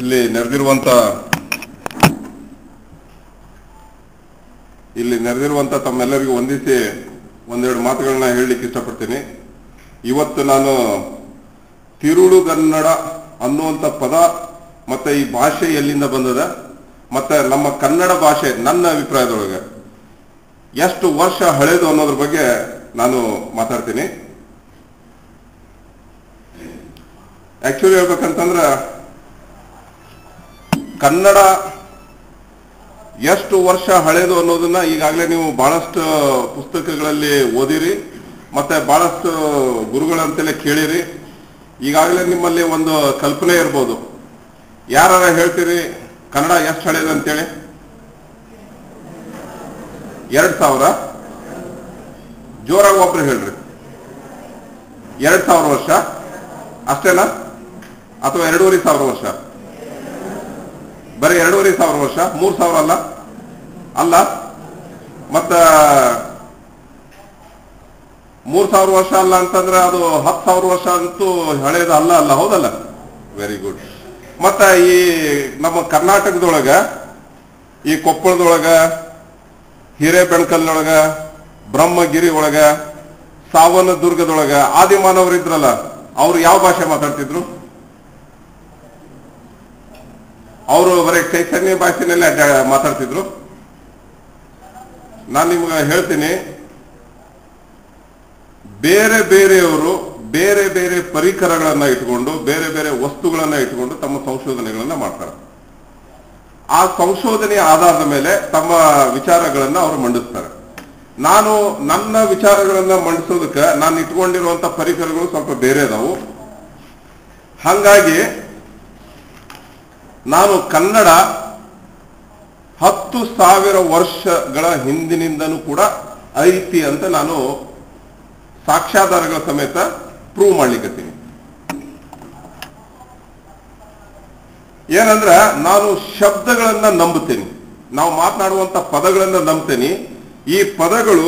ಇಲ್ಲಿ ನೆರೆದಿರುವಂತ ಇಲ್ಲಿ ನೆರೆದಿರುವಂತ ತಮ್ಮೆಲ್ಲರಿಗೂ ವಂದಿಸಿ ಒಂದೆರಡು ಮಾತುಗಳನ್ನ ಹೇಳಲಿಕ್ಕೆ ಇಷ್ಟಪಡ್ತೀನಿ ಇವತ್ತು ನಾನು ತಿರುಳುಗನ್ನಡ ಅನ್ನುವಂಥ ಪದ ಮತ್ತೆ ಈ ಭಾಷೆ ಎಲ್ಲಿಂದ ಬಂದದ ಮತ್ತೆ ನಮ್ಮ ಕನ್ನಡ ಭಾಷೆ ನನ್ನ ಅಭಿಪ್ರಾಯದೊಳಗೆ ಎಷ್ಟು ವರ್ಷ ಹಳೇದು ಅನ್ನೋದ್ರ ಬಗ್ಗೆ ನಾನು ಮಾತಾಡ್ತೀನಿ ಆಕ್ಚುಲಿ ಹೇಳ್ಬೇಕಂತಂದ್ರ ಕನ್ನಡ ಎಷ್ಟು ವರ್ಷ ಹಳೇದು ಅನ್ನೋದನ್ನ ಈಗಾಗಲೇ ನೀವು ಬಹಳಷ್ಟು ಪುಸ್ತಕಗಳಲ್ಲಿ ಓದಿರಿ ಮತ್ತೆ ಬಹಳಷ್ಟು ಗುರುಗಳಂತೆಲ್ಲ ಕೇಳಿರಿ ಈಗಾಗಲೇ ನಿಮ್ಮಲ್ಲಿ ಒಂದು ಕಲ್ಪನೆ ಇರ್ಬೋದು ಯಾರ ಹೇಳ್ತೀರಿ ಕನ್ನಡ ಎಷ್ಟು ಹಳೇದು ಅಂತೇಳಿ ಎರಡ್ ಸಾವಿರ ಜೋರಾಗಿ ಒಬ್ರು ಹೇಳ್ರಿ ಎರಡ್ ಸಾವಿರ ವರ್ಷ ಅಷ್ಟೇನಾ ಅಥವಾ ಎರಡೂವರೆ ಸಾವಿರ ವರ್ಷ ಬರೀ ಎರಡೂವರೆ ಸಾವಿರ ವರ್ಷ ಮೂರ್ ಸಾವಿರ ಅಲ್ಲ ಅಲ್ಲ ಮತ್ತ ಮೂರ್ ಸಾವಿರ ವರ್ಷ ಅಲ್ಲ ಅಂತಂದ್ರೆ ಅದು ಹತ್ತು ಸಾವಿರ ವರ್ಷ ಅಂತೂ ಹಳೇದು ಅಲ್ಲ ಅಲ್ಲ ಹೌದಲ್ಲ ವೆರಿ ಗುಡ್ ಮತ್ತ ಈ ನಮ್ಮ ಕರ್ನಾಟಕದೊಳಗ ಈ ಕೊಪ್ಪಳದೊಳಗ ಹಿರೇಬೆಣಕಲ್ನೊಳಗ ಬ್ರಹ್ಮಗಿರಿ ಒಳಗ ಸಾವನ ದುರ್ಗದೊಳಗ ಆದಿಮಾನವರು ಇದ್ರಲ್ಲ ಅವ್ರು ಯಾವ ಭಾಷೆ ಮಾತಾಡ್ತಿದ್ರು ಅವರು ಬರೀ ಚೈತನ್ಯ ಭಾಷೆನಲ್ಲೇ ಅಡ್ಡ- ಮಾತಾಡ್ತಿದ್ರು ನಾನು ನಿಮ್ಗೆ ಹೇಳ್ತೀನಿ ಬೇರೆ ಬೇರೆಯವರು ಬೇರೆ ಬೇರೆ ಪರಿಕರಗಳನ್ನ ಇಟ್ಕೊಂಡು ಬೇರೆ ಬೇರೆ ವಸ್ತುಗಳನ್ನ ಇಟ್ಕೊಂಡು ತಮ್ಮ ಸಂಶೋಧನೆಗಳನ್ನ ಮಾಡ್ತಾರೆ ಆ ಸಂಶೋಧನೆಯ ಆಧಾರದ ಮೇಲೆ ತಮ್ಮ ವಿಚಾರಗಳನ್ನ ಅವರು ಮಂಡಿಸ್ತಾರೆ ನಾನು ನನ್ನ ವಿಚಾರಗಳನ್ನ ಮಂಡಿಸೋದಕ್ಕೆ ನಾನು ಇಟ್ಕೊಂಡಿರುವಂತ ಪರಿಕರಗಳು ಸ್ವಲ್ಪ ಬೇರೆ ಅದಾವು ಹಾಗಾಗಿ ನಾನು ಕನ್ನಡ ಹತ್ತು ಸಾವಿರ ವರ್ಷಗಳ ಹಿಂದಿನಿಂದನೂ ಕೂಡ ಐತಿ ಅಂತ ನಾನು ಸಾಕ್ಷ್ಯಾಧಾರಗಳ ಸಮೇತ ಪ್ರೂವ್ ಮಾಡ್ಲಿಕ್ಕತ್ತೀನಿ ಏನಂದ್ರ ನಾನು ಶಬ್ದಗಳನ್ನ ನಂಬುತ್ತೇನೆ ನಾವು ಮಾತನಾಡುವಂತ ಪದಗಳನ್ನ ನಂಬ್ತೇನೆ ಈ ಪದಗಳು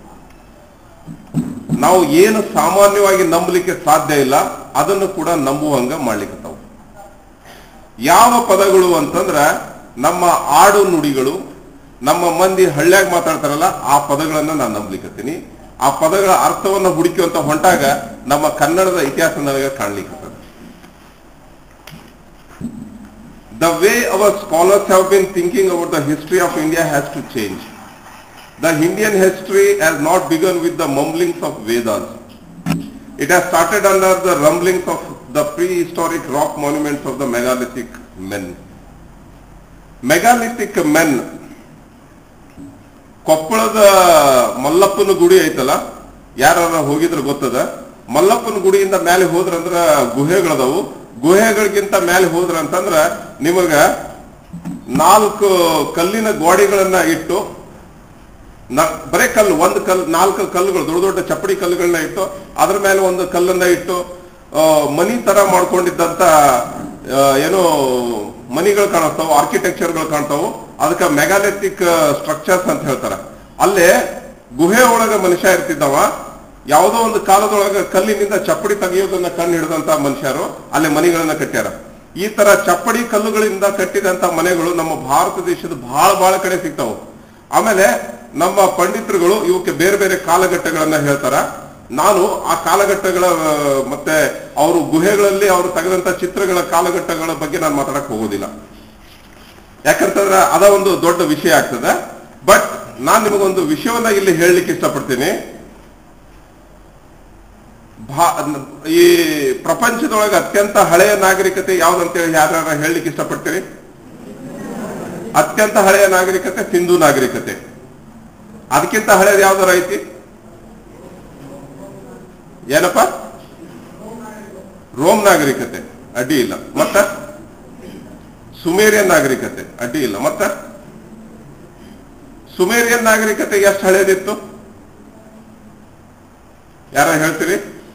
ನಾವು ಏನು ಸಾಮಾನ್ಯವಾಗಿ ನಂಬಲಿಕ್ಕೆ ಸಾಧ್ಯ ಇಲ್ಲ ಅದನ್ನು ಕೂಡ ನಂಬುವಂಗ ಮಾಡ್ಲಿಕ್ಕತ್ತಾವ ಯಾವ ಪದಗಳು ಅಂತಂದ್ರ ನಮ್ಮ ಆಡು ನುಡಿಗಳು ನಮ್ಮ ಮಂದಿ ಹಳ್ಳ್ಯಾಗ ಮಾತಾಡ್ತಾರಲ್ಲ ಆ ಪದಗಳನ್ನ ನಾನು ನಂಬ್ಲಿಕ್ಕತ್ತೀನಿ ಆ ಪದಗಳ ಅರ್ಥವನ್ನ ಹುಡುಕುವಂತ ಹೊಂಟಾಗ ನಮ್ಮ ಕನ್ನಡದ ಇತಿಹಾಸ ನನಗೆ ಕಾಣ್ಲಿಕ್ಕೆ The way our scholars have been thinking about the history of India has to change. The Indian history has not begun with the mumblings of Vedas. It has started under the rumblings of the prehistoric rock monuments of the megalithic men. Megalithic men ಕೊಪ್ಪಳದ ಮಲ್ಲಪ್ಪನ ಗುಡಿ ಐತಲ್ಲ ಯಾರ ಹೋಗಿದ್ರೆ ಗೊತ್ತದ ಮಲ್ಲಪ್ಪನ ಗುಡಿಯಿಂದ ಮೇಲೆ ಹೋದ್ರಂದ್ರ ಗುಹೆಗಳದಾವು ಗುಹೆಗಳಿಗಿಂತ ಮೇಲೆ ಹೋದ್ರ ಅಂತಂದ್ರ ನಿಮಗ ನಾಲ್ಕು ಕಲ್ಲಿನ ಗೋಡೆಗಳನ್ನ ಇಟ್ಟು ನ- ಬರೇ ಕಲ್ಲು ಒಂದು ಕಲ್ಲು ನಾಲ್ಕು ಕಲ್ಲುಗಳು ದೊಡ್ಡ ದೊಡ್ಡ ಚಪ್ಪಡಿ ಕಲ್ಲುಗಳನ್ನ ಇಟ್ಟು ಅದ್ರ ಮೇಲೆ ಒಂದು ಕಲ್ಲನ್ನ ಇಟ್ಟು ಆ, ಮನಿ ತರ ಮಾಡ್ಕೊಂಡಿದ್ದಂತ ಆ, ಏನೋ ಮನಿಗಳು ಕಾಣಿಸ್ತಾವ ಆರ್ಕಿಟೆಕ್ಚರ್ಗಳು ಕಾಣ್ತಾವು ಅದಕ್ಕೆ ಮೆಗಾಲಿಥಿಕ್ ಸ್ಟ್ರಕ್ಚರ್ಸ್ ಅಂತ ಹೇಳ್ತಾರ ಅಲ್ಲೇ ಗುಹೆ ಒಳಗ ಮನುಷ್ಯ ಇರ್ತಿದ್ದವ ಯಾವುದೋ ಒಂದು ಕಾಲದೊಳಗ ಕಲ್ಲಿನಿಂದ ಚಪ್ಪಡಿ ತೆಗೆಯೋದನ್ನ ಕಣ್ಣು ಹಿಡಿದಂತ ಮನುಷ್ಯರು ಅಲ್ಲಿ ಮನೆಗಳನ್ನ ಕಟ್ಟ್ಯಾರ ಈ ತರ ಚಪ್ಪಡಿ ಕಲ್ಲುಗಳಿಂದ ಕಟ್ಟಿದಂತ ಮನೆಗಳು ನಮ್ಮ ಭಾರತ ದೇಶದ ಬಹಳ ಬಹಳ ಕಡೆ ಸಿಗ್ತಾವು ಆಮೇಲೆ ನಮ್ಮ ಪಂಡಿತರುಗಳು ಇವಕ್ಕೆ ಬೇರೆ ಬೇರೆ ಕಾಲಘಟ್ಟಗಳನ್ನ ಹೇಳ್ತಾರ ನಾನು ಆ ಕಾಲಘಟ್ಟಗಳ ಆ, ಮತ್ತೆ ಅವರು ಗುಹೆಗಳಲ್ಲಿ ಅವರು ತೆಗೆದಂತ ಚಿತ್ರಗಳ ಕಾಲಘಟ್ಟಗಳ ಬಗ್ಗೆ ನಾನು ಮಾತಾಡಕ್ ಹೋಗೋದಿಲ್ಲ ಯಾಕಂತಂದ್ರೆ ಅದ ಒಂದು ದೊಡ್ಡ ವಿಷಯ ಆಗ್ತದೆ ಬಟ್ ನಾನ್ ನಿಮಗೊಂದು ವಿಷಯವನ್ನ ಇಲ್ಲಿ ಹೇಳಲಿಕ್ಕೆ ಇಷ್ಟಪಡ್ತೀನಿ ಭಾ- ಈ ಪ್ರಪಂಚದೊಳಗೆ ಅತ್ಯಂತ ಹಳೆಯ ನಾಗರಿಕತೆ ಯಾವ್ದಂತೇಳಿ ಯಾರು ಹೇಳಲಿಕ್ಕೆ ಇಷ್ಟಪಡ್ತೀರಿ ಅತ್ಯಂತ ಹಳೆಯ ನಾಗರಿಕತೆ ಸಿಂಧು ನಾಗರಿಕತೆ ಅದಕ್ಕಿಂತ ಹಳೆಯದು ಯಾವ್ದಾರ ಐತಿ ಏನಪ್ಪ ರೋಮ್ ನಾಗರಿಕತೆ ಅಡ್ಡಿ ಇಲ್ಲ ಮತ್ತ ಸುಮೇರಿಯನ್ ನಾಗರಿಕತೆ ಅಡ್ಡಿ ಇಲ್ಲ ಮತ್ತ ಸುಮೇರಿಯನ್ ನಾಗರಿಕತೆ ಎಷ್ಟು ಹಳೇದಿತ್ತು ಯಾರ ಹೇಳ್ತೀರಿ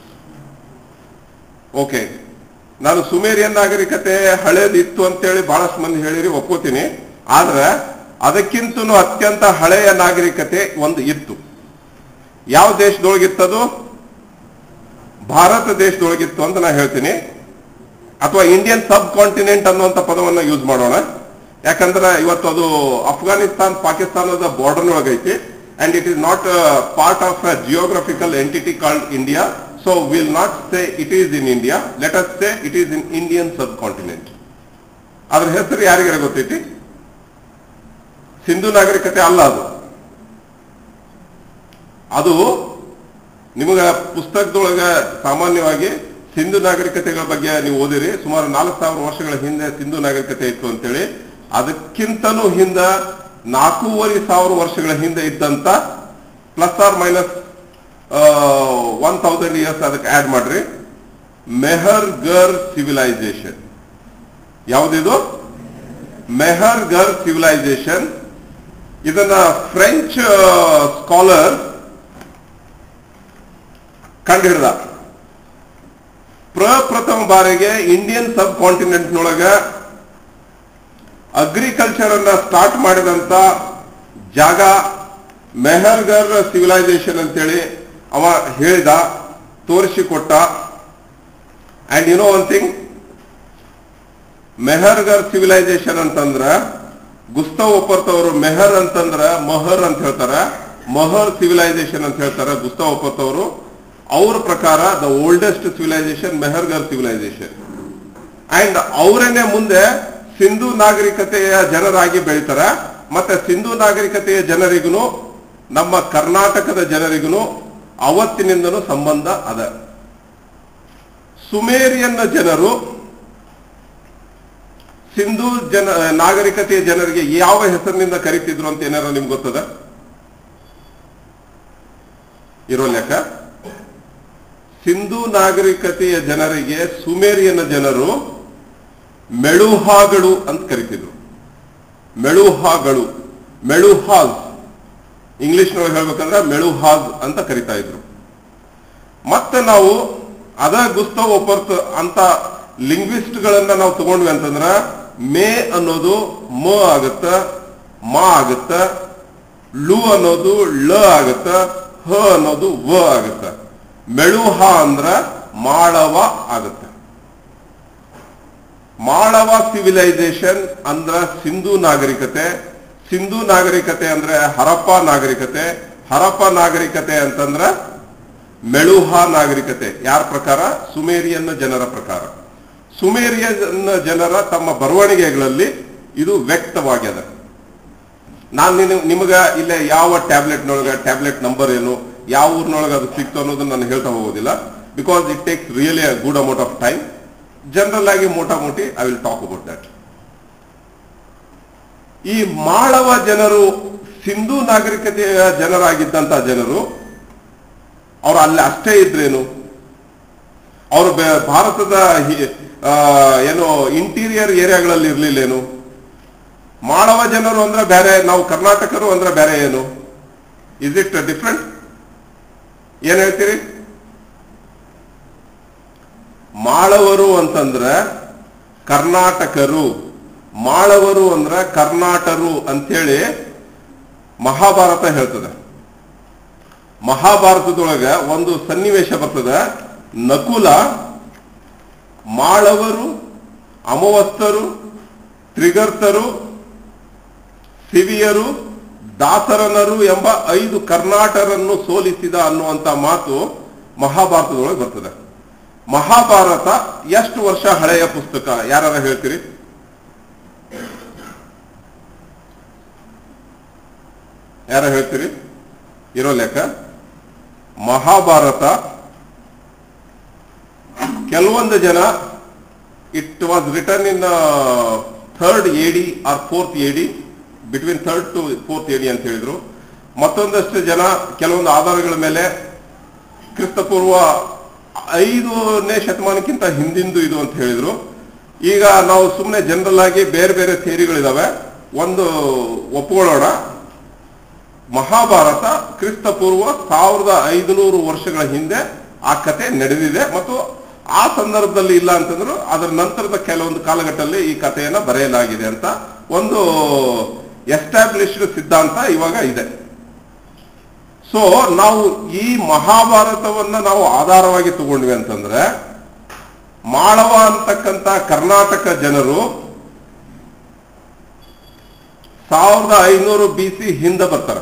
ಓಕೆ ನಾನು ಸುಮೇರಿಯನ್ ನಾಗರಿಕತೆ ಹಳೇದಿತ್ತು ಅಂತೇಳಿ ಬಹಳಷ್ಟು ಮಂದಿ ಹೇಳಿರಿ ಒಪ್ಕೋತೀನಿ ಆದ್ರೆ ಅದಕ್ಕಿಂತನೂ ಅತ್ಯಂತ ಹಳೆಯ ನಾಗರಿಕತೆ ಒಂದು ಇತ್ತು ಯಾವ ದೇಶದೊಳಗಿತ್ತದು ಭಾರತ ದೇಶದೊಳಗಿತ್ತು ಅಂತ ನಾ ಹೇಳ್ತೀನಿ ಅಥವಾ ಇಂಡಿಯನ್ ಸಬ್ ಕಾಂಟಿನೆಂಟ್ ಅನ್ನುವಂಥ ಪದವನ್ನ ಯೂಸ್ ಮಾಡೋಣ ಯಾಕಂದ್ರೆ ಇವತ್ತು ಅದು ಅಫ್ಘಾನಿಸ್ತಾನ್ ಪಾಕಿಸ್ತಾನದ ಬಾರ್ಡರ್ ಒಳಗೈತಿ and it is not part of a geographical entity called India so will not say it is in India let us say it is in Indian subcontinent ಅದ್ರ ಹೆಸರು ಯಾರಿಗಾರ ಗೊತ್ತೈತಿ ಸಿಂಧು ನಾಗರಿಕತೆ ಅಲ್ಲ ಅದು ಅದು ನಿಮಗ ಪುಸ್ತಕದೊಳಗ ಸಾಮಾನ್ಯವಾಗಿ ಸಿಂಧು ನಾಗರಿಕತೆಗಳ ಬಗ್ಗೆ ನೀವು ಓದಿರಿ ಸುಮಾರು ನಾಲ್ಕು ಸಾವಿರ ವರ್ಷಗಳ ಹಿಂದೆ ಸಿಂಧು ನಾಗರಿಕತೆ ಇತ್ತು ಅಂತೇಳಿ ಅದಕ್ಕಿಂತನೂ ಹಿಂದ ನಾಲ್ಕೂವರೆ ಸಾವಿರ ವರ್ಷಗಳ ಹಿಂದೆ ಇದ್ದಂತ plus or minus one thousand years ಅದಕ್ಕೆ ಆಡ್ ಮಾಡ್ರಿ ಮೆಹರ್ ಗರ್ ಸಿವಿಲೈಸೇಷನ್ ಯಾವುದಿದು ಮೆಹರ್ ಗರ್ ಸಿವಿಲೈಸೇಷನ್ ಇದನ್ನ ಫ್ರೆಂಚ್ ಸ್ಕಾಲರ್ ಕಂಡುಹಿಡಿದ ಪ್ರಪ್ರಥಮ ಬಾರಿಗೆ ಇಂಡಿಯನ್ ಸಬ್ ಕಾಂಟಿನೆಂಟ್ ನೊಳಗ ಅಗ್ರಿಕಲ್ಚರ್ ಅನ್ನ ಸ್ಟಾರ್ಟ್ ಮಾಡಿದಂತ ಜಾಗ ಮೆಹರ್ಗರ್ ಸಿವಿಲೈಸೇಷನ್ ಅಂತೇಳಿ ಅವ ಹೇಳಿದ ತೋರಿಸಿಕೊಟ್ಟ and you know one thing Mehrgarh civilisation ಅಂತಂದ್ರ ಗುಸ್ತವ್ ಒಪ್ಪರ್ತ್ ಅವರು ಮೆಹರ್ ಅಂತಂದ್ರ ಮಹರ್ ಅಂತ ಹೇಳ್ತಾರ ಮಹರ್ ಸಿವಿಲೈಸೇಷನ್ ಅಂತ ಹೇಳ್ತಾರ ಗುಸ್ತವ್ ಒಪ್ಪರ್ತ್ ಅವರು ಅವ್ರ ಪ್ರಕಾರ the oldest civilisation Mehrgarh civilisation and ಅವರೇನೆ ಮುಂದೆ ಸಿಂಧು ನಾಗರಿಕತೆಯ ಜನರಾಗಿ ಬೆಳಿತಾರ ಮತ್ತೆ ಸಿಂಧು ನಾಗರಿಕತೆಯ ಜನರಿಗೂ ನಮ್ಮ ಕರ್ನಾಟಕದ ಜನರಿಗೂ ಅವತ್ತಿನಿಂದನೂ ಸಂಬಂಧ ಅದ ಸುಮೇರಿಯನ್ನ ಜನರು ಸಿಂಧು ಜನ ನಾಗರಿಕತೆಯ ಜನರಿಗೆ ಯಾವ ಹೆಸರಿನಿಂದ ಕರೀತಿದ್ರು ಅಂತ ಏನಾರ ನಿಮ್ಗೆ ಗೊತ್ತದ ಇರೋ ಲೆಕ್ಕ ಸಿಂಧು ನಾಗರಿಕತೆಯ ಜನರಿಗೆ ಸುಮೇರಿಯನ್ನ ಜನರು ಮೆಳುಹಾಗಳು ಅಂತ ಕರಿತಿದ್ರು ಮೆಳುಹಾಗಳು ಮೆಳುಹಾಸ್ ಇಂಗ್ಲಿಷ್ನೊಳಗೆ ಹೇಳ್ಬೇಕಂದ್ರೆ ಮೆಳುಹಾಸ್ ಅಂತ ಕರಿತಾ ಇದ್ರು ಮತ್ತೆ ನಾವು ಅದ ಗುಸ್ತವ್ ಒಪ್ಪರ್ತ್ ಅಂತ ಲಿಂಗ್ವಿಸ್ಟ್ ಗಳನ್ನ ನಾವು ತಗೊಂಡ್ವಿ ಅಂತಂದ್ರ ಮೇ ಅನ್ನೋದು ಮ ಆಗತ್ತ ಮ ಆಗತ್ತ ಲು ಅನ್ನೋದು ಳ ಆಗತ್ತ ಹ ಅನ್ನೋದು ವ ಆಗತ್ತ ಮೆಳುಹ ಅಂದ್ರ ಮಾಳವ ಆಗತ್ತ ಮಾಳವ ಸಿವಿಲೈಸೇಷನ್ ಅಂದ್ರ ಸಿಂಧು ನಾಗರಿಕತೆ ಸಿಂಧು ನಾಗರಿಕತೆ ಅಂದ್ರೆ ಹರಪ್ಪ ನಾಗರಿಕತೆ ಹರಪ್ಪ ನಾಗರಿಕತೆ ಅಂತಂದ್ರ ಮೆಳುಹ ನಾಗರಿಕತೆ ಯಾರ ಪ್ರಕಾರ ಸುಮೇರಿಯನ್ ಜನರ ಪ್ರಕಾರ ಸುಮೇರಿಯನ್ ಜನರ ತಮ್ಮ ಬರವಣಿಗೆಗಳಲ್ಲಿ ಇದು ವ್ಯಕ್ತವಾಗ್ಯದ ನಾನು ನಿನ್ನ ನಿಮಗ ಇಲ್ಲೇ ಯಾವ ಟ್ಯಾಬ್ಲೆಟ್ನೊಳಗ ಟ್ಯಾಬ್ಲೆಟ್ ನಂಬರ್ ಏನು ಯಾವ ಊರಿನೊಳಗೆ ಅದು ಸಿಕ್ತು ಅನ್ನೋದನ್ನ ನಾನು ಹೇಳ್ತಾ ಹೋಗೋದಿಲ್ಲ because it takes really a good amount of time general ಆಗಿ ಮೋಟಾ ಮೋಟಿ I will talk about that ಈ ಮಾಳವ ಜನರು ಸಿಂಧು ನಾಗರಿಕತೆಯ ಜನರಾಗಿದ್ದಂತ ಜನರು ಅವರು ಅಲ್ಲಿ ಅಷ್ಟೇ ಇದ್ರೇನು ಅವರು ಭಾರತದ ಹಿ- ಆ, ಏನು ಇಂಟೀರಿಯರ್ ಏರಿಯಾಗಳಲ್ಲಿ ಇರ್ಲಿಲ್ಲೇನು ಮಾಳವ ಜನರು ಅಂದ್ರೆ ಬೇರೆ ನಾವು ಕರ್ನಾಟಕರು ಅಂದ್ರೆ ಬೇರೆ ಏನು ಇಸ್ ಇಟ್ ಡಿಫ್ರೆಂಟ್ ಏನ್ ಹೇಳ್ತೀರಿ ಮಾಳವರು ಅಂತಂದ್ರ ಕರ್ನಾಟಕರು ಮಾಳವರು ಅಂದ್ರ ಕರ್ನಾಟರು ಅಂತೇಳಿ ಮಹಾಭಾರತ ಹೇಳ್ತದೆ ಮಹಾಭಾರತದೊಳಗ ಒಂದು ಸನ್ನಿವೇಶ ಬರ್ತದ ನಕುಲ ಮಾಳವರು ಅಮವಸ್ತರು ತ್ರಿಗರ್ತರು ಸಿವಿಯರು ದಾಸರನರು ಎಂಬ ಐದು ಕರ್ನಾಟರನ್ನು ಸೋಲಿಸಿದ ಅನ್ನುವಂತ ಮಾತು ಮಹಾಭಾರತದೊಳಗೆ ಬರ್ತದೆ ಮಹಾಭಾರತ ಎಷ್ಟು ವರ್ಷ ಹಳೆಯ ಪುಸ್ತಕ ಯಾರ ಹೇಳ್ತೀರಿ ಯಾರ ಹೇಳ್ತೀರಿ ಇರೋ ಲೆಕ್ಕ ಮಹಾಭಾರತ ಕೆಲವೊಂದು ಜನ it was return in third AD or fourth AD between third to fourth AD ಅಂತ ಹೇಳಿದ್ರು ಮತ್ತೊಂದಷ್ಟು ಜನ ಕೆಲವೊಂದು ಆಧಾರಗಳ ಮೇಲೆ ಕ್ರಿಸ್ತಪೂರ್ವ ಐದನೇ ಶತಮಾನಕ್ಕಿಂತ ಹಿಂದಿಂದು ಇದು ಅಂತ ಹೇಳಿದ್ರು ಈಗ ನಾವು ಸುಮ್ಮನೆ ಜನರಲ್ ಆಗಿ ಬೇರೆ ಬೇರೆ ಥಿಯರಿಗಳಿದಾವೆ ಒಂದು ಒಪ್ಕೊಳ್ಳೋಣ ಮಹಾಭಾರತ ಕ್ರಿಸ್ತ ಪೂರ್ವ ಸಾವಿರದ ಐದುನೂರು ವರ್ಷಗಳ ಹಿಂದೆ ಆ ಕತೆ ನಡೆದಿದೆ ಮತ್ತು ಆ ಸಂದರ್ಭದಲ್ಲಿ ಇಲ್ಲ ಅಂತಂದ್ರು ಅದರ ನಂತರದ ಕೆಲವೊಂದು ಕಾಲಘಟ್ಟದಲ್ಲಿ ಈ ಕಥೆಯನ್ನ ಬರೆಯಲಾಗಿದೆ ಅಂತ ಒಂದು ಎಸ್ಟಾಬ್ಲಿಷ್ಡ್ ಸಿದ್ಧಾಂತ ಇವಾಗ ಇದೆ ಸೊ ನಾವು ಈ ಮಹಾಭಾರತವನ್ನ ನಾವು ಆಧಾರವಾಗಿ ತಗೊಂಡ್ವಿ ಅಂತಂದ್ರೆ ಮಾಳವ ಅಂತಕ್ಕಂಥ ಕರ್ನಾಟಕ ಜನರು ಸಾವಿರದ ಐನೂರು ಬಿ ಸಿ ಹಿಂದೆ ಬರ್ತಾರೆ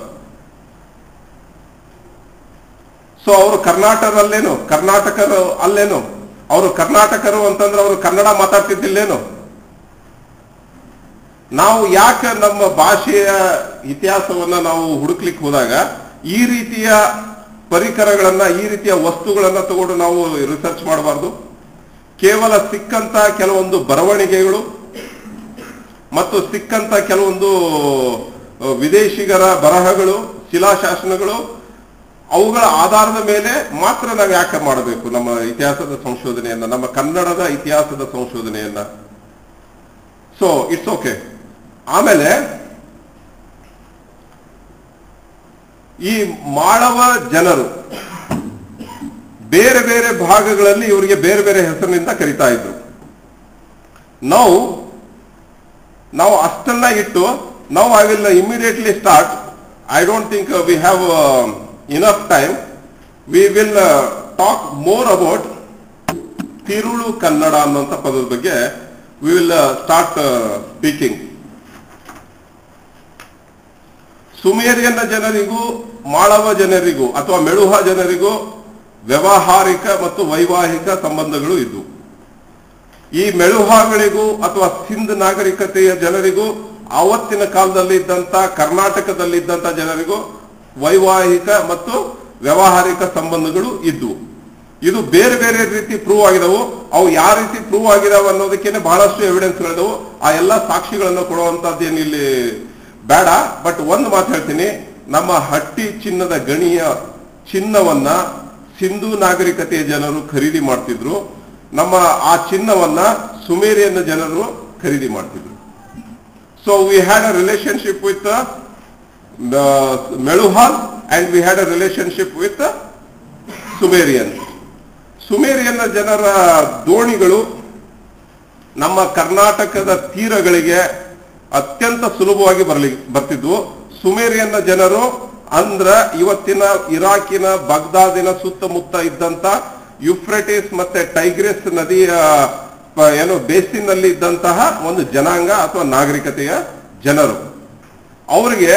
ಸೊ ಅವರು ಕರ್ನಾಟಕದಲ್ಲೇನು ಕರ್ನಾಟಕರು ಅಲ್ಲೇನು ಅವರು ಕರ್ನಾಟಕರು ಅಂತಂದ್ರೆ ಅವರು ಕನ್ನಡ ಮಾತಾಡ್ತಿದ್ದಿಲ್ಲೇನು ನಾವು ಯಾಕೆ ನಮ್ಮ ಭಾಷೆಯ ಇತಿಹಾಸವನ್ನ ನಾವು ಹುಡುಕ್ಲಿಕ್ಕೆ ಹೋದಾಗ ಈ ರೀತಿಯ ಪರಿಕರಗಳನ್ನ ಈ ರೀತಿಯ ವಸ್ತುಗಳನ್ನ ತಗೊಂಡು ನಾವು ರಿಸರ್ಚ್ ಮಾಡಬಾರ್ದು ಕೇವಲ ಸಿಕ್ಕಂತ ಕೆಲವೊಂದು ಬರವಣಿಗೆಗಳು ಮತ್ತು ಸಿಕ್ಕಂತ ಕೆಲವೊಂದು ಅ, ವಿದೇಶಿಗರ ಬರಹಗಳು ಶಿಲಾಶಾಸನಗಳು ಅವುಗಳ ಆಧಾರದ ಮೇಲೆ ಮಾತ್ರ ನಾವು ಯಾಕೆ ಮಾಡಬೇಕು ನಮ್ಮ ಇತಿಹಾಸದ ಸಂಶೋಧನೆಯನ್ನ ನಮ್ಮ ಕನ್ನಡದ ಇತಿಹಾಸದ ಸಂಶೋಧನೆಯನ್ನ ಸೊ ಇಟ್ಸ್ ಓಕೆ ಆಮೇಲೆ ಈ ಮಾಳವ ಜನರು ಬೇರೆ ಬೇರೆ ಭಾಗಗಳಲ್ಲಿ ಇವರಿಗೆ ಬೇರೆ ಬೇರೆ ಹೆಸರಿನಿಂದ ಕರಿತಾ ಇದ್ರು ನಾವು ನಾವು ಅಷ್ಟನ್ನ ಇಟ್ಟು ನಾವು I will immediately start I don't think we have enough time we will talk more about ತಿರುಳು ಕನ್ನಡ ಅನ್ನುವಂಥ ಪದದ ಬಗ್ಗೆ ವಿ ವಿಲ್ ಸ್ಟಾರ್ಟ್ ಸ್ಪೀಕಿಂಗ್ ಸುಮೇರಿಯನ್ನ ಜನರಿಗೂ ಮಾಳವ ಜನರಿಗೂ ಅಥವಾ ಮೆಳುಹ ಜನರಿಗೂ ವ್ಯವಹಾರಿಕ ಮತ್ತು ವೈವಾಹಿಕ ಸಂಬಂಧಗಳು ಇದ್ವು ಈ ಮೆಳುಹಾಗಳಿಗೂ ಅಥವಾ ಸಿಂಧ್ ನಾಗರಿಕತೆಯ ಜನರಿಗೂ ಆವತ್ತಿನ ಕಾಲದಲ್ಲಿ ಇದ್ದಂತ ಕರ್ನಾಟಕದಲ್ಲಿ ಇದ್ದಂತ ಜನರಿಗೂ ವೈವಾಹಿಕ ಮತ್ತು ವ್ಯವಹಾರಿಕ ಸಂಬಂಧಗಳು ಇದ್ವು ಇದು ಬೇರೆ ಬೇರೆ ರೀತಿ ಪ್ರೂವ್ ಆಗಿದವು ಅವು ಯಾವ ರೀತಿ ಪ್ರೂವ್ ಆಗಿದಾವೆ ಅನ್ನೋದಕ್ಕೇನೆ ಬಹಳಷ್ಟು ಎವಿಡೆನ್ಸ್ಗಳಿದವು ಆ ಎಲ್ಲ ಸಾಕ್ಷಿಗಳನ್ನು ಕೊಡುವಂತದ್ದು ಏನು ಇಲ್ಲಿ ಬೇಡ ಬಟ್ ಒಂದು ಮಾತು ಹೇಳ್ತೀನಿ ನಮ್ಮ ಹಟ್ಟಿ ಚಿನ್ನದ ಗಣಿಯ ಚಿನ್ನವನ್ನ ಸಿಂಧು ನಾಗರಿಕತೆಯ ಜನರು ಖರೀದಿ ಮಾಡ್ತಿದ್ರು ನಮ್ಮ ಆ ಚಿನ್ನವನ್ನ ಸುಮೇರಿಯನ್ ಜನರು ಖರೀದಿ ಮಾಡ್ತಿದ್ರು so we had a relationship with Meluhha and we had a relationship with Sumerian ಸುಮೇರಿಯನ್ನ ಜನರ ದೋಣಿಗಳು ನಮ್ಮ ಕರ್ನಾಟಕದ ತೀರಗಳಿಗೆ ಅತ್ಯಂತ ಸುಲಭವಾಗಿ ಬರಲಿ ಬರ್ತಿದ್ವು ಸುಮೇರಿಯನ್ನ ಜನರು ಅಂದ್ರ ಇವತ್ತಿನ ಇರಾಕಿನ ಬಗ್ದಾದಿನ ಸುತ್ತಮುತ್ತ ಇದ್ದಂತ ಯುಫ್ರೆಟಿಸ್ ಮತ್ತೆ ಟೈಗ್ರೆಸ್ ನದಿಯ ಪ- ಏನು ಬೇಸಿನಲ್ಲಿ ಇದ್ದಂತಹ ಒಂದು ಜನಾಂಗ ಅಥವಾ ನಾಗರಿಕತೆಯ ಜನರು ಅವರಿಗೆ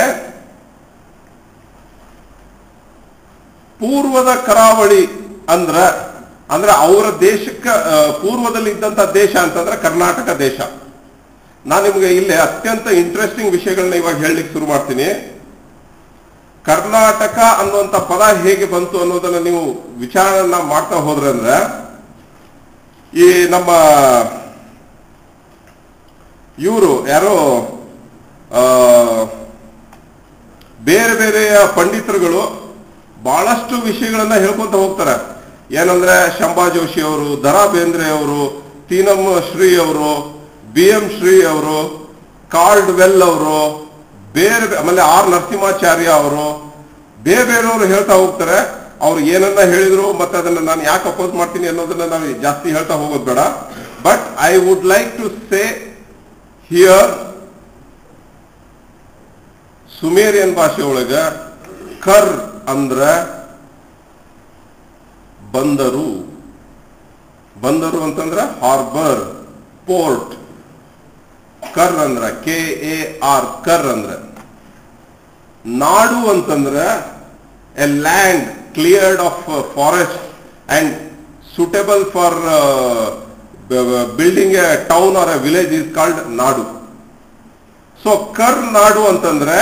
ಪೂರ್ವದ ಕರಾವಳಿ ಅಂದ್ರ ಅಂದ್ರೆ ಅವರ ದೇಶಕ್ಕೆ ಆ, ಪೂರ್ವದಲ್ಲಿ ಇದ್ದಂತ ದೇಶ ಅಂತಂದ್ರೆ ಕರ್ನಾಟಕ ದೇಶ ನಾನು ನಿಮಗೆ ಇಲ್ಲಿ ಅತ್ಯಂತ ಇಂಟ್ರೆಸ್ಟಿಂಗ್ ವಿಷಯಗಳನ್ನ ಇವಾಗ ಹೇಳಲಿಕ್ಕೆ ಶುರು ಮಾಡ್ತೀನಿ ಕರ್ನಾಟಕ ಅನ್ನುವಂತ ಪದ ಹೇಗೆ ಬಂತು ಅನ್ನೋದನ್ನ ನೀವು ವಿಚಾರನ ಮಾಡ್ತಾ ಹೋದ್ರೆ ಅಂದ್ರೆ ಈ ನಮ್ಮ ಇವರು ಯಾರೋ ಆ, ಬೇರೆ ಬೇರೆಯ ಪಂಡಿತರುಗಳು ಬಹಳಷ್ಟು ವಿಷಯಗಳನ್ನ ಹೇಳ್ಕೊಂತ ಹೋಗ್ತಾರೆ ಏನಂದ್ರೆ ಶಂಭಾ ಜೋಶಿ ಅವರು ದರಾ ಬೇಂದ್ರೆ ಅವರು ತೀನಂ ಶ್ರೀ ಅವರು ಬಿ ಎಂ ಶ್ರೀ ಅವರು ಕಾರ್ಡ್ ವೆಲ್ ಅವರು ಬೇರೆ ಬೇ- ಆಮೇಲೆ ಆರ್ ನರಸಿಂಹಾಚಾರ್ಯ ಅವರು ಬೇರೆ ಬೇರೆಯವರು ಹೇಳ್ತಾ ಹೋಗ್ತಾರೆ ಅವ್ರು ಏನನ್ನ ಹೇಳಿದ್ರು ಮತ್ತೆ ಅದನ್ನ ನಾನು ಯಾಕೆ ಅಪೋಸ್ ಮಾಡ್ತೀನಿ ಅನ್ನೋದನ್ನ ನಾವು ಜಾಸ್ತಿ ಹೇಳ್ತಾ ಹೋಗೋದು ಬೇಡ but I would like to say here Sumerian ಭಾಷೆ ಒಳಗ ಕರ್ ಅಂದ್ರ ಬಂದರು ಬಂದರು ಅಂತಂದ್ರ ಹಾರ್ಬರ್ ಪೋರ್ಟ್ ಕರ್ ಅಂದ್ರ ಕೆ ಎ ಆರ್ ಕರ್ ಅಂದ್ರ ನಾಡು ಅಂತಂದ್ರ a land cleared of forest and suitable for building a town or a village is called ನಾಡು ಸೊ ಕರ್ ನಾಡು ಅಂತಂದ್ರೆ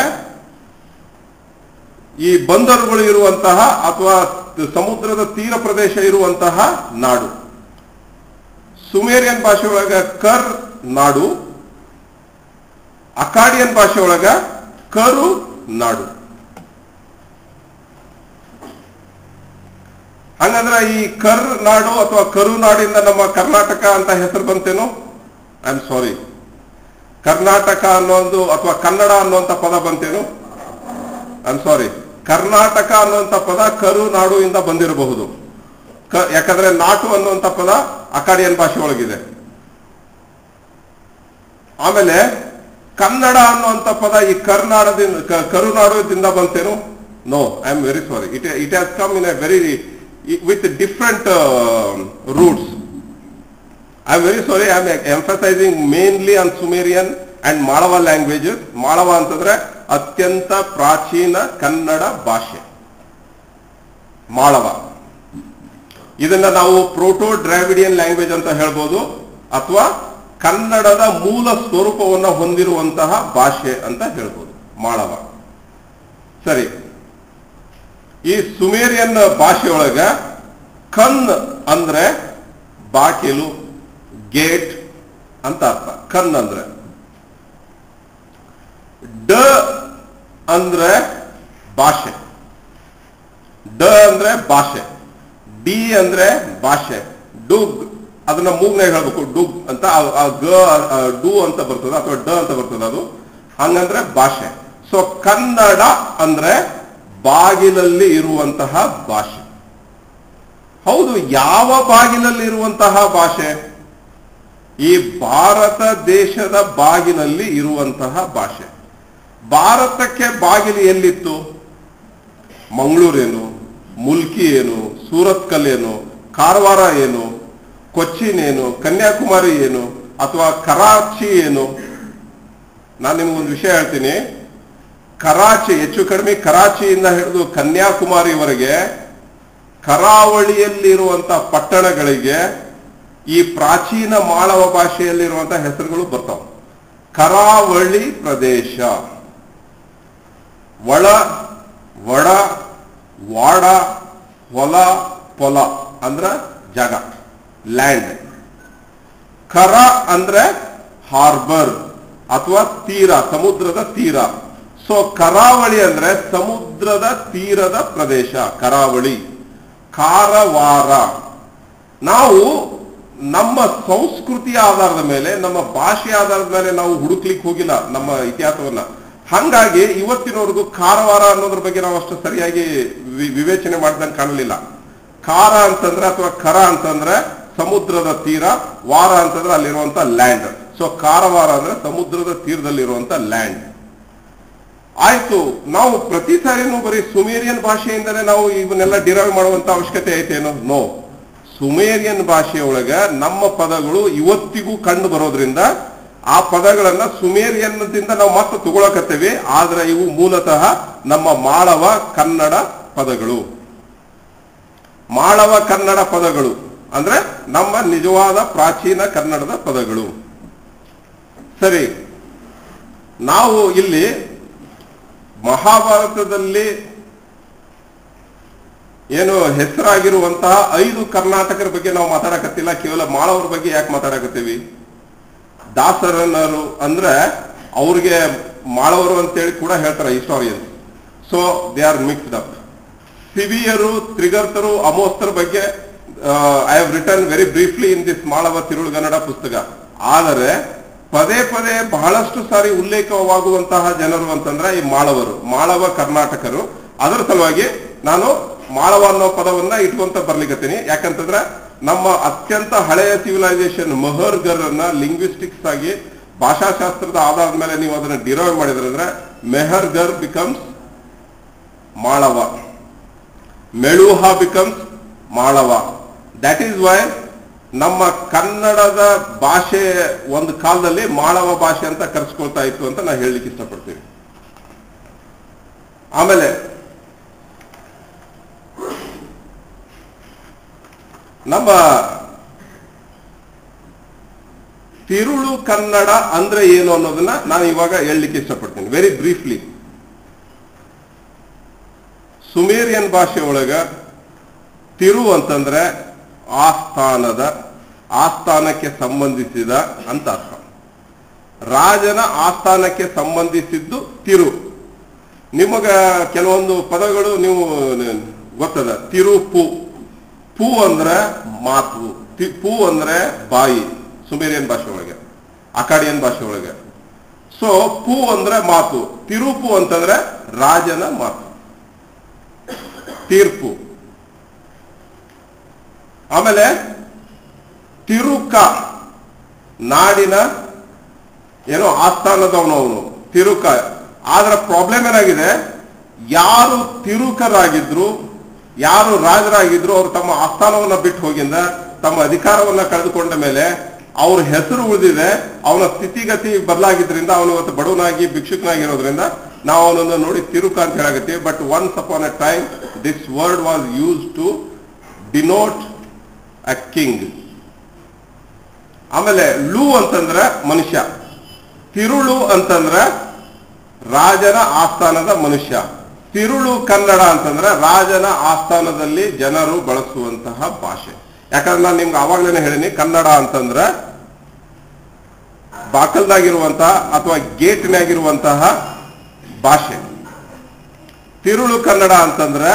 ಈ ಬಂದರುಗಳು ಇರುವಂತಹ ಅಥವಾ ಸಮುದ್ರದ ತೀರ ಪ್ರದೇಶ ಇರುವಂತಹ ನಾಡು ಸುಮೇರಿಯನ್ ಭಾಷೆ ಒಳಗ ಕರ್ ನಾಡು ಅಕಾಡಿಯನ್ ಭಾಷೆ ಒಳಗ ಕರು ನಾಡು ಹಂಗಂದ್ರೆ ಈ ಕರ್ ನಾಡು ಅಥವಾ ಕರು ನಾಡಿಂದ ನಮ್ಮ ಕರ್ನಾಟಕ ಅಂತ ಹೆಸರು ಬಂತೇನು ಐ ಆಮ್ ಸಾರಿ ಕರ್ನಾಟಕ ಅನ್ನೋದು ಅಥವಾ ಕನ್ನಡ ಅನ್ನುವಂತ ಪದ ಬಂತೇನು ಐ ಆಮ್ ಸಾರಿ ಕರ್ನಾಟಕ ಅನ್ನುವಂತ ಪದ ಕರು ನಾಡು ಇಂದ ಬಂದಿರಬಹುದು ಕ- ಯಾಕಂದ್ರೆ ನಾಟು ಅನ್ನುವಂತ ಪದ ಅಕಾಡಿಯನ್ ಭಾಷೆ ಒಳಗಿದೆ ಆಮೇಲೆ ಕನ್ನಡ ಅನ್ನುವಂತ ಪದ ಈ ಕರ್ನಾಟಕದಿಂದ ಕ- ಕರುನಾಡದಿಂದ ಬಂತೇನು no I am very sorry it it has come in a very with different roots I am very sorry I am emphasising mainly on Sumerian and Malava languages Malava ಅಂತಂದ್ರೆ ಅತ್ಯಂತ ಪ್ರಾಚೀನ ಕನ್ನಡ ಭಾಷೆ ಮಾಳವ ಇದನ್ನ ನಾವು ಪ್ರೋಟೋ ಡ್ರಾವಿಡಿಯನ್ ಲ್ಯಾಂಗ್ವೇಜ್ ಅಂತ ಹೇಳ್ಬೋದು ಅಥವಾ ಕನ್ನಡದ ಮೂಲ ಸ್ವರೂಪವನ್ನು ಹೊಂದಿರುವಂತಹ ಭಾಷೆ ಅಂತ ಹೇಳ್ಬೋದು ಮಾಳವ ಸರಿ ಈ ಸುಮೇರಿಯನ್ ಭಾಷೆಯೊಳಗ ಕನ್ ಅಂದ್ರೆ ಬಾಕಿಲು ಗೇಟ್ ಅಂತ ಅರ್ಥ ಕನ್ ಅಂದ್ರೆ ಡ ಅಂದ್ರೆ ಭಾಷೆ ಡ ಅಂದ್ರೆ ಭಾಷೆ ಡಿ ಅಂದ್ರೆ ಭಾಷೆ ಡುಗ್ ಅದನ್ನ ಮೂಗ್ನಾಗ ಹೇಳ್ಬೇಕು ಡುಗ್ ಅಂತ ಆ- ಆ ಗ ಆ ಡು ಅಂತ ಬರ್ತದ ಅಥವಾ ಡ ಅಂತ ಬರ್ತದ ಅದು ಹಂಗಂದ್ರೆ ಭಾಷೆ ಸೊ ಕನ್ನಡ ಅಂದ್ರೆ ಬಾಗಿಲಲ್ಲಿ ಇರುವಂತಹ ಭಾಷೆ ಹೌದು ಯಾವ ಬಾಗಿಲಲ್ಲಿ ಇರುವಂತಹ ಭಾಷೆ ಈ ಭಾರತ ದೇಶದ ಬಾಗಿಲಲ್ಲಿ ಇರುವಂತಹ ಭಾಷೆ ಭಾರತಕ್ಕೆ ಬಾಗಿಲು ಎಲ್ಲಿತ್ತು ಮಂಗಳೂರೇನು ಮುಲ್ಕಿ ಏನು ಸೂರತ್ಕಲ್ ಏನು ಕಾರವಾರ ಏನು ಕೊಚ್ಚಿನ್ ಏನು ಕನ್ಯಾಕುಮಾರಿ ಏನು ಅಥವಾ ಕರಾಚಿ ಏನು ನಾನು ನಿಮ್ಗೊಂದು ವಿಷಯ ಹೇಳ್ತೀನಿ ಕರಾಚಿ ಹೆಚ್ಚು ಕಡಿಮೆ ಕರಾಚಿಯಿಂದ ಹಿಡಿದು ಕನ್ಯಾಕುಮಾರಿವರೆಗೆ ಕರಾವಳಿಯಲ್ಲಿರುವಂತಹ ಪಟ್ಟಣಗಳಿಗೆ ಈ ಪ್ರಾಚೀನ ಮಾಳವ ಭಾಷೆಯಲ್ಲಿರುವಂತಹ ಹೆಸರುಗಳು ಬರ್ತಾವೆ ಕರಾವಳಿ ಪ್ರದೇಶ ಒಳ ಒಡ ವಾಡ ಹೊಲ ಪೊಲ ಅಂದ್ರ ಜಾಗ ಲ್ಯಾಂಡ್ ಕರ ಅಂದ್ರೆ ಹಾರ್ಬರ್ ಅಥವಾ ತೀರ ಸಮುದ್ರದ ತೀರ ಸೊ ಕರಾವಳಿ ಅಂದ್ರೆ ಸಮುದ್ರದ ತೀರದ ಪ್ರದೇಶ ಕರಾವಳಿ ಕಾರವಾರ ನಾವು ನಮ್ಮ ಸಂಸ್ಕೃತಿಯ ಆಧಾರದ ಮೇಲೆ ನಮ್ಮ ಭಾಷೆಯ ಆಧಾರದ ಮೇಲೆ ನಾವು ಹುಡುಕ್ಲಿಕ್ಕೆ ಹೋಗಿಲ್ಲ ನಮ್ಮ ಇತಿಹಾಸವನ್ನ ಹಂಗಾಗಿ ಇವತ್ತಿನವರೆಗೂ ಕಾರವಾರ ಅನ್ನೋದ್ರ ಬಗ್ಗೆ ನಾವು ಅಷ್ಟು ಸರಿಯಾಗಿ ವಿ- ವಿವೇಚನೆ ಮಾಡ್ದಂಗೆ ಕಾಣಲಿಲ್ಲ ಕಾರ ಅಂತಂದ್ರೆ ಅಥವಾ ಕರ ಅಂತಂದ್ರೆ ಸಮುದ್ರದ ತೀರ ವಾರ ಅಂತಂದ್ರೆ ಅಲ್ಲಿರುವಂತ ಲ್ಯಾಂಡ್ ಸೊ ಕಾರವಾರ ಅಂದ್ರೆ ಸಮುದ್ರದ ತೀರದಲ್ಲಿರುವಂತ ಲ್ಯಾಂಡ್ ಆಯ್ತು ನಾವು ಪ್ರತಿ ಸಾರಿನೂ ಬರೀ ಸುಮೇರಿಯನ್ ಭಾಷೆಯಿಂದಲೇ ನಾವು ಇವನ್ನೆಲ್ಲ ಡಿರೈವ್ ಮಾಡುವಂತ ಅವಶ್ಯಕತೆ ಐತೇನೋ ನೋ ಸುಮೇರಿಯನ್ ಭಾಷೆಯೊಳಗ ನಮ್ಮ ಪದಗಳು ಇವತ್ತಿಗೂ ಕಂಡು ಬರೋದ್ರಿಂದ ಆ ಪದಗಳನ್ನ ಸುಮೇರಿಯನ್ದಿಂದ ನಾವು ಮತ್ತೆ ತಗೊಳಕತ್ತೇವೆ ಆದ್ರೆ ಇವು ಮೂಲತಃ ನಮ್ಮ ಮಾಳವ ಕನ್ನಡ ಪದಗಳು ಮಾಳವ ಕನ್ನಡ ಪದಗಳು ಅಂದ್ರೆ ನಮ್ಮ ನಿಜವಾದ ಪ್ರಾಚೀನ ಕನ್ನಡದ ಪದಗಳು ಸರಿ ನಾವು ಇಲ್ಲಿ ಮಹಾಭಾರತದಲ್ಲಿ ಏನು ಹೆಸರಾಗಿರುವಂತಹ ಐದು ಕರ್ನಾಟಕರ ಬಗ್ಗೆ ನಾವು ಮಾತಾಡಕತ್ತಿಲ್ಲ ಕೇವಲ ಮಾಳವರ ಬಗ್ಗೆ ಯಾಕೆ ಮಾತಾಡಕತ್ತೀವಿ ದಾಸರನ್ನರು ಅಂದ್ರೆ ಅವ್ರಿಗೆ ಮಾಳವರು ಅಂತೇಳಿ ಕೂಡ ಹೇಳ್ತಾರೆ historians so they are mixed up ಸಿವಿಯರು ತ್ರಿಗರ್ತರು ಅಮೋಸ್ತರ ಬಗ್ಗೆ I have written very briefly in this Malava Tirulugannada ಪುಸ್ತಕ ಆದರೆ ಪದೇ ಪದೇ ಬಹಳಷ್ಟು ಸಾರಿ ಉಲ್ಲೇಖವಾಗುವಂತಹ ಜನರು ಅಂತಂದ್ರೆ ಈ ಮಾಳವರು ಮಾಳವ ಕರ್ನಾಟಕರು ಅದರ ಸಲುವಾಗಿ ನಾನು ಮಾಳವ ಅನ್ನೋ ಪದವನ್ನ ಇಟ್ಕೊಂತ ಬರ್ಲಿಕತ್ತೀನಿ ಯಾಕಂತಂದ್ರೆ ನಮ್ಮ ಅತ್ಯಂತ ಹಳೆಯ ಸಿವಿಲೈಸೇಷನ್ ಮಹರ್ಗರ್ ಅನ್ನ ಲಿಂಗ್ವಿಸ್ಟಿಕ್ಸ್ ಆಗಿ ಭಾಷಾಶಾಸ್ತ್ರದ ಆಧಾರದ ಮೇಲೆ ನೀವು ಅದನ್ನ ಡಿರೈವ್ ಮಾಡಿದ್ರೆ ಅಂದ್ರೆ Mehrgarh becomes Malava Meluhha becomes Malava that is why ನಮ್ಮ ಕನ್ನಡದ ಭಾಷೆ ಒಂದು ಕಾಲದಲ್ಲಿ ಮಾಳವ ಭಾಷೆ ಅಂತ ಕರೆಸ್ಕೊಳ್ತಾ ಇತ್ತು ಅಂತ ನಾ ಹೇಳಲಿಕ್ಕೆ ಇಷ್ಟಪಡ್ತೀನಿ ಆಮೇಲೆ ನಮ್ಮ ತಿರುಳು ಕನ್ನಡ ಅಂದ್ರೆ ಏನು ಅನ್ನೋದನ್ನ ನಾನು ಇವಾಗ ಹೇಳಲಿಕ್ಕೆ ಇಷ್ಟಪಡ್ತೀನಿ ವೆರಿ ಬ್ರೀಫ್ಲಿ ಸುಮೇರಿಯನ್ ಭಾಷೆ ಒಳಗ ತಿರು ಅಂತಂದ್ರೆ ಆಸ್ಥಾನದ ಆಸ್ಥಾನಕ್ಕೆ ಸಂಬಂಧಿಸಿದ ಅಂತ ಅರ್ಥ ರಾಜನ ಆಸ್ಥಾನಕ್ಕೆ ಸಂಬಂಧಿಸಿದ್ದು ತಿರು ನಿಮಗ ಕೆಲವೊಂದು ಪದಗಳು ನೀವು ನ- ಗೊತ್ತದ ತಿರು ಪು ಪೂ ಅಂದ್ರೆ ಮಾತು ತಿ- ಪೂ ಅಂದ್ರೆ ಬಾಯಿ ಸುಮೇರಿಯನ್ ಭಾಷೆ ಒಳಗೆ ಅಕಾಡಿಯನ್ ಭಾಷೆ ಒಳಗೆ ಸೊ ಪೂ ಅಂದ್ರೆ ಮಾತು ತಿರುಪು ಅಂತಂದ್ರೆ ರಾಜನ ಮಾತು ತೀರ್ಪು ಆಮೇಲೆ ತಿರುಕ ನಾಡಿನ ಏನೋ ಆಸ್ಥಾನದವನು ಅವನು ತಿರುಕ ಆದ್ರ ಪ್ರಾಬ್ಲಮ್ ಏನಾಗಿದೆ ಯಾರು ತಿರುಕರಾಗಿದ್ರು ಯಾರು ರಾಜರಾಗಿದ್ರು ಅವರು ತಮ್ಮ ಆಸ್ಥಾನವನ್ನ ಬಿಟ್ಟು ಹೋಗಿಂದ ತಮ್ಮ ಅಧಿಕಾರವನ್ನ ಕಳೆದುಕೊಂಡ ಮೇಲೆ ಅವ್ರ ಹೆಸರು ಉಳಿದಿದೆ ಅವನ ಸ್ಥಿತಿಗತಿ ಬದಲಾಗಿದ್ರಿಂದ ಅವನು ಇವತ್ತು ಬಡವನಾಗಿ ಭಿಕ್ಷುಕನಾಗಿರೋದ್ರಿಂದ ನಾವು ಅವನನ್ನು ನೋಡಿ ತಿರುಕ ಅಂತ ಹೇಳಾಗತ್ತೀವಿ but once upon a time this word was use to denote a king ಆಮೇಲೆ ಲು ಅಂತಂದ್ರೆ ಮನುಷ್ಯ ತಿರುಳು ಅಂತಂದ್ರೆ ರಾಜನ ಆಸ್ಥಾನದ ಮನುಷ್ಯ ತಿರುಳು ಕನ್ನಡ ಅಂತಂದ್ರೆ ರಾಜನ ಆಸ್ಥಾನದಲ್ಲಿ ಜನರು ಬಳಸುವಂತಹ ಭಾಷೆ ಯಾಕಂದ್ರೆ ನಾನು ನಿಮ್ಗೆ ಅವಾಗ್ಲೇನೆ ಹೇಳಿನಿ ಕನ್ನಡ ಅಂತಂದ್ರೆ ಬಾಕಲ್ದಾಗಿರುವಂತಹ ಅಥವಾ ಗೇಟ್ನಾಗಿರುವಂತಹ ಭಾಷೆ ತಿರುಳು ಕನ್ನಡ ಅಂತಂದ್ರೆ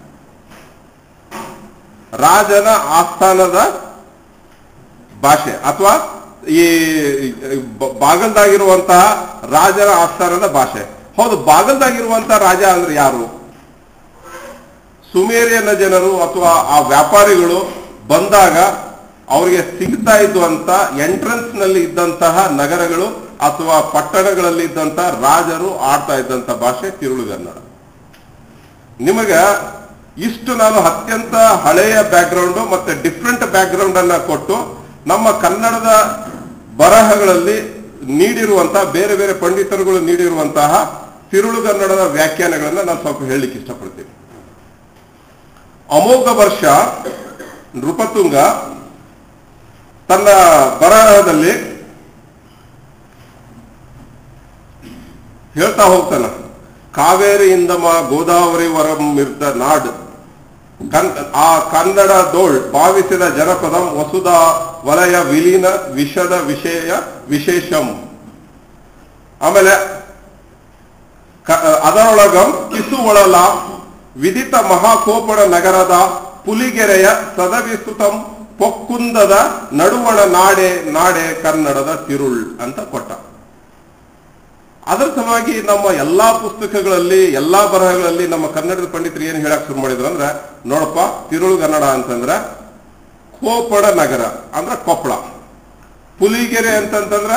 ರಾಜನ ಆಸ್ಥಾನದ ಭಾಷೆ ಅಥವಾ ಈ ಬ- ಬಾಗಲ್ದಾಗಿರುವಂತಹ ರಾಜನ ಆಸ್ಥಾನದ ಭಾಷೆ ಹೌದು ಬಾಗಲ್ದಾಗಿರುವಂತಹ ರಾಜ ಅಂದ್ರೆ ಯಾರು ಸುಮೇರಿಯನ ಜನರು ಅಥವಾ ಆ ವ್ಯಾಪಾರಿಗಳು ಬಂದಾಗ ಅವರಿಗೆ ಸಿಗ್ತಾ ಇದ್ದಂತ ಎಂಟ್ರೆನ್ಸ್ ನಲ್ಲಿ ಇದ್ದಂತಹ ನಗರಗಳು ಅಥವಾ ಪಟ್ಟಣಗಳಲ್ಲಿ ಇದ್ದಂತಹ ರಾಜರು ಆಡ್ತಾ ಇದ್ದಂತ ಭಾಷೆ ತಿರುಳುಗನ್ನಡ ನಿಮಗ ಇಷ್ಟು ನಾನು ಅತ್ಯಂತ ಹಳೆಯ ಬ್ಯಾಕ್ಗ್ರೌಂಡ್ ಮತ್ತೆ ಡಿಫ್ರೆಂಟ್ ಬ್ಯಾಕ್ಗ್ರೌಂಡ್ ಅನ್ನ ಕೊಟ್ಟು ನಮ್ಮ ಕನ್ನಡದ ಬರಹಗಳಲ್ಲಿ ನೀಡಿರುವಂತಹ ಬೇರೆ ಬೇರೆ ಪಂಡಿತರುಗಳು ನೀಡಿರುವಂತಹ ತಿರುಳುಗನ್ನಡದ ವ್ಯಾಖ್ಯಾನಗಳನ್ನ ನಾನು ಸ್ವಲ್ಪ ಹೇಳಲಿಕ್ಕೆ ಇಷ್ಟಪಡ್ತೀನಿ ಅಮೋಘ ವರ್ಷ ನೃಪತುಂಗ ತನ್ನ ಬರಹದಲ್ಲಿ ಹೇಳ್ತಾ ಹೋಗ್ತಾನ ಕಾವೇರಿಯಿಂದ ಮ ಗೋದಾವರಿ ವರಮಿರ್ದ ನಾಡ್ ಕನ್ ಆ ಕನ್ನಡ ದೋಳ್ ಭಾವಿಸಿದ ಜನಪದಂ ವಸುಧಾ ವಲಯ ವಿಲೀನ ವಿಷದ ವಿಷಯ ವಿಶೇಷಂ ಆಮೇಲೆ ಕ- ಅದರೊಳಗಂ ಕಿಸುವಳಲ ವಿದಿತ ಮಹಾಕೋಪಡ ನಗರದ ಪುಲಿಗೆರೆಯ ಸದವಿಸುತಂ ಪೊಕ್ಕುಂದದ ನಡುವಣ ನಾಡೆ ನಾಡೆ ಕನ್ನಡದ ತಿರುಳ್ ಅಂತ ಕೊಟ್ಟ ಅದರ ಸಲುವಾಗಿ ನಮ್ಮ ಎಲ್ಲಾ ಪುಸ್ತಕಗಳಲ್ಲಿ ಎಲ್ಲಾ ಬರಹಗಳಲ್ಲಿ ನಮ್ಮ ಕನ್ನಡದ ಪಂಡಿತರು ಏನು ಹೇಳಕ್ ಶುರು ಮಾಡಿದ್ರು ಅಂದ್ರೆ ನೋಡಪ್ಪ ತಿರುಳು ಕನ್ನಡ ಅಂತಂದ್ರ ಕೋಪಡ ನಗರ ಅಂದ್ರ ಕೊಪ್ಪಳ ಪುಲಿಗೆರೆ ಅಂತಂತಂದ್ರ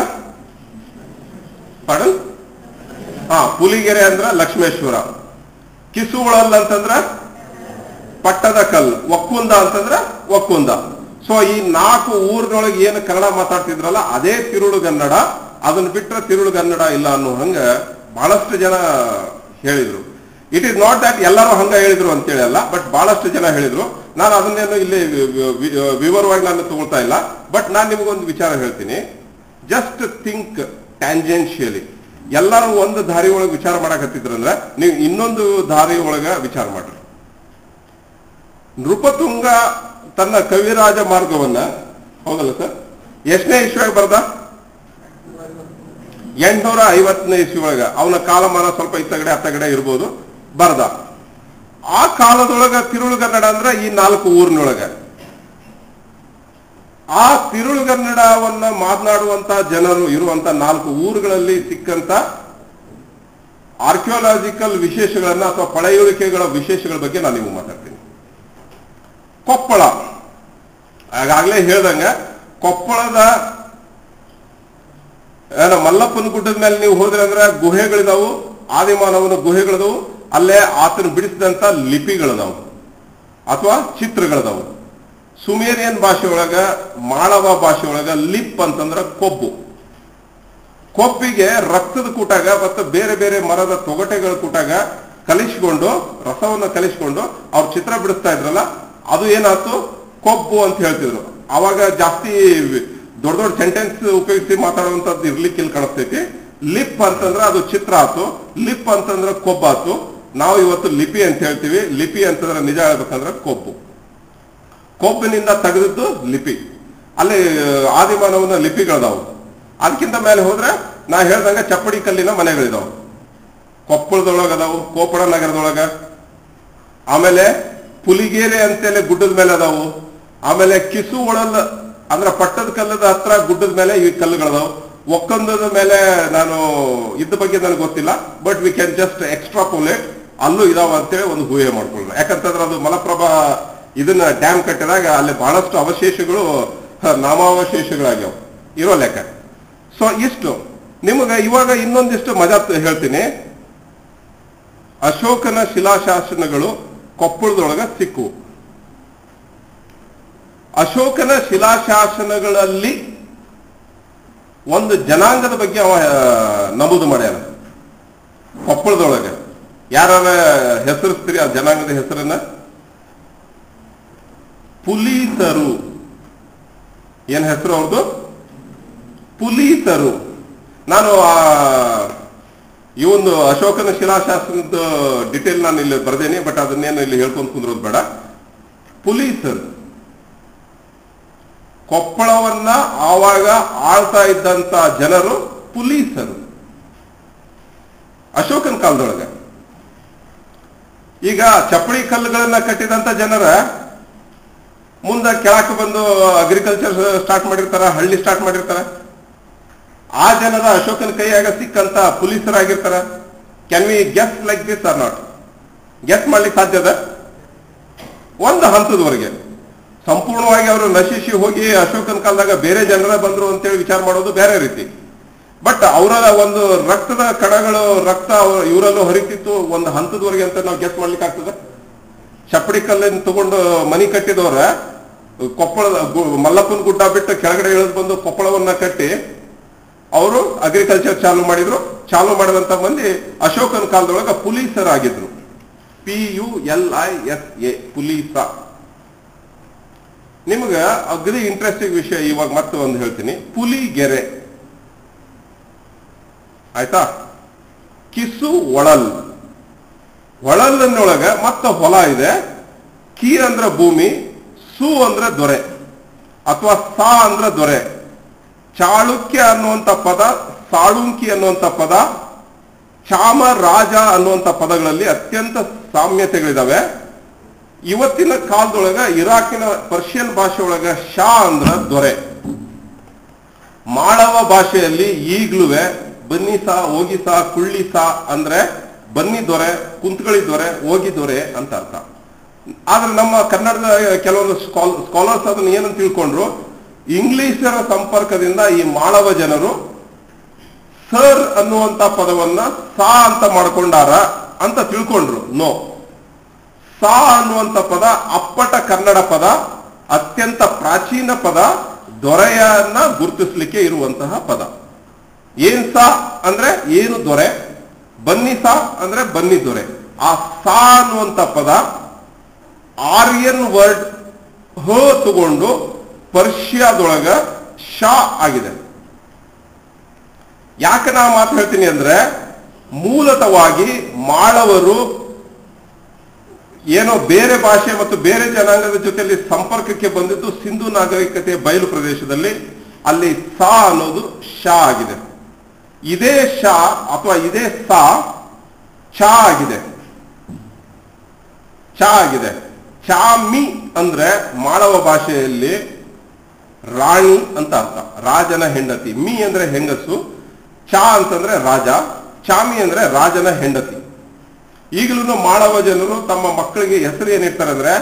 ಪಡಲ್ ಹಾ ಪುಲಿಗೆರೆ ಅಂದ್ರ ಲಕ್ಷ್ಮೇಶ್ವರ ಕಿಸುವಳಲ್ ಅಂತಂದ್ರ ಪಟ್ಟದ ಕಲ್ಲು ಒಕ್ಕುಂದ ಅಂತಂದ್ರ ಒಕ್ಕುಂದ ಸೊ ಈ ನಾಲ್ಕು ಊರಿನೊಳಗೆ ಏನು ಕನ್ನಡ ಮಾತಾಡ್ತಿದ್ರಲ್ಲ ಅದೇ ತಿರುಳು ಕನ್ನಡ ಅದನ್ನ ಬಿಟ್ರೆ ತಿರುಳು ಕನ್ನಡ ಇಲ್ಲ ಅನ್ನೋ ಹಂಗ ಬಹಳಷ್ಟು ಜನ ಹೇಳಿದ್ರು ಇಟ್ ಇಸ್ ನಾಟ್ ದಟ್ ಎಲ್ಲರೂ ಹಂಗ ಹೇಳಿದ್ರು ಅಂತೇಳಿ ಅಲ್ಲ ಬಟ್ ಬಹಳಷ್ಟು ಜನ ಹೇಳಿದ್ರು ನಾನು ಅದನ್ನೇನು ಇಲ್ಲಿ ವಿ- ವಿ- ವಿ- ವಿವರವಾಗಿ ನಾನು ತಗೊಳ್ತಾ ಇಲ್ಲ ಬಟ್ ನಾನು ನಿಮಗೊಂದು ವಿಚಾರ ಹೇಳ್ತೀನಿ ಜಸ್ಟ್ ಥಿಂಕ್ ಟ್ಯಾಂಜೆನ್ಷಿಯಲಿ ಎಲ್ಲರೂ ಒಂದು ದಾರಿ ಒಳಗೆ ವಿಚಾರ ಮಾಡಕತ್ತಿದ್ರಂದ್ರೆ ನೀವು ಇನ್ನೊಂದು ದಾರಿ ಒಳಗ ವಿಚಾರ ಮಾಡ್ರಿ ನೃಪತುಂಗ ತನ್ನ ಕವಿರಾಜ ಮಾರ್ಗವನ್ನ ಹೌದಲ್ಲ ಸರ್ ಎಷ್ಟನೇ ಇಸ್ವಿಯಾಗ ಬರ್ದ ಎಂಟ್ನೂರ ಐವತ್ತನೇ ಇಸ್ವಿ ಒಳಗ ಅವನ ಕಾಲಮಾನ ಸ್ವಲ್ಪ ಇತ್ತಗಡೆ ಹತ್ತಗಡೆ ಇರ್ಬೋದು ಬರ್ದ ಆ ಕಾಲದೊಳಗ ತಿರುಳುಗನ್ನಡ ಅಂದ್ರೆ ಈ ನಾಲ್ಕು ಊರಿನೊಳಗ ಆ ತಿರುಳುಗನ್ನಡವನ್ನ ಮಾತನಾಡುವಂತ ಜನರು ಇರುವಂತ ನಾಲ್ಕು ಊರುಗಳಲ್ಲಿ ಸಿಕ್ಕಂತ ಆರ್ಕಿಯಾಲಜಿಕಲ್ ವಿಶೇಷಗಳನ್ನ ಅಥವಾ ಪಳೆಯುಳಿಕೆಗಳ ವಿಶೇಷಗಳ ಬಗ್ಗೆ ನಾನು ನಿಮಗೆ ಮಾತಾಡ್ತೀನಿ ಕೊಪ್ಪಳ ಆಗಾಗ್ಲೇ ಹೇಳ್ದಂಗ ಕೊಪ್ಪಳದ ಏನ ಮಲ್ಲಪ್ಪನ ಗುಡ್ಡದ ಮೇಲೆ ನೀವು ಹೋದ್ರೆ ಅಂದ್ರೆ ಗುಹೆಗಳಿದಾವು ಆದಿಮಾನವನ ಗುಹೆಗಳಿದಾವು ಅಲ್ಲೇ ಆತನ ಬಿಡಿಸಿದಂತ ಲಿಪಿಗಳಿದಾವು ಅಥವಾ ಚಿತ್ರಗಳಿದಾವು ಸುಮೇರಿಯನ್ ಭಾಷೆ ಒಳಗ ಮಾಳವ ಭಾಷೆ ಒಳಗ ಲಿಪ್ ಅಂತಂದ್ರ ಕೊಬ್ಬು ಕೊಬ್ಬಿಗೆ ರಕ್ತದ ಕೂಟಾಗ ಮತ್ತು ಬೇರೆ ಬೇರೆ ಮರದ ತೊಗಟೆಗಳ ಕೂಟಾಗ ಕಲಿಸ್ಕೊಂಡು ರಸವನ್ನು ಕಲಿಸ್ಕೊಂಡು ಅವ್ರ ಚಿತ್ರ ಬಿಡಿಸ್ತಾ ಇದ್ರಲ್ಲ ಅದು ಏನಾಯ್ತು ಕೊಬ್ಬು ಅಂತ ಹೇಳ್ತಿದ್ರು ಅವಾಗ ಜಾಸ್ತಿ ದೊಡ್ಡ ದೊಡ್ಡ ಸೆಂಟೆನ್ಸ್ ಉಪಯೋಗಿಸಿ ಮಾತಾಡುವಂತದ್ದು ಇರ್ಲಿಕ್ಕೆ ಇಲ್ಲಿ ಕಾಣಿಸ್ತೈತಿ ಲಿಪ್ ಅಂತಂದ್ರೆ ಅದು ಚಿತ್ರ ಆತು ಲಿಪ್ ಅಂತಂದ್ರೆ ಕೊಬ್ಬಾತು ನಾವು ಇವತ್ತು ಲಿಪಿ ಅಂತ ಹೇಳ್ತೀವಿ ಲಿಪಿ ಅಂತಂದ್ರೆ ನಿಜ ಹೇಳ್ಬೇಕಂದ್ರೆ ಕೊಬ್ಬು ಕೊಬ್ಬಿನಿಂದ ತೆಗೆದದ್ದು ಲಿಪಿ ಅಲ್ಲಿ ಆದಿಮಾನವನ ಲಿಪಿಗಳದಾವು ಅದಕ್ಕಿಂತ ಮೇಲೆ ಹೋದ್ರೆ ನಾ ಹೇಳ್ದಂಗ ಚಪ್ಪಡಿ ಕಲ್ಲಿನ ಮನೆಗಳಿದಾವು ಕೊಪ್ಪಳದೊಳಗ ಅದಾವು ಕೋಪಡ ನಗರದೊಳಗ ಆಮೇಲೆ ಪುಲಿಗೇರೆ ಅಂತೇಳಿ ಗುಡ್ಡದ ಮೇಲೆ ಅದಾವು ಆಮೇಲೆ ಕಿಸು ಒಳಲ್ ಅಂದ್ರೆ ಪಟ್ಟದ ಕಲ್ಲದ ಹತ್ರ ಗುಡ್ಡದ ಮೇಲೆ ಈ ಕಲ್ಲುಗಳದಾವು ಒಕ್ಕಂದದ ಮೇಲೆ ನಾನು ಇದ್ರ ಬಗ್ಗೆ ನನಗೆ ಗೊತ್ತಿಲ್ಲ but we can just extrapolate ಅಲ್ಲೂ ಇದಾವ ಅಂತೇಳಿ ಒಂದು ಊಹೆ ಮಾಡ್ಕೊಳ್ಳೋಣ ಯಾಕಂತಂದ್ರೆ ಅದು ಮಲಪ್ರಭಾ ಇದನ್ನ ಡ್ಯಾಮ್ ಕಟ್ಟಿದಾಗ ಅಲ್ಲಿ ಬಹಳಷ್ಟು ಅವಶೇಷಗಳು ಹ, ನಾಮಾವಶೇಷಗಳಾಗ್ಯಾವ ಇರೋ ಲೆಕ್ಕ ಸೊ ಇಷ್ಟು ನಿಮಗೆ ಇವಾಗ ಇನ್ನೊಂದಿಷ್ಟು ಮಜಾ ತ- ಹೇಳ್ತೀನಿ ಅಶೋಕನ ಶಿಲಾಶಾಸನಗಳು ಕೊಪ್ಪಳದೊಳಗ ಸಿಕ್ಕು ಅಶೋಕನ ಶಿಲಾಶಾಸನಗಳಲ್ಲಿ ಒಂದು ಜನಾಂಗದ ಬಗ್ಗೆ ಅವ ಆ, ನಮೂದು ಮಾಡ್ಯಾನ ಕೊಪ್ಪಳದೊಳಗೆ ಯಾರ ಹೆಸರಿಸ್ತೀರಿ ಆ ಜನಾಂಗದ ಹೆಸರನ್ನ ಪುಲೀಸರು ಏನ್ ಹೆಸರು ಅವ್ರದ್ದು ಪುಲೀಸರು ನಾನು ಆ ಈ ಒಂದು ಅಶೋಕನ ಶಿಲಾಶಾಸ್ತ್ರದ ಡಿಟೇಲ್ ನಾನು ಇಲ್ಲಿ ಬರ್ದೇನೆ ಬಟ್ ಅದನ್ನೇನು ಇಲ್ಲಿ ಹೇಳ್ಕೊಂಡು ಕುಂದ್ರೋದು ಬೇಡ ಪುಲೀಸರು ಕೊಪ್ಪಳವನ್ನ ಆವಾಗ ಆಳ್ತಾ ಇದ್ದಂತ ಜನರು ಪುಲೀಸರು ಅಶೋಕನ ಕಾಲದೊಳಗೆ ಈಗ ಚಪ್ಪಡಿ ಕಲ್ಲುಗಳನ್ನ ಕಟ್ಟಿದಂತ ಜನರ ಮುಂದೆ ಕೆಳಕ್ಕೆ ಬಂದು ಅಗ್ರಿಕಲ್ಚರ್ ಸ್ಟಾರ್ಟ್ ಮಾಡಿರ್ತಾರ ಹಳ್ಳಿ ಸ್ಟಾರ್ಟ್ ಮಾಡಿರ್ತಾರ ಆ ಜನರ ಅಶೋಕನ ಕೈಯಾಗ ಸಿಕ್ಕಂತ ಪೊಲೀಸರಾಗಿರ್ತಾರ can we guess like this or not guess ಮಾಡ್ಲಿಕ್ಕೆ ಸಾಧ್ಯದ ಒಂದು ಹಂತದವರೆಗೆ ಸಂಪೂರ್ಣವಾಗಿ ಅವರು ನಶಿಸಿ ಹೋಗಿ ಅಶೋಕನ ಕಾಲದಾಗ ಬೇರೆ ಜನರ ಬಂದ್ರು ಅಂತೇಳಿ ವಿಚಾರ ಮಾಡೋದು ಬೇರೆ ರೀತಿ ಬಟ್ ಅವರ ಒಂದು ರಕ್ತದ ಕಣಗಳು ರಕ್ತ ಅವ್ರ- ಇವರಲ್ಲೂ ಹರಿತಿತ್ತು ಒಂದು ಹಂತದವರೆಗೆ ಅಂತ ನಾವು ಗೆಸ್ ಮಾಡ್ಲಿಕ್ಕೆ ಆಗ್ತದೆ ಚಪ್ಪಡಿ ಕಲ್ಲಿನ ತಗೊಂಡು ಮನಿ ಕಟ್ಟಿದವ್ರ ಕೊಪ್ಪಳದ ಗು- ಮಲ್ಲಪ್ಪನ ಗುಡ್ಡ ಬಿಟ್ಟು ಕೆಳಗಡೆ ಇಳಿದು ಬಂದು ಕೊಪ್ಪಳವನ್ನ ಕಟ್ಟಿ ಅವರು ಅಗ್ರಿಕಲ್ಚರ್ ಚಾಲು ಮಾಡಿದ್ರು ಚಾಲು ಮಾಡಿದಂತ ಮಂದಿ ಅಶೋಕನ ಕಾಲದೊಳಗ ಪೊಲೀಸರಾಗಿದ್ರು P U L I S A Pulisa ನಿಮ್ಗ ಅಗದಿ ಇಂಟ್ರೆಸ್ಟಿಂಗ್ ವಿಷಯ ಇವಾಗ ಮತ್ತೆ ಒಂದು ಹೇಳ್ತೀನಿ ಪುಲಿಗೆರೆ ಆಯ್ತಾ ಕಿಸು ಒಳಲ್ ಒಳಲಿನೊಳಗ ಮತ್ತೆ ಹೊಲ ಇದೆ ಕಿ ಅಂದ್ರ ಭೂಮಿ ಸು ಅಂದ್ರೆ ದೊರೆ ಅಥವಾ ಸಾ ಅಂದ್ರ ದೊರೆ ಚಾಳುಕ್ಯ ಅನ್ನುವಂತ ಪದ ಸಾಳುಂಕಿ ಅನ್ನುವಂತ ಪದ ಚಾಮರಾಜ ಅನ್ನುವಂತ ಪದಗಳಲ್ಲಿ ಅತ್ಯಂತ ಸಾಮ್ಯತೆಗಳಿದಾವೆ ಇವತ್ತಿನ ಕಾಲದೊಳಗ ಇರಾಕಿನ ಪರ್ಷಿಯನ್ ಭಾಷೆ ಒಳಗ ಶಾ ಅಂದ್ರ ದೊರೆ ಮಾಳವ ಭಾಷೆಯಲ್ಲಿ ಈಗ್ಲೂ ಬನ್ನಿ ಸಾ ಹೋಗಿ ಸಾ ಕುಳ್ಳಿ ಸಾ ಅಂದ್ರೆ ಬನ್ನಿ ದೊರೆ ಕುಂತ್ಕಳಿ ದೊರೆ ಹೋಗಿ ದೊರೆ ಅಂತ ಅರ್ಥ ಆದ್ರೆ ನಮ್ಮ ಕನ್ನಡದ ಕೆಲವೊಂದು ಸ್ಕಾಲರ್ಸ್ ಅದನ್ನ ಏನಂತ ತಿಳ್ಕೊಂಡ್ರು ಇಂಗ್ಲಿಷರ ಸಂಪರ್ಕದಿಂದ ಈ ಮಾಳವ ಜನರು ಸರ್ ಅನ್ನುವಂತ ಪದವನ್ನ ಸಾ ಅಂತ ಮಾಡ್ಕೊಂಡಾರ ಅಂತ ತಿಳ್ಕೊಂಡ್ರು ನೋ ಸಾ ಅನ್ನುವಂತ ಪದ ಅಪ್ಪಟ ಕನ್ನಡ ಪದ ಅತ್ಯಂತ ಪ್ರಾಚೀನ ಪದ ದೊರೆಯನ್ನ ಗುರುತಿಸ್ಲಿಕ್ಕೆ ಇರುವಂತಹ ಪದ ಏನ್ ಸಾ ಅಂದ್ರೆ ಏನು ದೊರೆ ಬನ್ನಿ ಸಾ ಅಂದ್ರೆ ಬನ್ನಿ ದೊರೆ ಆ ಸಾ ಅನ್ನುವಂತ ಪದ ಆರ್ಯನ್ ವರ್ಡ್ ಹ ತಗೊಂಡು ಪರ್ಷಿಯಾದೊಳಗ ಶಾ ಆಗಿದೆ ಯಾಕೆ ನಾ ಮಾತು ಹೇಳ್ತೀನಿ ಅಂದ್ರೆ ಮೂಲತವಾಗಿ ಮಾಳವರು ಏನೋ ಬೇರೆ ಭಾಷೆ ಮತ್ತು ಬೇರೆ ಜನಾಂಗದ ಜೊತೆಯಲ್ಲಿ ಸಂಪರ್ಕಕ್ಕೆ ಬಂದಿದ್ದು ಸಿಂಧು ನಾಗರಿಕತೆಯ ಬಯಲು ಪ್ರದೇಶದಲ್ಲಿ ಅಲ್ಲಿ ಸಾ ಅನ್ನೋದು ಶಾ ಆಗಿದೆ ಇದೇ ಶಾ ಅಥವಾ ಇದೇ ಸಾ ಚಾ ಆಗಿದೆ ಚಾ ಆಗಿದೆ ಚಾಮಿ ಅಂದ್ರೆ ಮಾಳವ ಭಾಷೆಯಲ್ಲಿ ರಾಣಿ ಅಂತ ಅರ್ಥ ರಾಜನ ಹೆಂಡತಿ ಮಿ ಅಂದ್ರೆ ಹೆಂಗಸು ಚಾ ಅಂತಂದ್ರೆ ರಾಜ ಚಾಮಿ ಅಂದ್ರೆ ರಾಜನ ಹೆಂಡತಿ ಈಗಲೂ ಮಾಳವ ಜನರು ತಮ್ಮ ಮಕ್ಕಳಿಗೆ ಹೆಸರು ಏನಿರ್ತಾರೆ ಅಂದ್ರೆ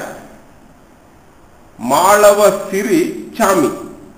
Malava Siri Chami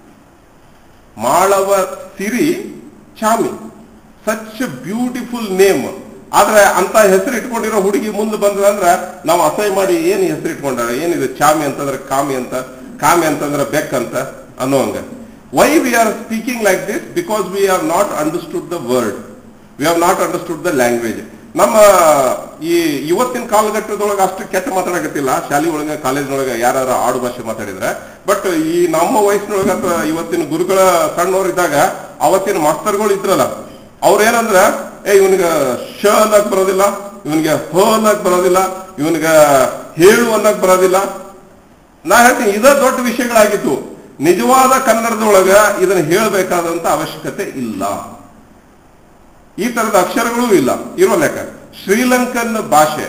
Malava Siri Chami such beautiful name ಆದ್ರೆ ಅಂತ ಹೆಸರು ಇಟ್ಕೊಂಡಿರೋ ಹುಡುಗಿ ಮುಂದೆ ಬಂದ್ರೆ ಅಂದ್ರೆ ನಾವು ಅಸಹ್ಯ ಮಾಡಿ ಏನು ಹೆಸರು ಇಟ್ಕೊಂಡಾರ ಏನಿದೆ ಚಾಮಿ ಅಂತಂದ್ರೆ ಕಾಮಿ ಅಂತ ಕಾಮಿ ಅಂತಂದ್ರೆ ಬೆಕ್ ಅಂತ ಅನ್ನೋಂಗ why we are speaking like this because we are not understood the word we have not understood the language ನಮ್ಮ ಈ ಇವತ್ತಿನ ಕಾಲಘಟ್ಟದೊಳಗೆ ಅಷ್ಟು ಕೆಟ್ಟ ಮಾತಾಡಕತ್ತಿಲ್ಲ ಶಾಲೆ ಒಳಗೆ ಕಾಲೇಜ್ನೊಳಗೆ ಯಾರು ಆಡು ಭಾಷೆ ಮಾತಾಡಿದ್ರೆ ಬಟ್ ಈ ನಮ್ಮ ವಯಸ್ಸಿನೊಳಗೆ ಅಥವಾ ಇವತ್ತಿನ ಗುರುಗಳ ಸಣ್ಣವರಿದ್ದಾಗ ಅವತ್ತಿನ ಮಾಸ್ತರ್ಗಳು ಇದ್ರಲ್ಲ ಅವ್ರೇನಂದ್ರ ಏ ಇವನಿಗೆ ಶ ಅನ್ನಕ್ ಬರೋದಿಲ್ಲ ಇವನಿಗೆ ಹ ಅನ್ನಕ್ ಬರೋದಿಲ್ಲ ಇವನಿಗ ಹೇಳು ಅನ್ನಕ್ ಬರೋದಿಲ್ಲ ನಾ ಹೇಳ್ತೀನಿ ಇದ ದೊಡ್ಡ ವಿಷಯಗಳಾಗಿತ್ತು ನಿಜವಾದ ಕನ್ನಡದೊಳಗ ಇದನ್ನ ಹೇಳಬೇಕಾದಂತ ಅವಶ್ಯಕತೆ ಇಲ್ಲ ಈ ತರದ ಅಕ್ಷರಗಳೂ ಇಲ್ಲ ಇರೋ ಲೆಕ್ಕ ಶ್ರೀಲಂಕನ್ ಭಾಷೆ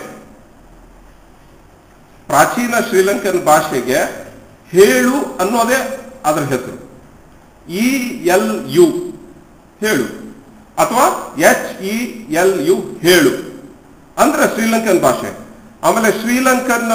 ಪ್ರಾಚೀನ ಶ್ರೀಲಂಕನ್ ಭಾಷೆಗೆ ಹೇಳು ಅನ್ನೋದೇ ಅದರ ಹೆಸರು ಇ ಎಲ್ ಯು ಹೇಳು ಅಥವಾ ಎಚ್ ಇ ಎಲ್ ಯು ಹೇಳು ಅಂದ್ರೆ ಶ್ರೀಲಂಕನ್ ಭಾಷೆ ಆಮೇಲೆ ಶ್ರೀಲಂಕನ್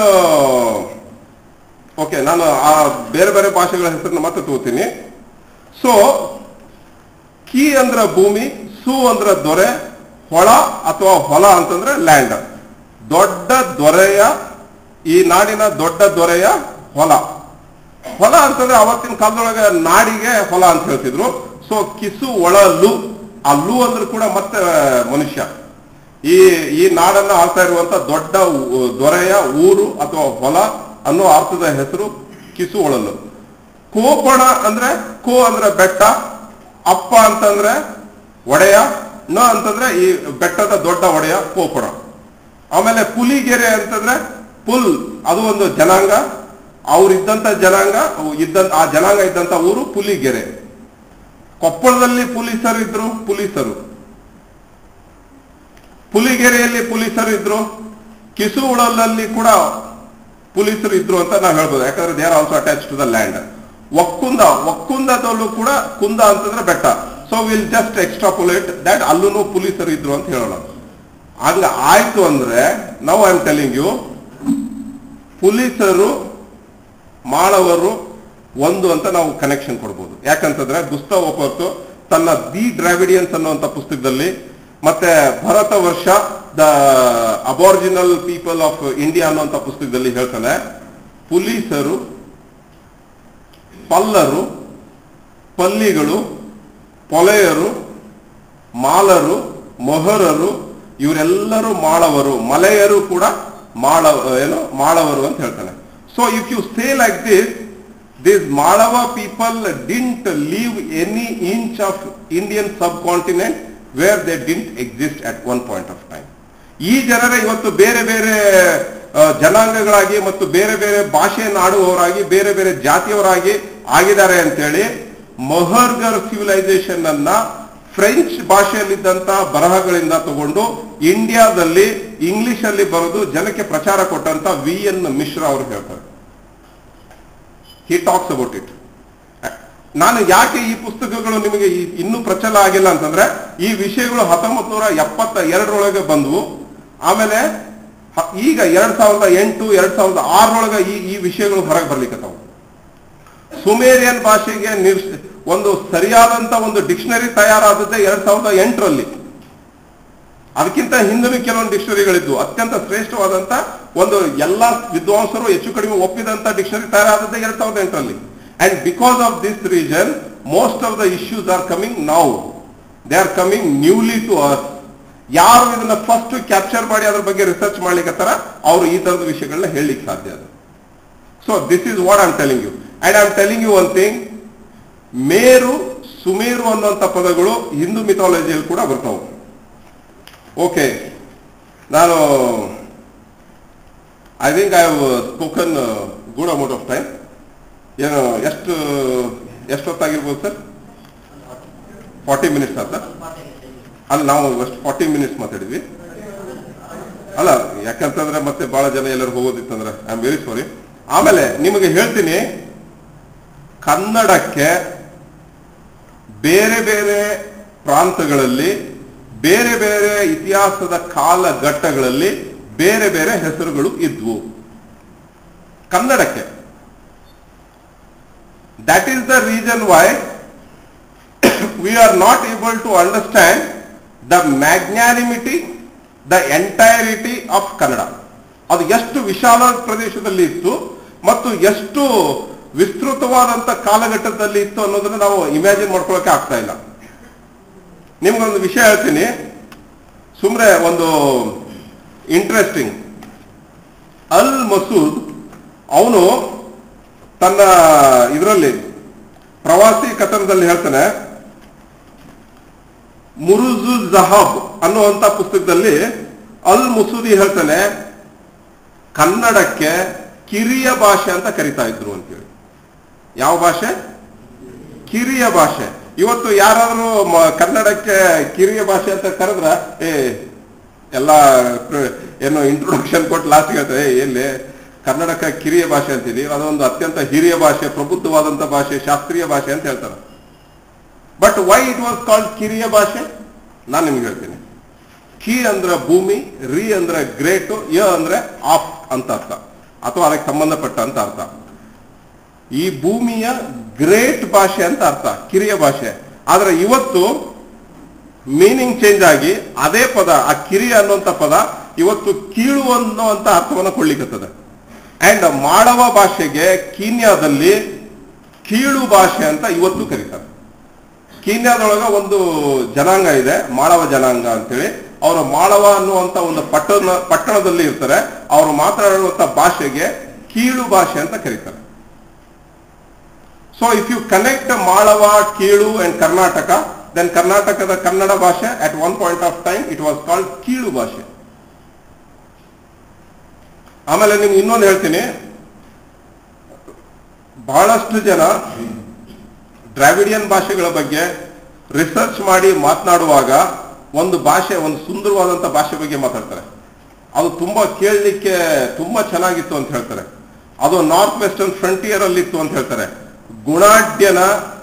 ಓಕೆ ನಾನು ಆ ಬೇರೆ ಬೇರೆ ಭಾಷೆಗಳ ಹೆಸರನ್ನ ಮತ್ತೆ ತಗೋತೀನಿ ಸೊ ಕಿ ಅಂದ್ರ ಭೂಮಿ ಸು ಅಂದ್ರ ದೊರೆ ಹೊಳ ಅಥವಾ ಹೊಲ ಅಂತಂದ್ರೆ ಲ್ಯಾಂಡ್ ದೊಡ್ಡ ದೊರೆಯ ಈ ನಾಡಿನ ದೊಡ್ಡ ದೊರೆಯ ಹೊಲ ಹೊಲ ಅಂತಂದ್ರೆ ಅವತ್ತಿನ ಕಾಲದೊಳಗೆ ನಾಡಿಗೆ ಹೊಲ ಅಂತ ಹೇಳ್ತಿದ್ರು ಸೊ ಕಿಸು ಒಳಲು ಆ ಲು ಅಂದ್ರೆ ಕೂಡ ಮತ್ತೆ ಮನುಷ್ಯ ಈ ಈ ನಾಡನ್ನ ಆಳ್ತಾ ಇರುವಂತ ದೊಡ್ಡ ಊ- ದೊರೆಯ ಊರು ಅಥವಾ ಹೊಲ ಅನ್ನೋ ಅರ್ಥದ ಹೆಸರು ಕಿಸು ಒಳಲು ಕೋಪಣ ಅಂದ್ರೆ ಕೋ ಅಂದ್ರೆ ಬೆಟ್ಟ ಅಪ್ಪ ಅಂತಂದ್ರೆ ಒಡೆಯ ನ ಅಂತಂದ್ರೆ ಈ ಬೆಟ್ಟದ ದೊಡ್ಡ ಒಡೆಯ ಕೋಪಣ ಆಮೇಲೆ ಪುಲಿಗೆರೆ ಅಂತಂದ್ರೆ ಪುಲ್ ಅದು ಒಂದು ಜನಾಂಗ ಅವ್ರಿದ್ದಂತ ಜನಾಂಗ ಅವು ಇದ್ದಂತ ಆ ಜನಾಂಗ ಇದ್ದಂತ ಊರು ಪುಲಿಗೆರೆ ಕೊಪ್ಪಳದಲ್ಲಿ ಪೊಲೀಸರು ಇದ್ರು ಪೊಲೀಸರು ಪುಲಿಗೆರೆಯಲ್ಲಿ ಪೊಲೀಸರು ಇದ್ರು ಕಿಸುಳಲ್ಲಿ ಕೂಡ ಪೊಲೀಸರು ಇದ್ರು ಅಂತ ನಾವು ಹೇಳ್ಬೋದು ಯಾಕಂದ್ರೆ they are also attach to the land Okkunda ಒಕ್ಕುಂದದಲ್ಲೂ ಕೂಡ ಕುಂದ ಅಂತಂದ್ರೆ ಬೆಟ್ಟ so will just extrapolate that ಅಲ್ಲೂ ಪೊಲೀಸರು ಇದ್ರು ಅಂತ ಹೇಳೋಣ ಹಂಗ ಆಯ್ತು ಅಂದ್ರೆ ನಾವು ಐ ಆಮ್ ಟೆಲಿಂಗ್ ಯು ಪೊಲೀಸರು ಮಾಳವರು ಒಂದು ಅಂತ ನಾವು ಕನೆಕ್ಷನ್ ಕೊಡ್ಬೋದು ಯಾಕಂತಂದ್ರೆ ಗುಸ್ತಾವ್ ಒಪರ್ತು ತನ್ನ ದಿ ಡ್ರಾವಿಡಿಯನ್ಸ್ ಅನ್ನುವಂತ ಪುಸ್ತಕದಲ್ಲಿ ಮತ್ತೆ Bharatavarsha the aboriginal people of India ಅನ್ನುವಂತ ಪುಸ್ತಕದಲ್ಲಿ ಹೇಳ್ತಾನೆ ಪೊಲೀಸರು ಪಲ್ಲರು ಪಲ್ಲಿಗಳು ಪೊಲೆಯರು ಮಾಲರು ಮೊಹರರು ಇವರೆಲ್ಲರೂ ಮಾಳವರು ಮಲೆಯರು ಕೂಡ ಮಾಳ ಏನು ಮಾಳವರು ಅಂತ ಹೇಳ್ತಾನೆ so if you say like this this Malava people didn't leave any inch of Indian subcontinent where they didn't exist at one point of time ಈ ಜನರೇ ಇವತ್ತು ಬೇರೆ ಬೇರೆ ಆ, ಜನಾಂಗಗಳಾಗಿ ಮತ್ತು ಬೇರೆ ಬೇರೆ ಭಾಷೆಯನ್ನು ಆಡುವವರಾಗಿ ಬೇರೆ ಬೇರೆ ಜಾತಿಯವರಾಗಿ ಆಗಿದ್ದಾರೆ ಅಂತೇಳಿ ಮೊಹರ್ಗರ್ ಸಿವಿಲೈಸೇಷನ್ ಅನ್ನ ಫ್ರೆಂಚ್ ಭಾಷೆಯಲ್ಲಿದ್ದಂತ ಬರಹಗಳಿಂದ ತಗೊಂಡು ಇಂಡಿಯಾದಲ್ಲಿ ಇಂಗ್ಲಿಷ್ ಅಲ್ಲಿ ಬರೆದು ಜನಕ್ಕೆ ಪ್ರಚಾರ ಕೊಟ್ಟಂತ ವಿ ಎನ್ ಮಿಶ್ರಾ ಅವರು ಹೇಳ್ತಾರೆ ಹಿ ಟಾಕ್ಸ್ ಅಬೌಟ್ ಇಟ್ ನಾನು ಯಾಕೆ ಈ ಪುಸ್ತಕಗಳು ನಿಮಗೆ ಈ- ಇನ್ನೂ ಪ್ರಚಲ ಆಗಿಲ್ಲ ಅಂತಂದ್ರೆ ಈ ವಿಷಯಗಳು ಹತ್ತೊಂಬತ್ ನೂರ ಎಪ್ಪತ್ತ ಎರಡರೊಳಗೆ ಬಂದವು ಆಮೇಲೆ ಹ- ಈಗ ಎರಡ್ ಸಾವಿರದ ಎಂಟು ಎರಡ್ ಸಾವಿರದ ಆರರೊಳಗೆ ಈ ಈ ವಿಷಯಗಳು ಹೊರಗೆ ಬರ್ಲಿಕ್ಕತ್ತಾವು ಸುಮೇರಿಯನ್ ಭಾಷೆಗೆ ನಿರ್ ಒಂದು ಸರಿಯಾದಂತ ಒಂದು ಡಿಕ್ಷನರಿ ತಯಾರಾದದ್ದೇ ಎರಡ್ ಸಾವಿರದ ಎಂಟರಲ್ಲಿ ಅದಕ್ಕಿಂತ ಹಿಂದೂ ಕೆಲವೊಂದು ಡಿಕ್ಷನರಿಗಳಿದ್ವು ಅತ್ಯಂತ ಶ್ರೇಷ್ಠವಾದಂತ ಒಂದು ಎಲ್ಲಾ ವಿದ್ವಾಂಸರು ಹೆಚ್ಚು ಕಡಿಮೆ ಒಪ್ಪಿದಂತ ಡಿಕ್ಷನರಿ ತಯಾರಾದದ್ದೇ ಎರಡ್ ಸಾವಿರದ ಎಂಟರಲ್ಲಿ and because of this reason most of the issues are coming now they are coming newly to us ಯಾರು ಇದನ್ನ ಫಸ್ಟ್ ಕ್ಯಾಪ್ಚರ್ ಮಾಡಿ ಅದ್ರ ಬಗ್ಗೆ ರಿಸರ್ಚ್ ಮಾಡ್ಲಿಕ್ಕತ್ತಾರ ಅವರು ಈ ತರದ ವಿಷಯಗಳನ್ನ ಹೇಳಲಿಕ್ಕೆ ಸಾಧ್ಯ ಅದು so this is what I'm telling you and I am telling you one thing Meru Sumeru ಅನ್ನುವಂಥ ಪದಗಳು ಹಿಂದೂ ಮಿಥಾಲಜಿಯಲ್ಲಿ ಕೂಡ ಬರ್ತಾವೆ ಓಕೆ ನಾನು I think I have spoken good amount of time ಏನು ಎಷ್ಟು ಎಷ್ಟು ಹೊತ್ತಾಗಿರ್ಬೋದು ಸರ್ ಫಾರ್ಟಿ ಮಿನಿಟ್ಸ್ ಆತ ಅಲ್ಲ ನಾವು ಎಷ್ಟು ಫಾರ್ಟಿ ಮಿನಿಟ್ಸ್ ಮಾತಾಡಿದ್ವಿ ಅಲ್ಲ ಯಾಕಂತಂದ್ರೆ ಮತ್ತೆ ಬಹಳ ಜನ ಎಲ್ಲರೂ ಹೋಗೋದಿತ್ತಂದ್ರೆ ಐ ಆಮ್ ವೆರಿ ಸಾರಿ ಆಮೇಲೆ ನಿಮಗೆ ಹೇಳ್ತೀನಿ ಕನ್ನಡಕ್ಕೆ ಬೇರೆ ಬೇರೆ ಪ್ರಾಂತಗಳಲ್ಲಿ ಬೇರೆ ಬೇರೆ ಇತಿಹಾಸದ ಕಾಲಘಟ್ಟಗಳಲ್ಲಿ ಬೇರೆ ಬೇರೆ ಹೆಸರುಗಳು ಇದ್ವು ಕನ್ನಡಕ್ಕೆ that is the reason why we are not able to understand the magnanimity, the entirety of Kannada ಅದು ಎಷ್ಟು ವಿಶಾಲ ಪ್ರದೇಶದಲ್ಲಿ ಇತ್ತು ಮತ್ತು ಎಷ್ಟು ವಿಸ್ತೃತವಾದಂತ ಕಾಲಘಟ್ಟದಲ್ಲಿ ಇತ್ತು ಅನ್ನೋದನ್ನ ನಾವು ಇಮ್ಯಾಜಿನ್ ಮಾಡ್ಕೊಳಕ್ಕೆ ಆಗ್ತಾ ಇಲ್ಲ ನಿಮ್ಗೊಂದು ವಿಷಯ ಹೇಳ್ತೀನಿ ಸುಮ್ರೆ ಒಂದು ಇಂಟ್ರೆಸ್ಟಿಂಗ್ ಅಲ್ ಮಸೂದ್ ಅವನು ತನ್ನ ಇದರಲ್ಲಿ ಪ್ರವಾಸಿ ಕಥನದಲ್ಲಿ ಹೇಳ್ತಾನೆ ಮುರುಜು ಜಹಾಬ್ ಅನ್ನುವಂತ ಪುಸ್ತಕದಲ್ಲಿ ಅಲ್ ಮುಸೂದಿ ಹೇಳ್ತಾನೆ ಕನ್ನಡಕ್ಕೆ ಕಿರಿಯ ಭಾಷೆ ಅಂತ ಕರಿತಾ ಇದ್ರು ಅಂತೇಳಿ ಯಾವ ಭಾಷೆ ಕಿರಿಯ ಭಾಷೆ ಇವತ್ತು ಯಾರಾದ್ರೂ ಮ- ಕನ್ನಡಕ್ಕೆ ಕಿರಿಯ ಭಾಷೆ ಅಂತ ಕರೆದ್ರ ಏ ಎಲ್ಲ ಪ್ರ- ಏನೋ ಇಂಟ್ರೊಡಕ್ಷನ್ ಕೊಟ್ಟು ಲಾಸ್ಟ್ ಹೇಳ್ತಾರೆ ಏ ಎಲ್ಲಿ ಕನ್ನಡಕ್ಕೆ ಕಿರಿಯ ಭಾಷೆ ಅಂತೀವಿ ಅದೊಂದು ಅತ್ಯಂತ ಹಿರಿಯ ಭಾಷೆ ಪ್ರಬುದ್ಧವಾದಂತ ಭಾಷೆ ಶಾಸ್ತ್ರೀಯ ಭಾಷೆ ಅಂತ ಹೇಳ್ತಾರೆ but why it was called ಕಿರಿಯ ಭಾಷೆ ನಾನು ನಿಮ್ಗೆ ಹೇಳ್ತೀನಿ ಕಿ ಅಂದ್ರೆ ಭೂಮಿ ರಿ ಅಂದ್ರೆ ಗ್ರೇಟ್ ಯ ಅಂದ್ರೆ ಆಫ್ ಅಂತ ಅರ್ಥ ಅಥವಾ ಅದಕ್ಕೆ ಸಂಬಂಧಪಟ್ಟ ಅಂತ ಅರ್ಥ ಈ ಭೂಮಿಯ ಗ್ರೇಟ್ ಭಾಷೆ ಅಂತ ಅರ್ಥ ಕಿರಿಯ ಭಾಷೆ ಆದ್ರೆ ಇವತ್ತು ಮೀನಿಂಗ್ ಚೇಂಜ್ ಆಗಿ ಅದೇ ಪದ ಆ ಕಿರಿಯ ಅನ್ನುವಂಥ ಪದ ಇವತ್ತು ಕೀಳು ಅನ್ನುವಂಥ ಅರ್ಥವನ್ನು ಕೊಳ್ಳಿಕತ್ತದೆ ಅಂಡ್ ಮಾಳವ ಭಾಷೆಗೆ ಕೀನ್ಯಾದಲ್ಲಿ ಕೀಳು ಭಾಷೆ ಅಂತ ಇವತ್ತು ಕರೀತಾರೆ ಕೀನ್ಯಾದೊಳಗ ಒಂದು ಜನಾಂಗ ಇದೆ ಮಾಳವ ಜನಾಂಗ ಅಂತೇಳಿ ಅವರು ಮಾಳವ ಅನ್ನುವಂತ ಒಂದು ಪಟ್ಟಣ ಪಟ್ಟಣದಲ್ಲಿ ಇರ್ತಾರೆ ಅವರು ಮಾತನಾಡುವಂತ ಭಾಷೆಗೆ ಕೀಳು ಭಾಷೆ ಅಂತ ಕರೀತಾರೆ so if you connect Malava ಕೀಳು ಅಂಡ್ ಕರ್ನಾಟಕ ದೆನ್ ಕರ್ನಾಟಕದ ಕನ್ನಡ ಭಾಷೆ at one point of time it was called ಕೀಳು ಭಾಷೆ ಆಮೇಲೆ ನಿಮ್ಗೆ ಇನ್ನೊಂದು ಹೇಳ್ತೀನಿ ಬಹಳಷ್ಟು ಜನ ದ್ರಾವಿಡಿಯನ್ ಭಾಷೆಗಳ ಬಗ್ಗೆ ರಿಸರ್ಚ್ ಮಾಡಿ ಮಾತನಾಡುವಾಗ ಒಂದು ಭಾಷೆ ಒಂದು ಸುಂದರವಾದಂತ ಭಾಷೆ ಬಗ್ಗೆ ಮಾತಾಡ್ತಾರೆ ಅದು ತುಂಬಾ ಕೇಳಲಿಕ್ಕೆ ತುಂಬಾ ಚೆನ್ನಾಗಿತ್ತು ಅಂತ ಹೇಳ್ತಾರೆ ಅದು ನಾರ್ತ್ ವೆಸ್ಟರ್ನ್ ಫ್ರಂಟಿಯರ್ ಅಲ್ಲಿ ಇತ್ತು ಅಂತ ಹೇಳ್ತಾರೆ ಗುಣಾಢ್ಯನ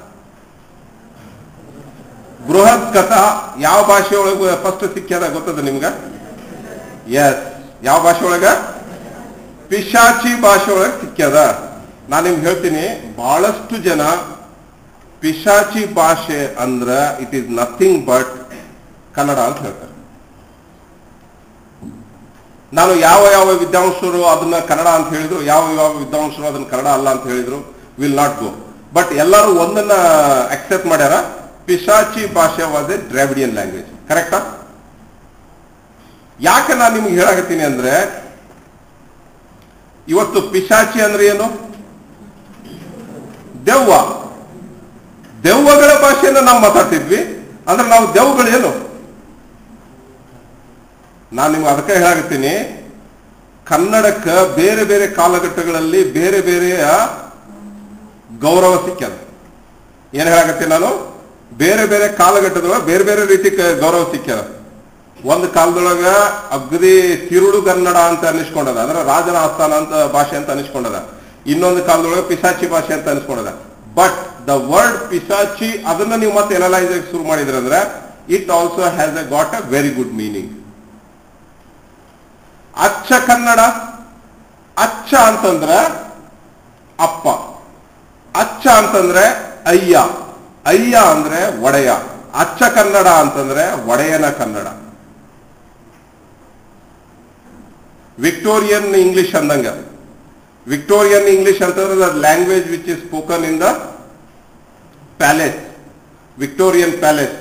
ಬೃಹತ್ ಕಥಾ ಯಾವ ಭಾಷೆ ಒಳಗೆ ಫಸ್ಟ್ ಸಿಕ್ಕ್ಯದ ಗೊತ್ತದ ನಿಮ್ಗ ಎಸ್ ಯಾವ ಭಾಷೆ ಒಳಗ ಪಿಶಾಚಿ ಭಾಷೆ ಒಳಗೆ ಸಿಕ್ಕ್ಯದ ನಾನು ನಿಮ್ಗೆ ಹೇಳ್ತೀನಿ ಬಹಳಷ್ಟು ಜನ ಪಿಶಾಚಿ ಭಾಷೆ ಅಂದ್ರ it is nothing but Kannada ಅಂತ ಹೇಳ್ತಾರೆ ನಾನು ಯಾವ ಯಾವ ವಿದ್ವಾಂಸರು ಅದನ್ನ ಕನ್ನಡ ಅಂತ ಹೇಳಿದ್ರು ಯಾವ ಯಾವ ವಿದ್ವಾಂಸರು ಅದನ್ನ ಕನ್ನಡ ಅಲ್ಲ ಅಂತ ಹೇಳಿದ್ರು ವಿಲ್ ನಾಟ್ ಗೋ ಬಟ್ ಎಲ್ಲರೂ ಒಂದನ್ನ ಅಕ್ಸೆಪ್ಟ್ ಮಾಡ್ಯಾರ ಪಿಶಾಚಿ ಭಾಷೆ ವಾಸ್ ಎ ಡ್ರಾವಿಡಿಯನ್ ಲ್ಯಾಂಗ್ವೇಜ್ ಕರೆಕ್ಟಾ ಯಾಕೆ ನಾನು ನಿಮ್ಗೆ ಹೇಳಾಕತ್ತೀನಿ ಅಂದ್ರೆ ಇವತ್ತು ಪಿಶಾಚಿ ಅಂದ್ರೆ ಏನು ದೆವ್ವ ದೆವ್ವಗಳ ಭಾಷೆಯನ್ನು ನಾವು ಮಾತಾಡ್ತಿದ್ವಿ ಅಂದ್ರೆ ನಾವು ದೆವ್ವಗಳೇನು ನಾನು ನಿಮ್ಗೆ ಅದಕ್ಕೆ ಹೇಳಾಕತ್ತೀನಿ ಕನ್ನಡಕ್ಕ ಬೇರೆ ಬೇರೆ ಕಾಲಘಟ್ಟಗಳಲ್ಲಿ ಬೇರೆ ಬೇರೆಯ ಗೌರವ ಸಿಕ್ಕ್ಯದ ಏನ್ ಹೇಳಾಕತ್ತೀನಿ ನಾನು ಬೇರೆ ಬೇರೆ ಕಾಲಘಟ್ಟದೊಳಗೆ ಬೇರೆ ಬೇರೆ ರೀತಿ ಕ- ಗೌರವ ಸಿಕ್ಕ್ಯದ ಒಂದು ಕಾಲದೊಳಗ ಅಗದಿ ತಿರುಳು ಕನ್ನಡ ಅಂತ ಅನಿಸ್ಕೊಂಡದ ಅಂದ್ರೆ ರಾಜನ ಆಸ್ಥಾನ ಅಂತ ಭಾಷೆ ಅಂತ ಅನಿಸ್ಕೊಂಡದ ಇನ್ನೊಂದು ಕಾಲದೊಳಗೆ ಪಿಸಾಚಿ ಭಾಷೆ ಅಂತ ಅನಿಸ್ಕೊಂಡದ ಬಟ್ ದ ವರ್ಡ್ ಪಿಸಾಚಿ ಅದನ್ನ ನೀವು ಮತ್ತೆ ಎನಲೈಸ್ ಶುರು ಮಾಡಿದ್ರಿ ಅಂದ್ರೆ it also has a got a very good meaning ಅಚ್ಚ ಕನ್ನಡ ಅಚ್ಚ ಅಂತಂದ್ರೆ ಅಪ್ಪ ಅಚ್ಚ ಅಂತಂದ್ರೆ ಅಯ್ಯ ಅಯ್ಯ ಅಂದ್ರೆ ಒಡೆಯ ಅಚ್ಚ ಕನ್ನಡ ಅಂತಂದ್ರೆ ಒಡೆಯನ ಕನ್ನಡ ವಿಕ್ಟೋರಿಯನ್ ಇಂಗ್ಲಿಷ್ ಅಂದಂಗ ವಿಕ್ಟೋರಿಯನ್ ಇಂಗ್ಲಿಷ್ ಅಂತಂದ್ರೆ the language which is spoken in the palace Victorian palace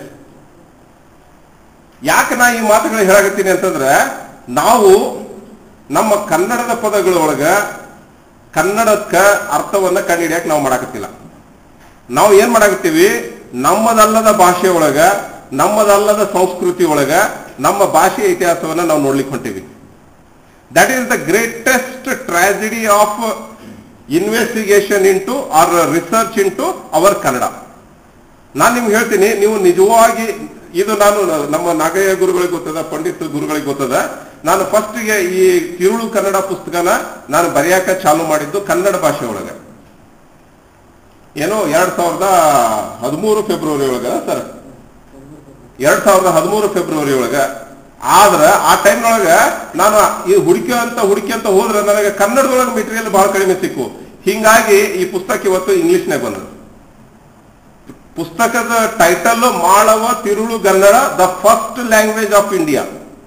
ಯಾಕೆ ನಾ ಈ ಮಾತುಗಳು ಹೇಳಾಕತ್ತೀನಿ ಅಂತಂದ್ರೆ ನಾವು ನಮ್ಮ ಕನ್ನಡದ ಪದಗಳೊಳಗ ಕನ್ನಡಕ್ಕ ಅರ್ಥವನ್ನ ಕಂಡುಹಿಡಿಯಕ್ಕೆ ನಾವು ಮಾಡಾಕತ್ತಿಲ್ಲ ನಾವು ಏನ್ ಮಾಡಾಕತ್ತೀವಿ ನಮ್ಮದಲ್ಲದ ಭಾಷೆ ಒಳಗ ನಮ್ಮದಲ್ಲದ ಸಂಸ್ಕೃತಿ ಒಳಗ ನಮ್ಮ ಭಾಷೆಯ ಇತಿಹಾಸವನ್ನ ನಾವು ನೋಡ್ಲಿಕ್ಕೆ ಹೊಂಟೀವಿ that is the greatest tragedy of investigation into our research into our Kannada ನಾನು ನಿಮ್ಗೆ ಹೇಳ್ತೀನಿ ನೀವು ನಿಜವಾಗಿ ಇದು ನಾನು ನಮ್ಮ ನಾಗಯ್ಯ ಗುರುಗಳಿಗೆ ಗೊತ್ತದ ಪಂಡಿತ್ ಗುರುಗಳಿಗೆ ಗೊತ್ತದ ನಾನು ಫಸ್ಟ್ಗೆ ಈ ತಿರುಳು ಕನ್ನಡ ಪುಸ್ತಕನ ನಾನು ಬರೆಯಾಕ ಚಾಲು ಮಾಡಿದ್ದು ಕನ್ನಡ ಭಾಷೆ ಒಳಗೆ ಏನೋ ಎರಡ್ ಸಾವಿರದ ಹದಿಮೂರು ಫೆಬ್ರವರಿ ಒಳಗ ಸರ್ ಎರಡ್ ಸಾವಿರದ ಹದಿಮೂರು ಫೆಬ್ರವರಿ ಒಳಗ ಆದ್ರ ಆ ಟೈಮ್ ಒಳಗ ನಾನು ಈ ಹುಡುಕಿ ಅಂತ ಹುಡುಕಿ ಅಂತ ಹೋದ್ರೆ ನನಗೆ ಕನ್ನಡದೊಳಗೆ ಮೆಟೀರಿಯಲ್ ಬಹಳ ಕಡಿಮೆ ಸಿಕ್ಕು ಹಿಂಗಾಗಿ ಈ ಪುಸ್ತಕ ಇವತ್ತು ಇಂಗ್ಲಿಷ್ನಾಗ ಬಂದದ್ದು ಪುಸ್ತಕದ title Malava Tirulu Kannada the first language of India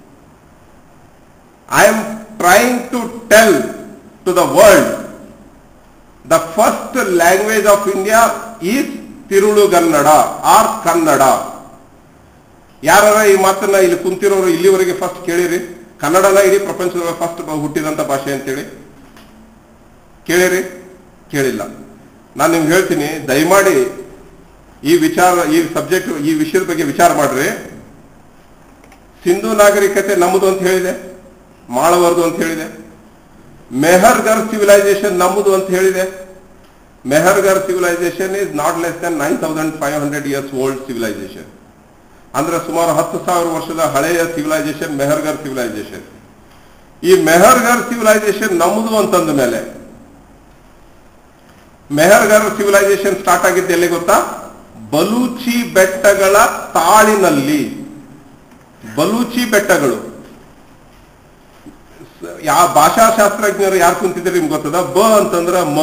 I am trying to tell to the world the first language of India is Tirulu Kannada R Kannada ಯಾರ ಈ ಮಾತನ್ನ ಇಲ್ಲಿ ಕುಂತಿರೋರು ಇಲ್ಲಿವರೆಗೆ ಫಸ್ಟ್ ಕೇಳಿರಿ ಕನ್ನಡನ ಇಡೀ ಪ್ರಪಂಚದೊಳಗೆ ಫಸ್ಟ್ ಹುಟ್ಟಿದಂತ ಭಾಷೆ ಅಂತೇಳಿ ಕೇಳಿರಿ ಕೇಳಿಲ್ಲ ನಾನು ನಿಮ್ಗೆ ಹೇಳ್ತೀನಿ ದಯಮಾಡಿ ಈ ವಿಚಾರ ಈ ಸಬ್ಜೆಕ್ಟ್ ಈ ವಿಷಯದ ಬಗ್ಗೆ ವಿಚಾರ ಮಾಡ್ರಿ ಸಿಂಧು ನಾಗರಿಕತೆ ನಮ್ಮದು ಅಂತ ಹೇಳಿದೆ ಮಾಳವರ್ದು ಅಂತ ಹೇಳಿದೆ ಮೆಹರ್ಗರ್ ಸಿವಿಲೈಸೇಷನ್ ನಮ್ಮದು ಅಂತ ಹೇಳಿದೆ Mehrgarh civilisation is not less than nine thousand five hundred years old civilisation ಅಂದ್ರೆ ಸುಮಾರು ಹತ್ತು ಸಾವಿರ ವರ್ಷದ ಹಳೆಯ ಸಿವಿಲೈಸೇಷನ್ ಮೆಹರ್ಗರ್ ಸಿವಿಲೈಸೇಷನ್ ಈ ಮೆಹರ್ಗರ್ ಸಿವಿಲೈಸೇಷನ್ ನಮ್ಮದು ಅಂತಂದ ಮೇಲೆ ಮೆಹರ್ಗರ್ ಸಿವಿಲೈಸೇಷನ್ ಸ್ಟಾರ್ಟ್ ಆಗಿದ್ದು ಎಲ್ಲಿ ಗೊತ್ತಾ ಬಲೂಚಿ ಬೆಟ್ಟಗಳ ತಾಳಿನಲ್ಲಿ ಬಲೂಚಿ ಬೆಟ್ಟಗಳು ಸ- ಯಾವ ಭಾಷಾಶಾಸ್ತ್ರಜ್ಞರು ಯಾರು ಕುಂತಿದ್ರೆ ನಿಮ್ಗೆ ಗೊತ್ತದ ಬ ಅಂತಂದ್ರ ಮ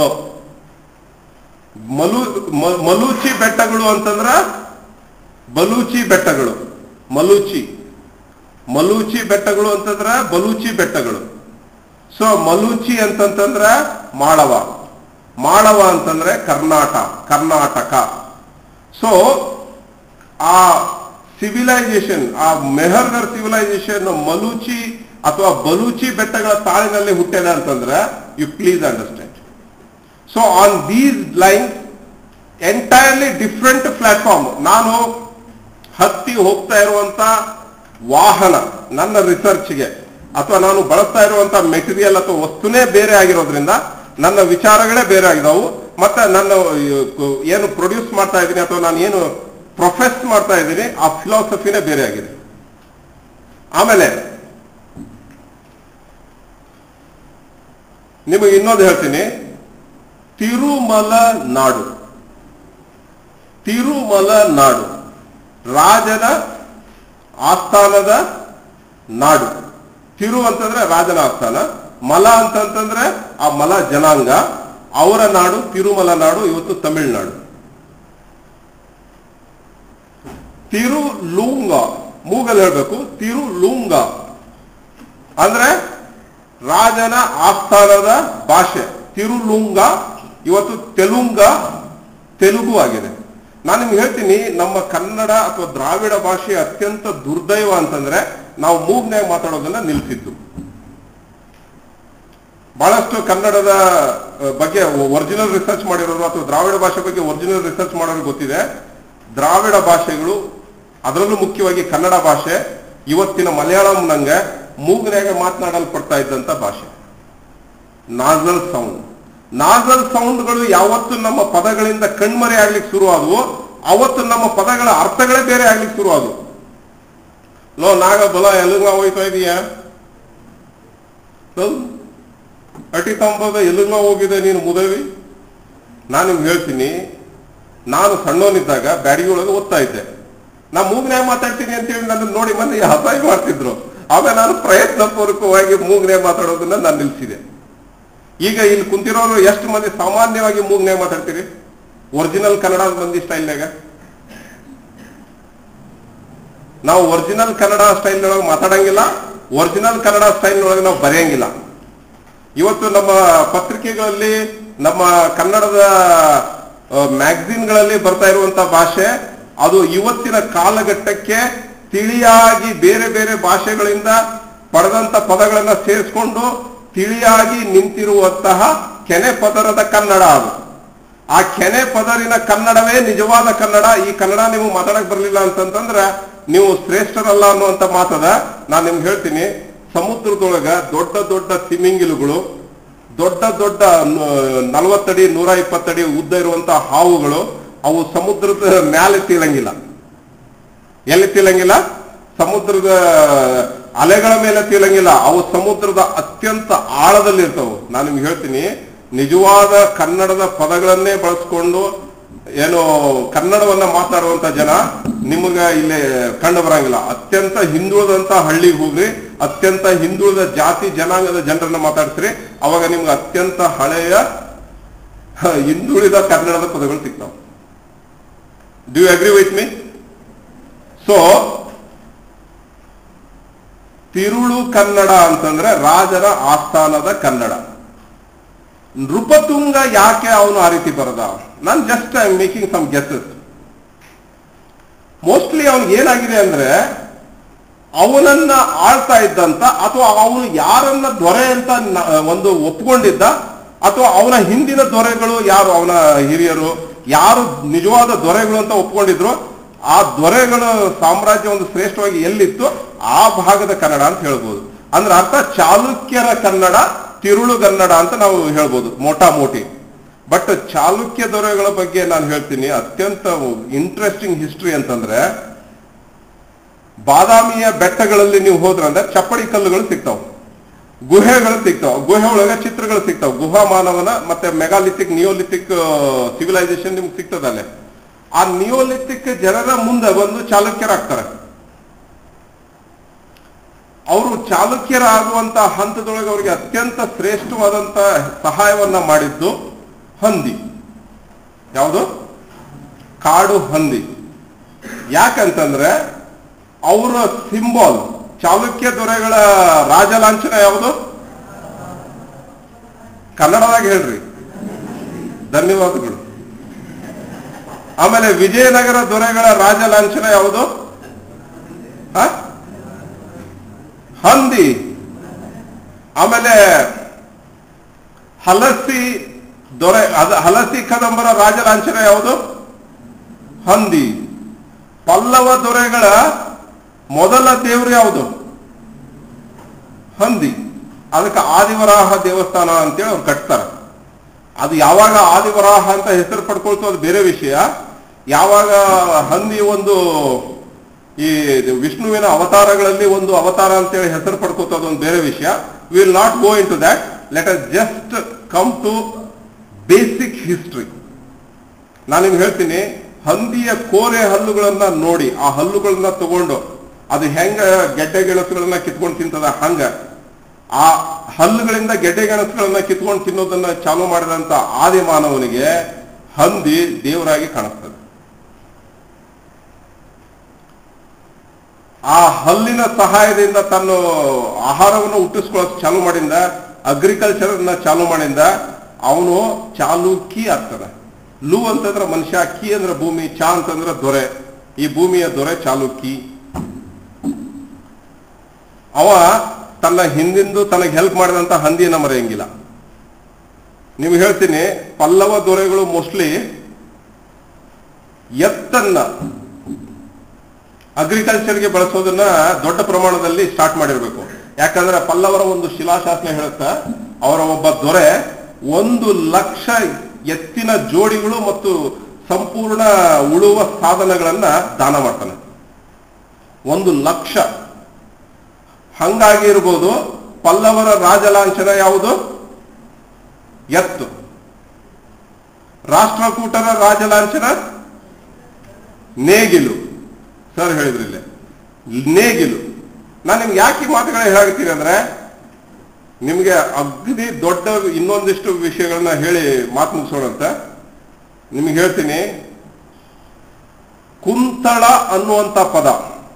ಮಲು ಮ- ಮಲೂಚಿ ಬೆಟ್ಟಗಳು ಅಂತಂದ್ರ ಬಲೂಚಿ ಬೆಟ್ಟಗಳು ಮಲೂಚಿ ಮಲೂಚಿ ಬೆಟ್ಟಗಳು ಅಂತಂದ್ರ ಬಲೂಚಿ ಬೆಟ್ಟಗಳು ಸೊ ಮಲೂಚಿ ಅಂತಂತಂದ್ರ ಮಾಳವ ಮಾಳವ ಅಂತಂದ್ರೆ ಕರ್ನಾಟ ಕರ್ನಾಟಕ ಸೊ ಆ ಸಿವಿಲೈಸೇಷನ್ ಆ ಮೆಹರ್ಗರ್ ಸಿವಿಲೈಸೇಷನ್ ಮಲೂಚಿ ಅಥವಾ ಬಲೂಚಿ ಬೆಟ್ಟಗಳ ತಾಳಿನಲ್ಲಿ ಹುಟ್ಟಿದ ಅಂತಂದ್ರೆ you please understand so on these line entirely different platform ನಾನು ಹತ್ತಿ ಹೋಗ್ತಾ ಇರುವಂತ ವಾಹನ ನನ್ನ ರಿಸರ್ಚ್ಗೆ ಅಥವಾ ನಾನು ಬಳಸ್ತಾ ಇರುವಂತ ಮೆಟೀರಿಯಲ್ ಅಥವಾ ವಸ್ತುನೇ ಬೇರೆ ಆಗಿರೋದ್ರಿಂದ ನನ್ನ ವಿಚಾರಗಳೇ ಬೇರೆ ಆಗಿದಾವು ಮತ್ತೆ ನನ್ನ ಏನು ಪ್ರೊಡ್ಯೂಸ್ ಮಾಡ್ತಾ ಇದ್ದೀನಿ ಅಥವಾ ನಾನು ಏನು ಪ್ರೊಫೆಸ್ ಮಾಡ್ತಾ ಇದ್ದೀನಿ ಆ ಫಿಲಾಸಫಿನೇ ಬೇರೆ ಆಗಿದೆ ಆಮೇಲೆ ನಿಮಗೆ ಇನ್ನೊಂದು ಹೇಳ್ತೀನಿ ತಿರುಮಲ ನಾಡು ತಿರುಮಲ ನಾಡು ರಾಜನ ಆಸ್ಥಾನದ ನಾಡು ತಿರು ಅಂತಂದ್ರೆ ರಾಜನ ಆಸ್ಥಾನ ಮಲ ಅಂತಂತಂದ್ರೆ ಆ ಮಲ ಜನಾಂಗ ಅವರ ನಾಡು ತಿರುಮಲ ನಾಡು ಇವತ್ತು ತಮಿಳುನಾಡು ತಿರುಲುಂಗ ಮೂಗಲ್ ಹೇಳ್ಬೇಕು ತಿರುಲುಂಗ ಅಂದ್ರೆ ರಾಜನ ಆಸ್ಥಾನದ ಭಾಷೆ ತಿರುಲುಂಗ ಇವತ್ತು ತೆಲುಂಗ ತೆಲುಗು ಆಗಿದೆ ನಾನು ನಿಮ್ಗೆ ಹೇಳ್ತೀನಿ ನಮ್ಮ ಕನ್ನಡ ಅಥವಾ ದ್ರಾವಿಡ ಭಾಷೆ ಅತ್ಯಂತ ದುರ್ದೈವ ಅಂತಂದ್ರೆ ನಾವು ಮೂಗ್ನಾಗ ಮಾತಾಡೋದನ್ನ ನಿಲ್ಸಿದ್ದು ಬಹಳಷ್ಟು ಕನ್ನಡದ ಅಹ್, ಬಗ್ಗೆ ಒರಿಜಿನಲ್ ರಿಸರ್ಚ್ ಮಾಡಿರೋರು ಅಥವಾ ದ್ರಾವಿಡ ಭಾಷೆ ಬಗ್ಗೆ ಒರಿಜಿನಲ್ ರಿಸರ್ಚ್ ಮಾಡೋರು ಗೊತ್ತಿದೆ ದ್ರಾವಿಡ ಭಾಷೆಗಳು ಅದರಲ್ಲೂ ಮುಖ್ಯವಾಗಿ ಕನ್ನಡ ಭಾಷೆ ಇವತ್ತಿನ ಮಲಯಾಳಂ ನಂಗೆ ಮೂಗ್ನಾಗ ಮಾತನಾಡಲ್ಪಡ್ತಾ ಇದ್ದಂತ ಭಾಷೆ ನಾಜಲ್ ಸೌಂಡ್ ನಾಜಲ್ ಸೌಂಡ್ಗಳು ಯಾವತ್ತು ನಮ್ಮ ಪದಗಳಿಂದ ಕಣ್ಮರೆ ಆಗ್ಲಿಕ್ಕೆ ಶುರು ಆದವು ಅವತ್ತು ನಮ್ಮ ಪದಗಳ ಅರ್ಥಗಳೇ ಬೇರೆ ಆಗ್ಲಿಕ್ಕೆ ಶುರು ಆದವು ಲೋ ನಾಗ ಬಲ ಎಲ್ಲಿಗ ಹೋಯ್ತಾ ಇದೀಯಾ ಹೌದು? ಅಟಿ ತಂಬದ ಎಲ್ಲಿಗ ಹೋಗಿದೆ ನೀನು ಮುದವಿ ನಾನು ನಿಮ್ಗೆ ಹೇಳ್ತೀನಿ ನಾನು ಸಣ್ಣವನಿದ್ದಾಗ ಬ್ಯಾಡಿಗೆ ಒಳಗೆ ಓದ್ತಾ ಇದ್ದೆ ನಾ ಮೂಗ್ನ್ಯಾಗ ಮಾತಾಡ್ತೀನಿ ಅಂತೇಳಿ ನನ್ನ ನೋಡಿ ಮಂದಿ ಹಸಾಯಿ ಮಾಡ್ತಿದ್ರು ಆಮೇಲೆ ನಾನು ಪ್ರಯತ್ನ ಪೂರ್ವಕವಾಗಿ ಮೂಗ್ನ್ಯಾಗ ಮಾತಾಡೋದನ್ನ ನಾನು ನಿಲ್ಸಿದೆ ಈಗ ಇಲ್ಲಿ ಕುಂತಿರೋರು ಎಷ್ಟು ಮಂದಿ ಸಾಮಾನ್ಯವಾಗಿ ಮೂಗ್ನ್ಯಾಗ ಮಾತಾಡ್ತೀರಿ ಒರಿಜಿನಲ್ ಕನ್ನಡ ಮಂದಿ ಸ್ಟೈಲ್ನಾಗ ನಾವು ಒರಿಜಿನಲ್ ಕನ್ನಡ ಸ್ಟೈಲ್ ಒಳಗೆ ಮಾತಾಡಂಗಿಲ್ಲ ಒರಿಜಿನಲ್ ಕನ್ನಡ ಸ್ಟೈಲ್ ಒಳಗೆ ನಾವು ಬರೆಯಂಗಿಲ್ಲ ಇವತ್ತು ನಮ್ಮ ಪತ್ರಿಕೆಗಳಲ್ಲಿ ನಮ್ಮ ಕನ್ನಡದ ಮ್ಯಾಗಝಿನ್ಗಳಲ್ಲಿ ಬರ್ತಾ ಇರುವಂತ ಭಾಷೆ ಅದು ಇವತ್ತಿನ ಕಾಲಘಟ್ಟಕ್ಕೆ ತಿಳಿಯಾಗಿ ಬೇರೆ ಬೇರೆ ಭಾಷೆಗಳಿಂದ ಪಡೆದಂತ ಪದಗಳನ್ನ ಸೇರಿಸ್ಕೊಂಡು ತಿಳಿಯಾಗಿ ನಿಂತಿರುವಂತಹ ಕೆನೆ ಪದರದ ಕನ್ನಡ ಅದು ಆ ಕೆನೆ ಪದರಿನ ಕನ್ನಡವೇ ನಿಜವಾದ ಕನ್ನಡ ಈ ಕನ್ನಡ ನೀವು ಮಾತಾಡಕ್ ಬರ್ಲಿಲ್ಲ ಅಂತಂತಂದ್ರ ನೀವು ಶ್ರೇಷ್ಠರಲ್ಲ ಅನ್ನುವಂತ ಮಾತದ ನಾನು ನಿಮ್ಗೆ ಹೇಳ್ತೀನಿ ಸಮುದ್ರದೊಳಗ ದೊಡ್ಡ ದೊಡ್ಡ ತಿಮಿಂಗಿಲುಗಳು ದೊಡ್ಡ ದೊಡ್ಡ ನಲವತ್ತಡಿ ನೂರ ಇಪ್ಪತ್ತಡಿ ಉದ್ದ ಇರುವಂತಹ ಹಾವುಗಳು ಅವು ಸಮುದ್ರದ ಮ್ಯಾಲೆ ತೀಳಂಗಿಲ್ಲ ಎಲ್ಲಿ ತೀಳಂಗಿಲ್ಲ ಸಮುದ್ರದ ಅಲೆಗಳ ಮೇಲೆ ತೀಳಂಗಿಲ್ಲ ಅವು ಸಮುದ್ರದ ಅತ್ಯಂತ ಆಳದಲ್ಲಿ ಇರ್ತಾವು ನಾನು ನಿಮ್ಗೆ ಹೇಳ್ತೀನಿ ನಿಜವಾದ ಕನ್ನಡದ ಪದಗಳನ್ನೇ ಬಳಸ್ಕೊಂಡು ಏನು ಕನ್ನಡವನ್ನ ಮಾತಾಡುವಂತ ಜನ ನಿಮಗ ಇಲ್ಲಿ ಕಂಡು ಬರಂಗಿಲ್ಲ ಅತ್ಯಂತ ಹಿಂದುಳಿದಂತ ಹಳ್ಳಿಗೆ ಹೋಗ್ರಿ ಅತ್ಯಂತ ಹಿಂದುಳಿದ ಜಾತಿ ಜನಾಂಗದ ಜನರನ್ನ ಮಾತಾಡ್ಸ್ರಿ ಅವಾಗ ನಿಮ್ಗೆ ಅತ್ಯಂತ ಹಳೆಯ ಹ, ಹಿಂದುಳಿದ ಕನ್ನಡದ ಪದಗಳು ಸಿಗ್ತಾವ do you agree with me so Tirulu Kannada ಅಂತಂದ್ರೆ ರಾಜರ ಆಸ್ಥಾನದ ಕನ್ನಡ ನೃಪತುಂಗ ಯಾಕೆ ಅವನು ಆ ರೀತಿ ಬರದ ನಾನು just I making some guesses mostly ಅವನಿಗೆ ಏನಾಗಿದೆ ಅಂದ್ರೆ ಅವನನ್ನ ಆಳ್ತಾ ಇದ್ದಂತ ಅಥವಾ ಅವನು ಯಾರನ್ನ ದೊರೆ ಅಂತ ನ- ಒಂದು ಒಪ್ಕೊಂಡಿದ್ದ ಅಥವಾ ಅವನ ಹಿಂದಿನ ದೊರೆಗಳು ಯಾರು ಅವನ ಹಿರಿಯರು ಯಾರು ನಿಜವಾದ ದೊರೆಗಳು ಅಂತ ಒಪ್ಕೊಂಡಿದ್ರು ಆ ದೊರೆಗಳ ಸಾಮ್ರಾಜ್ಯ ಒಂದು ಶ್ರೇಷ್ಠವಾಗಿ ಎಲ್ಲಿತ್ತು ಆ ಭಾಗದ ಕನ್ನಡ ಅಂತ ಹೇಳ್ಬೋದು ಅಂದ್ರೆ ಅರ್ಥ ಚಾಲುಕ್ಯರ ಕನ್ನಡ ತಿರುಳು ಕನ್ನಡ ಅಂತ ನಾವು ಹೇಳ್ಬೋದು ಮೋಟಾ ಮೋಟಿ ಬಟ್ ಚಾಲುಕ್ಯ ದೊರೆಗಳ ಬಗ್ಗೆ ನಾನು ಹೇಳ್ತೀನಿ ಅತ್ಯಂತ ಇಂಟ್ರೆಸ್ಟಿಂಗ್ ಹಿಸ್ಟ್ರಿ ಅಂತಂದ್ರೆ ಬಾದಾಮಿಯ ಬೆಟ್ಟಗಳಲ್ಲಿ ನೀವು ಹೋದ್ರಂದ್ರೆ ಚಪ್ಪಡಿ ಕಲ್ಲುಗಳು ಸಿಗ್ತಾವ ಗುಹೆಗಳು ಸಿಗ್ತಾವ ಗುಹೆ ಒಳಗೆ ಚಿತ್ರಗಳು ಸಿಗ್ತಾವ ಗುಹಾ ಮಾನವನ ಮತ್ತೆ ಮೆಗಾಲಿಥಿಕ್ ನಿಯೋಲಿಥಿಕ್ ಸಿವಿಲೈಸೇಷನ್ ನಿಮ್ಗೆ ಸಿಗ್ತದಲ್ಲೇ ಆ ನಿಯೋಲಿಥಿಕ್ ಜನರ ಮುಂದೆ ಬಂದು ಚಾಲುಕ್ಯರಾಗ್ತಾರೆ ಅವರು ಚಾಲುಕ್ಯರಾಗುವಂತ ಹಂತದೊಳಗೆ ಅವರಿಗೆ ಅತ್ಯಂತ ಶ್ರೇಷ್ಠವಾದಂತ ಸಹಾಯವನ್ನ ಮಾಡಿದ್ದು ಹಂದಿ ಯಾವುದು ಕಾಡು ಹಂದಿ ಯಾಕಂತಂದ್ರೆ ಅವರ ಸಿಂಬಾಲ್ ಚಾಲುಕ್ಯ ದೊರೆಗಳ ರಾಜಲಾಂಛನ ಯಾವುದು ಕನ್ನಡದಾಗ ಹೇಳ್ರಿ ಧನ್ಯವಾದಗಳು ಆಮೇಲೆ ವಿಜಯನಗರ ದೊರೆಗಳ ರಾಜ ಲಾಂಛನ ಯಾವುದು ಹ? ಹಂದಿ ಆಮೇಲೆ ಹಲಸಿ ದೊರೆ ಅದ ಹಲಸಿ ಕದಂಬರ ರಾಜ ಲಾಂಛನ ಯಾವುದು ಹಂದಿ ಪಲ್ಲವ ದೊರೆಗಳ ಮೊದಲ ದೇವರು ಯಾವುದು ಹಂದಿ ಅದಕ್ಕೆ ಆದಿವರಾಹ ದೇವಸ್ಥಾನ ಅಂತೇಳಿ ಅವ್ರು ಕಟ್ತಾರೆ ಅದು ಯಾವಾಗ ಆದಿವರಾಹ ಅಂತ ಹೆಸರು ಪಡ್ಕೊಳ್ತು ಅದು ಬೇರೆ ವಿಷಯ ಯಾವಾಗ ಹಂದಿ ಒಂದು ಈ ವಿಷ್ಣುವಿನ ಅವತಾರಗಳಲ್ಲಿ ಒಂದು ಅವತಾರ ಅಂತೇಳಿ ಹೆಸರು ಪಡ್ಕೋತ ಅದೊಂದು ಬೇರೆ ವಿಷಯ will not go into that let us just come to basic history ನಾನು ನಿಮ್ಗೆ ಹೇಳ್ತೀನಿ ಹಂದಿಯ ಕೋರೆ ಹಲ್ಲುಗಳನ್ನ ನೋಡಿ ಆ ಹಲ್ಲುಗಳನ್ನ ತಗೊಂಡು ಅದು ಹೆಂಗ ಗೆಡ್ಡೆ ಗೆಣಸುಗಳನ್ನ ಕಿತ್ಕೊಂಡು ತಿಂತದ ಹಂಗ ಆ ಹಲ್ಲುಗಳಿಂದ ಗೆಡ್ಡೆ ಗೆಣಸುಗಳನ್ನ ಕಿತ್ಕೊಂಡು ತಿನ್ನೋದನ್ನ ಚಾಲು ಮಾಡಿದಂತ ಆದಿ ಮಾನವನಿಗೆ ಹಂದಿ ದೇವರಾಗಿ ಕಾಣಿಸ್ತದೆ ಆ ಹಲ್ಲಿನ ಸಹಾಯದಿಂದ ತನ್ನ ಆಹಾರವನ್ನು ಹುಟ್ಟಿಸ್ಕೊಳ್ಳೋಕೆ ಚಾಲು ಮಾಡಿಂದ ಅಗ್ರಿಕಲ್ಚರ್ ನ ಚಾಲು ಮಾಡಿಂದ ಅವನು ಚಾಲುಕಿ ಆಗ್ತಾನೆ ಲು ಅಂತಂದ್ರೆ ಮನುಷ್ಯ ಕಿ ಅಂದ್ರೆ ಭೂಮಿ ಚಾ ಅಂತಂದ್ರೆ ದೊರೆ ಈ ಭೂಮಿಯ ದೊರೆ ಚಾಲುಕಿ ಅವ ತನ್ನ ಹಿಂದಿಂದು ತನಗೆ ಹೆಲ್ಪ್ ಮಾಡಿದಂತ ಹಂದಿಯನ್ನ ಮರೆಯಂಗಿಲ್ಲ ನಿಮ್ಗೆ ಹೇಳ್ತೀನಿ ಪಲ್ಲವ ದೊರೆಗಳು ಮೋಸ್ಟ್ಲಿ ಎತ್ತನ್ನ ಅಗ್ರಿಕಲ್ಚರ್ಗೆ ಬಳಸೋದನ್ನ ದೊಡ್ಡ ಪ್ರಮಾಣದಲ್ಲಿ ಸ್ಟಾರ್ಟ್ ಮಾಡಿರ್ಬೇಕು ಯಾಕಂದ್ರೆ ಪಲ್ಲವರ ಒಂದು ಶಿಲಾಶಾಸನ ಹೇಳುತ್ತಾ ಅವರ ಒಬ್ಬ ದೊರೆ ಒಂದು ಲಕ್ಷ ಎತ್ತಿನ ಜೋಡಿಗಳು ಮತ್ತು ಸಂಪೂರ್ಣ ಉಳುವ ಸಾಧನಗಳನ್ನ ದಾನ ಮಾಡ್ತಾನೆ ಒಂದು ಲಕ್ಷ ಹಂಗಾಗಿ ಇರ್ಬೋದು ಪಲ್ಲವರ ರಾಜಲಾಂಛನ ಯಾವುದು ಎತ್ತು ರಾಷ್ಟ್ರಕೂಟರ ರಾಜಲಾಂಛನ ನೇಗಿಲು ಸರ್ ಹೇಳಿದ್ರು ಇಲ್ಲೇ ನೇಗಿಲು ನಾನು ನಿಮ್ಗೆ ಯಾಕೆ ಈ ಮಾತುಗಳನ್ನ ಹೇಳಾಗ್ತೀನಿ ಅಂದ್ರೆ ನಿಮ್ಗೆ ಅಗದಿ ದೊಡ್ಡ ಇನ್ನೊಂದಿಷ್ಟು ವಿಷಯಗಳನ್ನ ಹೇಳಿ ಮಾತು ಮುಗಿಸೋಣ ಅಂತ ನಿಮ್ಗೆ ಹೇಳ್ತೀನಿ ಕುಂತಳ ಅನ್ನುವಂತ ಪದ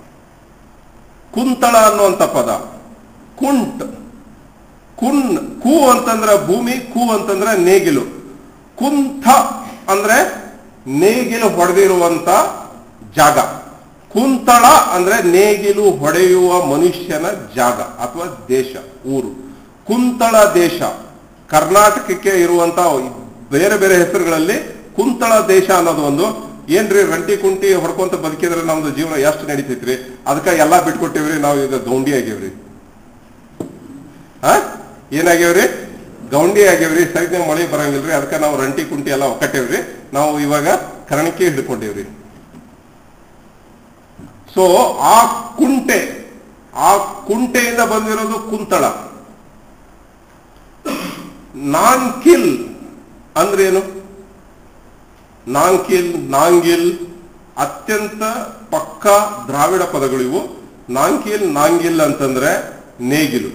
ಕುಂತಳ ಅನ್ನುವಂತ ಪದ ಕುಂಟ್ ಕುನ್ ಕು ಅಂತಂದ್ರೆ ಭೂಮಿ ಕು ಅಂತಂದ್ರೆ ನೇಗಿಲು ಕುಂಥ ಅಂದ್ರೆ ನೇಗಿಲು ಹೊಡೆದಿರುವಂತ ಜಾಗ ಕುಂತಳ ಅಂದ್ರೆ ನೇಗಿಲು ಹೊಡೆಯುವ ಮನುಷ್ಯನ ಜಾಗ ಅಥವಾ ದೇಶ ಊರು ಕುಂತಳ ದೇಶ ಕರ್ನಾಟಕಕ್ಕೆ ಇರುವಂತ ಬೇರೆ ಬೇರೆ ಹೆಸರುಗಳಲ್ಲಿ ಕುಂತಳ ದೇಶ ಅನ್ನೋದು ಒಂದು ಏನ್ರಿ ರಂಟಿ ಕುಂಟಿ ಹೊಡ್ಕೊಂತ ಬದುಕಿದ್ರೆ ನಮ್ದು ಜೀವನ ಎಷ್ಟು ನಡೀತೈತ್ರಿ ಅದಕ್ಕೆ ಎಲ್ಲಾ ಬಿಟ್ಕೊಟ್ಟಿವ್ರಿ ನಾವು ಈಗ ಗೌಂಡಿ ಆಗ್ಯವ್ರಿ ಆ ಏನಾಗ್ಯವ್ರಿ ಗೌಂಡಿ ಆಗ್ಯವ್ರಿ ಸರಿಯಾಗಿ ಮಳೆ ಬರಂಗಿಲ್ರಿ ಅದಕ್ಕೆ ನಾವು ರಂಟಿ ಕುಂಟಿ ಎಲ್ಲ ಒಕ್ಕಟ್ಟೇವ್ರಿ ನಾವು ಇವಾಗ ಕರ್ಣಕ್ಕೆ ಹಿಡ್ಕೊಂಡಿವ್ರಿ ಸೊ ಆ ಕುಂಟೆ ಆ ಕುಂಟೆಯಿಂದ ಬಂದಿರೋದು ಕುಂತಳ ನಾನ್ಕಿಲ್ ಅಂದ್ರೇನು ನಾಂಕಿಲ್ ನಾಂಗಿಲ್ ಅತ್ಯಂತ ಪಕ್ಕ ದ್ರಾವಿಡ ಪದಗಳು ಇವು ನಾಂಕಿಲ್ ನಾಂಗಿಲ್ ಅಂತಂದ್ರೆ ನೇಗಿಲು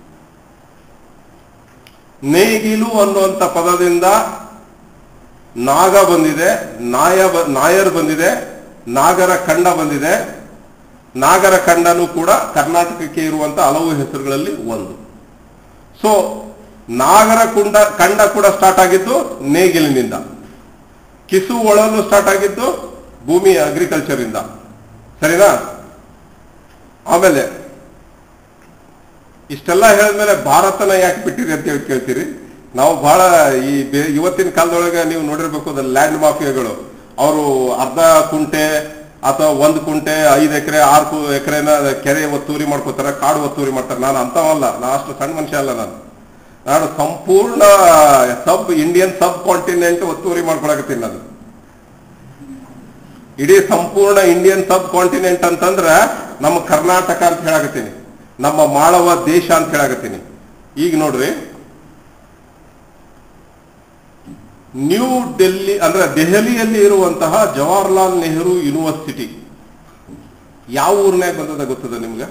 ನೇಗಿಲು ಅನ್ನುವಂತ ಪದದಿಂದ ನಾಗ ಬಂದಿದೆ ನಾಯ ಬ- ನಾಯರ್ ಬಂದಿದೆ ನಾಗರ ಖಂಡ ಬಂದಿದೆ ನಾಗರ ಖಂಡನೂ ಕೂಡ ಕರ್ನಾಟಕಕ್ಕೆ ಇರುವಂತ ಹಲವು ಹೆಸರುಗಳಲ್ಲಿ ಒಂದು ಸೊ ನಾಗರ ಕುಂಡ ಖಂಡ ಕೂಡ ಸ್ಟಾರ್ಟ್ ಆಗಿದ್ದು ನೇಗಿಲಿನಿಂದ ಕಿಸು ಒಳಲು ಸ್ಟಾರ್ಟ್ ಆಗಿದ್ದು ಭೂಮಿ ಅಗ್ರಿಕಲ್ಚರ್ ಇಂದ ಸರಿನಾ ಆಮೇಲೆ ಇಷ್ಟೆಲ್ಲ ಹೇಳಿದ್ಮೇಲೆ ಭಾರತನ ಯಾಕೆ ಬಿಟ್ಟಿರಿ ಅಂತ ಹೇಳಿ ಕೇಳ್ತೀರಿ ನಾವು ಬಹಳ ಈ ಬೇ- ಇವತ್ತಿನ ಕಾಲದೊಳಗೆ ನೀವು ನೋಡಿರ್ಬೇಕು ಅದು ಲ್ಯಾಂಡ್ ಮಾಫಿಯಾಗಳು ಅವರು ಅರ್ಧ ಕುಂಟೆ ಅಥವಾ ಒಂದು ಕುಂಟೆ ಐದು ಎಕರೆ ಆರು ಎಕರೆನ ಕೆರೆ ಒತ್ತುವರಿ ಮಾಡ್ಕೋತಾರೆ ಕಾಡು ಒತ್ತುವರಿ ಮಾಡ್ತಾರೆ ನಾನು ಅಂತವಲ್ಲ ನಾ ಅಷ್ಟು ಸಣ್ಣ ಮನುಷ್ಯ ಅಲ್ಲ ನಾನು ನಾನು ಸಂಪೂರ್ಣ ಸಬ್ ಇಂಡಿಯನ್ ಸಬ್ ಕಾಂಟಿನೆಂಟ್ ಒತ್ತುವರಿ ಮಾಡ್ಕೊಳಕತ್ತೀನಿ ನಾನು ಇಡೀ ಸಂಪೂರ್ಣ ಇಂಡಿಯನ್ ಸಬ್ ಕಾಂಟಿನೆಂಟ್ ಅಂತಂದ್ರ ನಮ್ಮ ಕರ್ನಾಟಕ ಅಂತ ಹೇಳಾಕತ್ತೀನಿ ನಮ್ಮ ಮಾಳವ ದೇಶ ಅಂತ ಹೇಳಾಕತ್ತೀನಿ ಈಗ ನೋಡ್ರಿ ನ್ಯೂ ಡೆಲ್ಲಿ ಅಂದ್ರೆ ದೆಹಲಿಯಲ್ಲಿ ಇರುವಂತಹ ಜವಾಹರ್ಲಾಲ್ ನೆಹರು ಯೂನಿವರ್ಸಿಟಿ ಯಾವ ಊರ್ನ್ಯಾಗ ಬಂದದ ಗೊತ್ತದ ನಿಮ್ಗೆ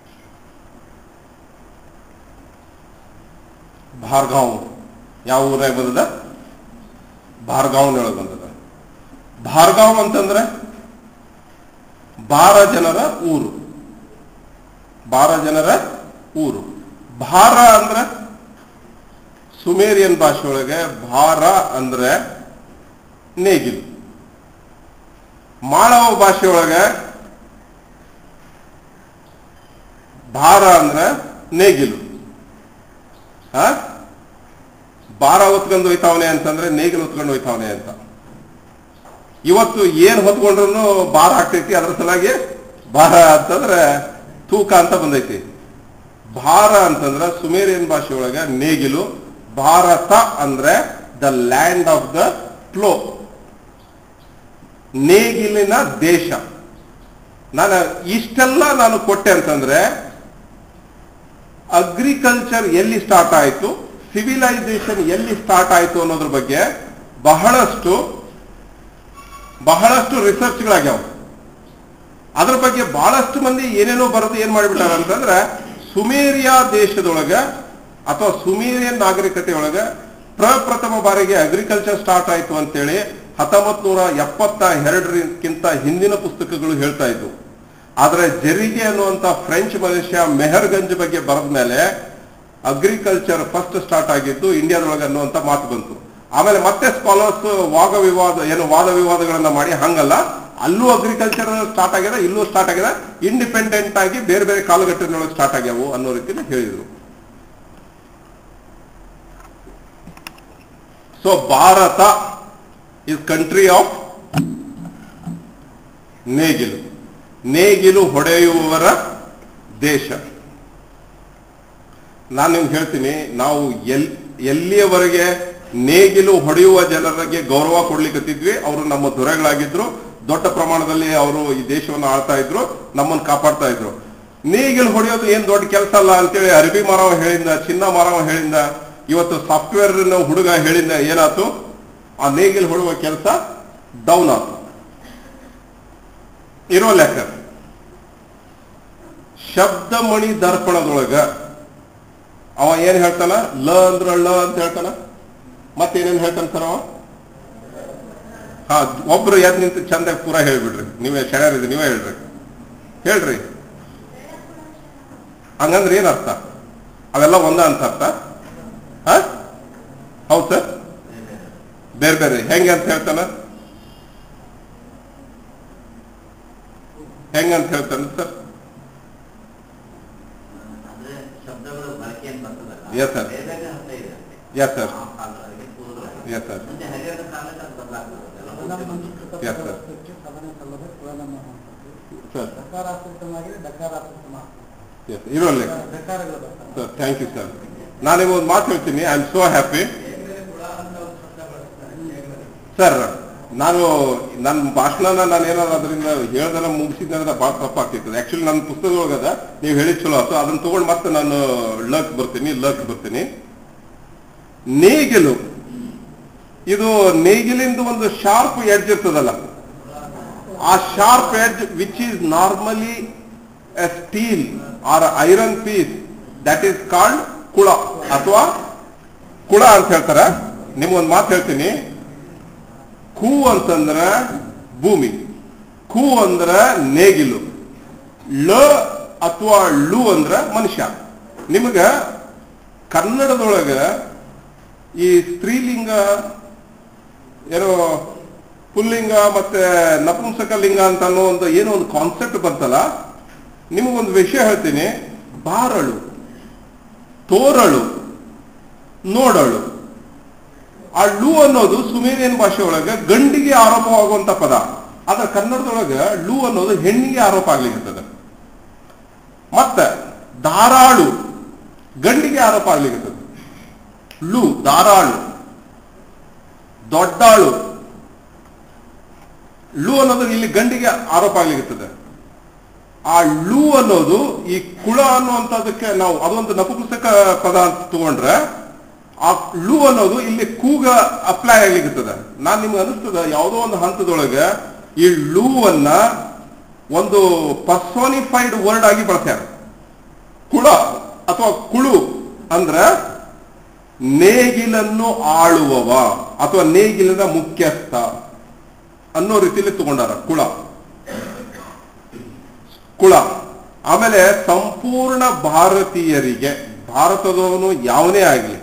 ಭಾರ್ಗಾಂವ್ ಯಾವ ಊರ್ನಾಗ ಬಂದದ ಭಾರ್ಗಾಂವ್ನೊಳಗೆ ಬಂದದ ಭಾರ್ಗಾಂವ್ ಅಂತಂದ್ರೆ ಬಾರ ಜನರ ಊರು ಬಾರ ಜನರ ಊರು ಭಾರ ಅಂದ್ರೆ ಸುಮೇರಿಯನ್ ಭಾಷೆ ಒಳಗೆ ಭಾರ ಅಂದ್ರೆ ನೇಗಿಲು ಮಾಳವ ಭಾಷೆ ಒಳಗ ಭಾರ ಅಂದ್ರ ನೇಗಿಲು ಆ ಭಾರ ಹೊತ್ಕೊಂಡು ಹೋಯ್ತಾವನೆ ಅಂತಂದ್ರೆ ನೇಗಿಲು ಹೊತ್ಕೊಂಡು ಹೋಯ್ತಾವನೆ ಅಂತ ಇವತ್ತು ಏನ್ ಹೊತ್ಕೊಂಡ್ರು ಭಾರ ಆಗ್ತೈತಿ ಅದ್ರ ಸಲುವಾಗಿ ಭಾರ ಅಂತಂದ್ರೆ ತೂಕ ಅಂತ ಬಂದೈತಿ ಭಾರ ಅಂತಂದ್ರ ಸುಮೇರಿಯನ್ ಭಾಷೆ ಒಳಗ ನೇಗಿಲು ಭಾರತ ಅಂದ್ರೆ the land of the plough ನೇಗಿಲಿನ ದೇಶ ನಾನು ಇಷ್ಟೆಲ್ಲ ನಾನು ಕೊಟ್ಟೆ ಅಂತಂದ್ರೆ ಅಗ್ರಿಕಲ್ಚರ್ ಎಲ್ಲಿ ಸ್ಟಾರ್ಟ್ ಆಯಿತು ಸಿವಿಲೈಸೇಷನ್ ಎಲ್ಲಿ ಸ್ಟಾರ್ಟ್ ಆಯಿತು ಅನ್ನೋದ್ರ ಬಗ್ಗೆ ಬಹಳಷ್ಟು ಬಹಳಷ್ಟು ರಿಸರ್ಚ್ಗಳಾಗ್ಯಾವ ಅದ್ರ ಬಗ್ಗೆ ಬಹಳಷ್ಟು ಮಂದಿ ಏನೇನೋ ಬರೆದು ಏನ್ ಮಾಡಿಬಿಟ್ಟಾರ ಅಂತಂದ್ರೆ ಸುಮೇರಿಯಾ ದೇಶದೊಳಗ ಅಥವಾ ಸುಮೇರಿಯನ್ ನಾಗರಿಕತೆ ಒಳಗ ಪ್ರಪ್ರಥಮ ಬಾರಿಗೆ ಅಗ್ರಿಕಲ್ಚರ್ ಸ್ಟಾರ್ಟ್ ಆಯ್ತು ಅಂತೇಳಿ ಹತ್ತೊಂಬತ್ ನೂರ ಎಪ್ಪತ್ತ ಎರಡರಿಗಿಂತ ಹಿಂದಿನ ಪುಸ್ತಕಗಳು ಹೇಳ್ತಾ ಇದ್ವು ಆದ್ರೆ ಜೆರಿಗೆ ಅನ್ನುವಂತ ಫ್ರೆಂಚ್ ಮನುಷ್ಯ ಮೆಹರ್ಗಂಜ್ ಬಗ್ಗೆ ಬರೆದ ಮೇಲೆ ಅಗ್ರಿಕಲ್ಚರ್ ಫಸ್ಟ್ ಸ್ಟಾರ್ಟ್ ಆಗಿದ್ದು ಇಂಡಿಯಾದೊಳಗೆ ಅನ್ನುವಂತ ಮಾತು ಬಂತು ಆಮೇಲೆ ಮತ್ತೆ ಸ್ಕಾಲರ್ಸ್ ವಾದ ವಿವಾದ ಏನು ವಾದ ವಿವಾದಗಳನ್ನ ಮಾಡಿ ಹಂಗಲ್ಲ ಅಲ್ಲೂ ಅಗ್ರಿಕಲ್ಚರ್ ಸ್ಟಾರ್ಟ್ ಆಗ್ಯದ ಇಲ್ಲೂ ಸ್ಟಾರ್ಟ್ ಆಗ್ಯದ ಇಂಡಿಪೆಂಡೆಂಟ್ ಆಗಿ ಬೇರೆ ಬೇರೆ ಕಾಲಘಟ್ಟದೊಳಗೆ ಸ್ಟಾರ್ಟ್ ಆಗ್ಯಾವು ಅನ್ನೋ ರೀತಿಯಲ್ಲಿ ಹೇಳಿದ್ರು so Bharata is country of ನೇಗಿಲು ನೇಗಿಲು ಹೊಡೆಯುವವರ ದೇಶ ನಾನು ನಿಮ್ಗೆ ಹೇಳ್ತೀನಿ ನಾವು ಎಲ್ ಎಲ್ಲಿಯವರೆಗೆ ನೇಗಿಲು ಹೊಡೆಯುವ ಜನರಿಗೆ ಗೌರವ ಕೊಡ್ಲಿಕ್ಕತ್ತಿದ್ವಿ ಅವರು ನಮ್ಮ ದೊರೆಗಳಾಗಿದ್ರು ದೊಡ್ಡ ಪ್ರಮಾಣದಲ್ಲಿ ಅವರು ಈ ದೇಶವನ್ನು ಆಳ್ತಾ ಇದ್ರು ನಮ್ಮನ್ನು ಕಾಪಾಡ್ತಾ ಇದ್ರು ನೇಗಿಲು ಹೊಡೆಯೋದು ಏನ್ ದೊಡ್ಡ ಕೆಲಸ ಅಲ್ಲ ಅಂತೇಳಿ ಅರಬಿ ಮಾರವ ಹೇಳಿಂದ ಚಿನ್ನ ಮಾರವ ಹೇಳಿಂದ ಇವತ್ತು ಸಾಫ್ಟ್ವೇರ್ ಹುಡುಗ ಹೇಳಿಂದ ಏನಾಯ್ತು ಆ ನೇಗಿಲು ಹೊಡುವ ಕೆಲಸ ಡೌನ್ ಆಯ್ತು ಇರೋ ಲೆಕ್ಕ ಶಬ್ದಮಣಿ ದರ್ಪಣದೊಳಗ ಅವ ಏನ್ ಹೇಳ್ತಾನ ಲ ಅಂದ್ರ ಳ ಅಂತ ಹೇಳ್ತಾನ ಮತ್ತೇನೇನ್ ಹೇಳ್ತಾನ ಸರ್ ಅವ ಹಾ ಒಬ್ರು ಎದ್ ನಿಂತು ಚಂದಾಗಿ ಪೂರ ಹೇಳ್ಬಿಡ್ರಿ ನೀವೇ ಶಣ್ಯರಿದ್ರಿ ನೀವೇ ಹೇಳ್ರಿ ಹೇಳ್ರಿ ಹಂಗಂದ್ರೆ ಏನ್ ಅರ್ಥ ಅವೆಲ್ಲ ಒಂದ ಅಂತ ಅರ್ಥ ಹಾ ಹೌದ್ ಸರ್ ಬೇರೆ ಬೇರೆ ಹೆಂಗೆ ಅಂತ ಹೇಳ್ತಾನ ಹೆಂಗಂತ ಹೇಳ್ತಾನೆ ಸರ್ ಅಂದ್ರೆ ಶಬ್ದಗಳು ಬಳಕೆ ಅಂತ ಬರ್ತದಲ್ಲ Yes, sir. ಬೇರೆ ಬೇರೆ ಅರ್ಥ ಇದೆ Yes, sir. ಆ ಕಾಲದವರೆಗೆ ಪೂರ್ವದವರೆಗೆ. Yes, sir. ಮತ್ತೆ ಹರಿಹರ ಕಾಲಕ್ಕೆ ಅದು ಬದಲಾಗ್ತದೆ ಎಲ್ಲ Yes, sir. ಸರ್ ಸಕಾರಾತ್ಮಕವಾಗಿದೆ ಡಕಾರಾತ್ಮಕ ಎಸ್ ಇರೋಲ್ಲ ಡಕಾರಗಳು ಬರ್ತವೆ ಸರ್ ಥ್ಯಾಂಕ್ ಯು ಸರ್ ನಾನು ನಿಮಗೆ ಒಂದು ಮಾತು ಹೇಳ್ತೀನಿ I am so happy sir ನಾನು ನನ್ನ ಭಾಷಣನ ನಾನು ಏನಾದ್ರು ಅದರಿಂದ ಹೇಳ್ದನ ಮುಗಿಸಿದ್ರೆ ಭಾಳ ತಪ್ಪಾಗ್ತಿರ್ತದೆ ಆಕ್ಚುಲಿ ನನ್ನ ಪುಸ್ತಕದೊಳಗದ ನೀವು ಹೇಳಿದ್ ಚಲೋ ಆಯ್ತು ಅದನ್ನ ತಗೊಂಡು ಮತ್ತೆ ನಾನು ಲಕ್ ಬರ್ತೀನಿ ಲಕ್ ಬರ್ತೀನಿ ನೇಗಿಲು ಇದು ನೇಗಿಲಿಂದ ಒಂದು ಶಾರ್ಪ್ ಎಡ್ಜ್ ಇರ್ತದಲ್ಲ ಆ sharp edge which is normally a steel or iron piece that is called ಕುಳ ಅಥವಾ ಕುಳ ಅಂತ ಹೇಳ್ತಾರ ನಿಮ್ಗೊಂದು ಮಾತು ಹೇಳ್ತೀನಿ ಕೂ ಅಂತಂದ್ರ ಭೂಮಿ ಕೂ ಅಂದ್ರ ನೇಗಿಲು ಳ ಅಥವಾ ಳು ಅಂದ್ರ ಮನುಷ್ಯ ನಿಮಗ ಕನ್ನಡದೊಳಗ ಈ ಸ್ತ್ರೀಲಿಂಗ ಏನೋ ಪುಲ್ಲಿಂಗ ಮತ್ತೆ ನಪುಂಸಕ ಲಿಂಗ ಅಂತ ಅನ್ನೋ ಒಂದು ಏನೋ ಒಂದು ಕಾನ್ಸೆಪ್ಟ್ ಬರ್ತಲ್ಲ ನಿಮಗೊಂದು ವಿಷಯ ಹೇಳ್ತೀನಿ ಬಾರಳು ತೋರಳು ನೋಡಳು ಆ ಳು ಅನ್ನೋದು ಸುಮೇರಿಯನ್ ಭಾಷೆ ಒಳಗೆ ಗಂಡಿಗೆ ಆರೋಪವಾಗುವಂತ ಪದ ಆದ್ರೆ ಕನ್ನಡದೊಳಗ ಳು ಅನ್ನೋದು ಹೆಣ್ಣಿಗೆ ಆರೋಪ ಆಗ್ಲಿಕ್ಕೆ ಮತ್ತೆ ಧಾರಾಳು ಗಂಡಿಗೆ ಆರೋಪ ಆಗ್ಲಿಕ್ಕೆ ಳು ಧಾರಾಳು ದೊಡ್ಡಾಳು ಳು ಅನ್ನೋದು ಇಲ್ಲಿ ಗಂಡಿಗೆ ಆರೋಪ ಆಗ್ಲಿಕ್ಕೆ ಆ ಳು ಅನ್ನೋದು ಈ ಕುಳ ಅನ್ನುವಂಥದ್ದಕ್ಕೆ ನಾವು ಅದೊಂದು ನಪುಂಸಕ ಪದ ಅಂತ ತಗೊಂಡ್ರೆ ಆ ಳು ಅನ್ನೋದು ಇಲ್ಲಿ ಕೂಗ ಅಪ್ಲೈ ಆಗ್ಲಿಕ್ಕತ್ತದ ನಾನ್ ನಿಮ್ಗೆ ಅನಿಸ್ತದ ಯಾವುದೋ ಒಂದು ಹಂತದೊಳಗೆ ಈ ಳುವನ್ನ ಒಂದು ಪರ್ಸೋನಿಫೈಡ್ ವರ್ಡ್ ಆಗಿ ಬಳಸ್ಯಾರ ಕುಳ ಅಥವಾ ಕುಳು ಅಂದ್ರ ನೇಗಿಲನ್ನು ಆಳುವವ ಅಥವಾ ನೇಗಿಲಿನ ಮುಖ್ಯಸ್ಥ ಅನ್ನೋ ರೀತಿಯಲ್ಲಿ ತಗೊಂಡಾರ ಕುಳ ಕುಳ ಆಮೇಲೆ ಸಂಪೂರ್ಣ ಭಾರತೀಯರಿಗೆ ಭಾರತದವನು ಯಾವನೇ ಆಗಲಿ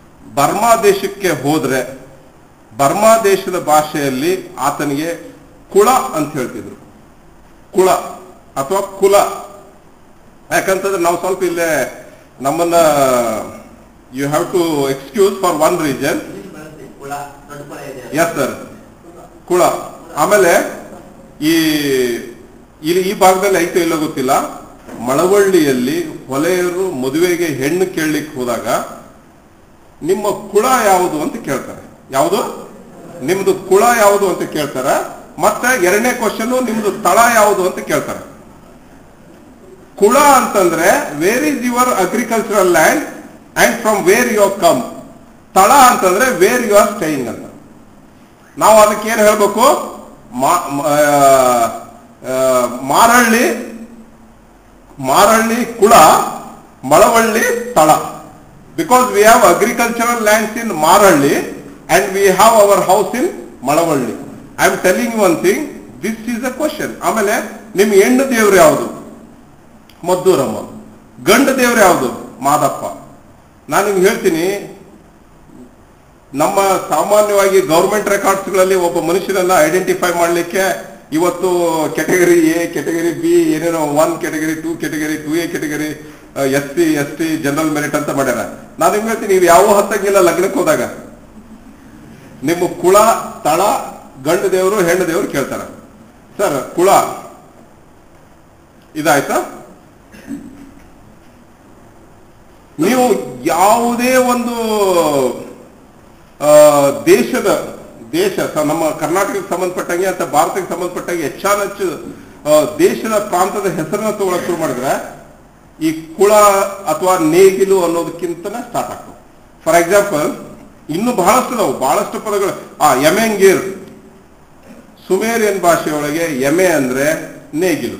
ಬರ್ಮಾ ದೇಶಕ್ಕೆ ಹೋದ್ರೆ ಬರ್ಮಾ ದೇಶದ ಭಾಷೆಯಲ್ಲಿ ಆತನಿಗೆ ಕುಳ ಅಂತ ಹೇಳ್ತಿದ್ರು ಕುಳ ಅಥವಾ ಕುಲ ಯಾಕಂತಂದ್ರೆ ನಾವು ಸ್ವಲ್ಪ ಇಲ್ಲೇ ನಮ್ಮನ್ನ you have to excuse for one reason English ಬಳಸ್ತೀವಿ ಕುಳ ದೊಡ್ಡ ಕುಳ ಇದೆ ಎಸ್ ಸರ್ ಕುಳ ಆಮೇಲೆ ಈ ಇಲ್ಲಿ ಈ ಭಾಗದಲ್ಲಿ ಐತೆ ಇಲ್ಲೋ ಗೊತ್ತಿಲ್ಲ ಮಳವಳ್ಳಿಯಲ್ಲಿ ಹೊಲೆಯರು ಮದುವೆಗೆ ಹೆಣ್ಣು ಕೇಳಲಿಕ್ಕೆ ಹೋದಾಗ ನಿಮ್ಮ ಕುಳ ಯಾವುದು ಅಂತ ಕೇಳ್ತಾರೆ ಯಾವುದು ನಿಮ್ದು ಕುಳ ಯಾವುದು ಅಂತ ಕೇಳ್ತಾರೆ ಮತ್ತೆ ಎರಡನೇ ಕ್ವಶನ್ ನಿಮ್ದು ತಳ ಯಾವುದು ಅಂತ ಕೇಳ್ತಾರೆ ಕುಳ ಅಂತಂದ್ರೆ where is your agricultural land and from where you come ತಳ ಅಂತಂದ್ರೆ ವೇರ್ ಯು ಆರ್ ಸ್ಟೇಯಿಂಗ್ ಅಂತ ನಾವು ಅದಕ್ಕೆ ಏನು ಹೇಳ್ಬೇಕು ಮಾ- ಮ- ಆ, ಆ, ಮಾರಳ್ಳಿ ಮಾರಳ್ಳಿ ಕುಳ ಮಳವಳ್ಳಿ ತಳ because we have agricultural lands in Maralli and we have our house in Malavalli I am telling one thing this is a question ಆಮೇಲೆ ನಿಮ್ ಹೆಣ್ಣು ದೇವ್ರು ಯಾವುದು ಮದ್ದೂರಮ್ಮ ಗಂಡ ದೇವ್ರು ಯಾವುದು ಮಾದಪ್ಪ ನಾನು ನಿಮ್ಗೆ ಹೇಳ್ತೀನಿ ನಮ್ಮ ಸಾಮಾನ್ಯವಾಗಿ ಗೌರ್ಮೆಂಟ್ ರೆಕಾರ್ಡ್ಸ್ಗಳಲ್ಲಿ ಒಬ್ಬ ಮನುಷ್ಯನನ್ನ ಐಡೆಂಟಿಫೈ ಮಾಡಲಿಕ್ಕೆ ಇವತ್ತು ಕೆಟಗರಿ ಎ ಕೆಟಗರಿ ಬಿ ಏನೇನೋ one category two category two A category S C S T general merit ಅಂತ ಮಾಡ್ಯಾರ ನಾನು ನಿಮ್ಗೆ ಹೇಳ್ತೀನಿ ನೀವು ಯಾವ ಹತ್ತಂಗಿಲ್ಲ ಲಗ್ನಕ್ಕೆ ಹೋದಾಗ ನಿಮ್ಮ ಕುಳ ತಳ ಗಂಡು ದೇವರು ಹೆಣ್ಣು ದೇವರು ಕೇಳ್ತಾರ ಸರ್ ಕುಳ ಇದಾಯ್ತಾ ನೀವು ಯಾವುದೇ ಒಂದು ಆ, ದೇಶದ ದೇಶ ಸ- ನಮ್ಮ ಕರ್ನಾಟಕಕ್ಕೆ ಸಂಬಂಧಪಟ್ಟಂಗೆ ಅಂತ ಭಾರತಕ್ಕೆ ಸಂಬಂಧಪಟ್ಟಂಗೆ ಹೆಚ್ಚಾನೆಚ್ಚು ಆ, ದೇಶದ ಪ್ರಾಂತದ ಹೆಸರನ್ನ ತಗೊಳಕ್ ಶುರು ಮಾಡಿದ್ರೆ ಈ ಕುಳ ಅಥವಾ ನೇಗಿಲು ಅನ್ನೋದಕ್ಕಿಂತನೇ ಸ್ಟಾರ್ಟ್ ಆಗ್ತವೆ ಫಾರ್ ಎಕ್ಸಾಂಪಲ್ ಇನ್ನು ಬಹಳಷ್ಟು ನಾವು ಬಹಳಷ್ಟು ಪದಗಳು ಆ ಯಮೆಂಗೀರ್ ಸುಮೇರಿಯನ್ ಭಾಷೆಯೊಳಗೆ ಎಮೆ ಅಂದ್ರೆ ನೇಗಿಲು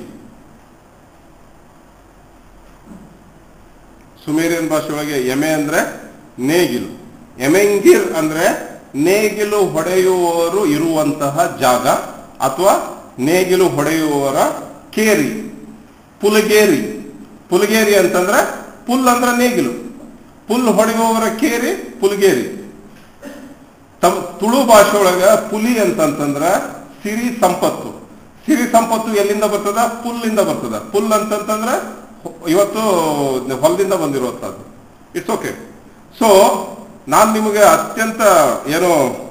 ಸುಮೇರಿಯನ್ ಭಾಷೆಯೊಳಗೆ ಎಮೆ ಅಂದ್ರೆ ನೇಗಿಲು ಎಮೆಂಗಿರ್ ಅಂದ್ರೆ ನೇಗಿಲು ಹೊಡೆಯುವವರು ಇರುವಂತಹ ಜಾಗ ಅಥವಾ ನೇಗಿಲು ಹೊಡೆಯುವವರ ಕೇರಿ ಪುಲಗೇರಿ ಪುಲಗೇರಿ ಅಂತಂದ್ರೆ ಪುಲ್ ಅಂದ್ರೆ ನೇಗಿಲು ಪುಲ್ ಹೊಡೆಯುವವರ ಕೇರಿ ಪುಲ್ಗೇರಿ ತಮ್ ತುಳು ಭಾಷೆ ಒಳಗ ಪುಲಿ ಅಂತಂತಂದ್ರ ಸಿರಿ ಸಂಪತ್ತು ಸಿರಿ ಸಂಪತ್ತು ಎಲ್ಲಿಂದ ಬರ್ತದ ಪುಲ್ಲಿಂದ ಬರ್ತದ ಪುಲ್ ಅಂತಂತಂದ್ರ ಹೊ- ಇವತ್ತು ಹೊಲದಿಂದ ಬಂದಿರುವಂತದ್ದು ಇಟ್ಸ್ ಓಕೆ ಸೊ ನಾನ್ ನಿಮಗೆ ಅತ್ಯಂತ ಏನು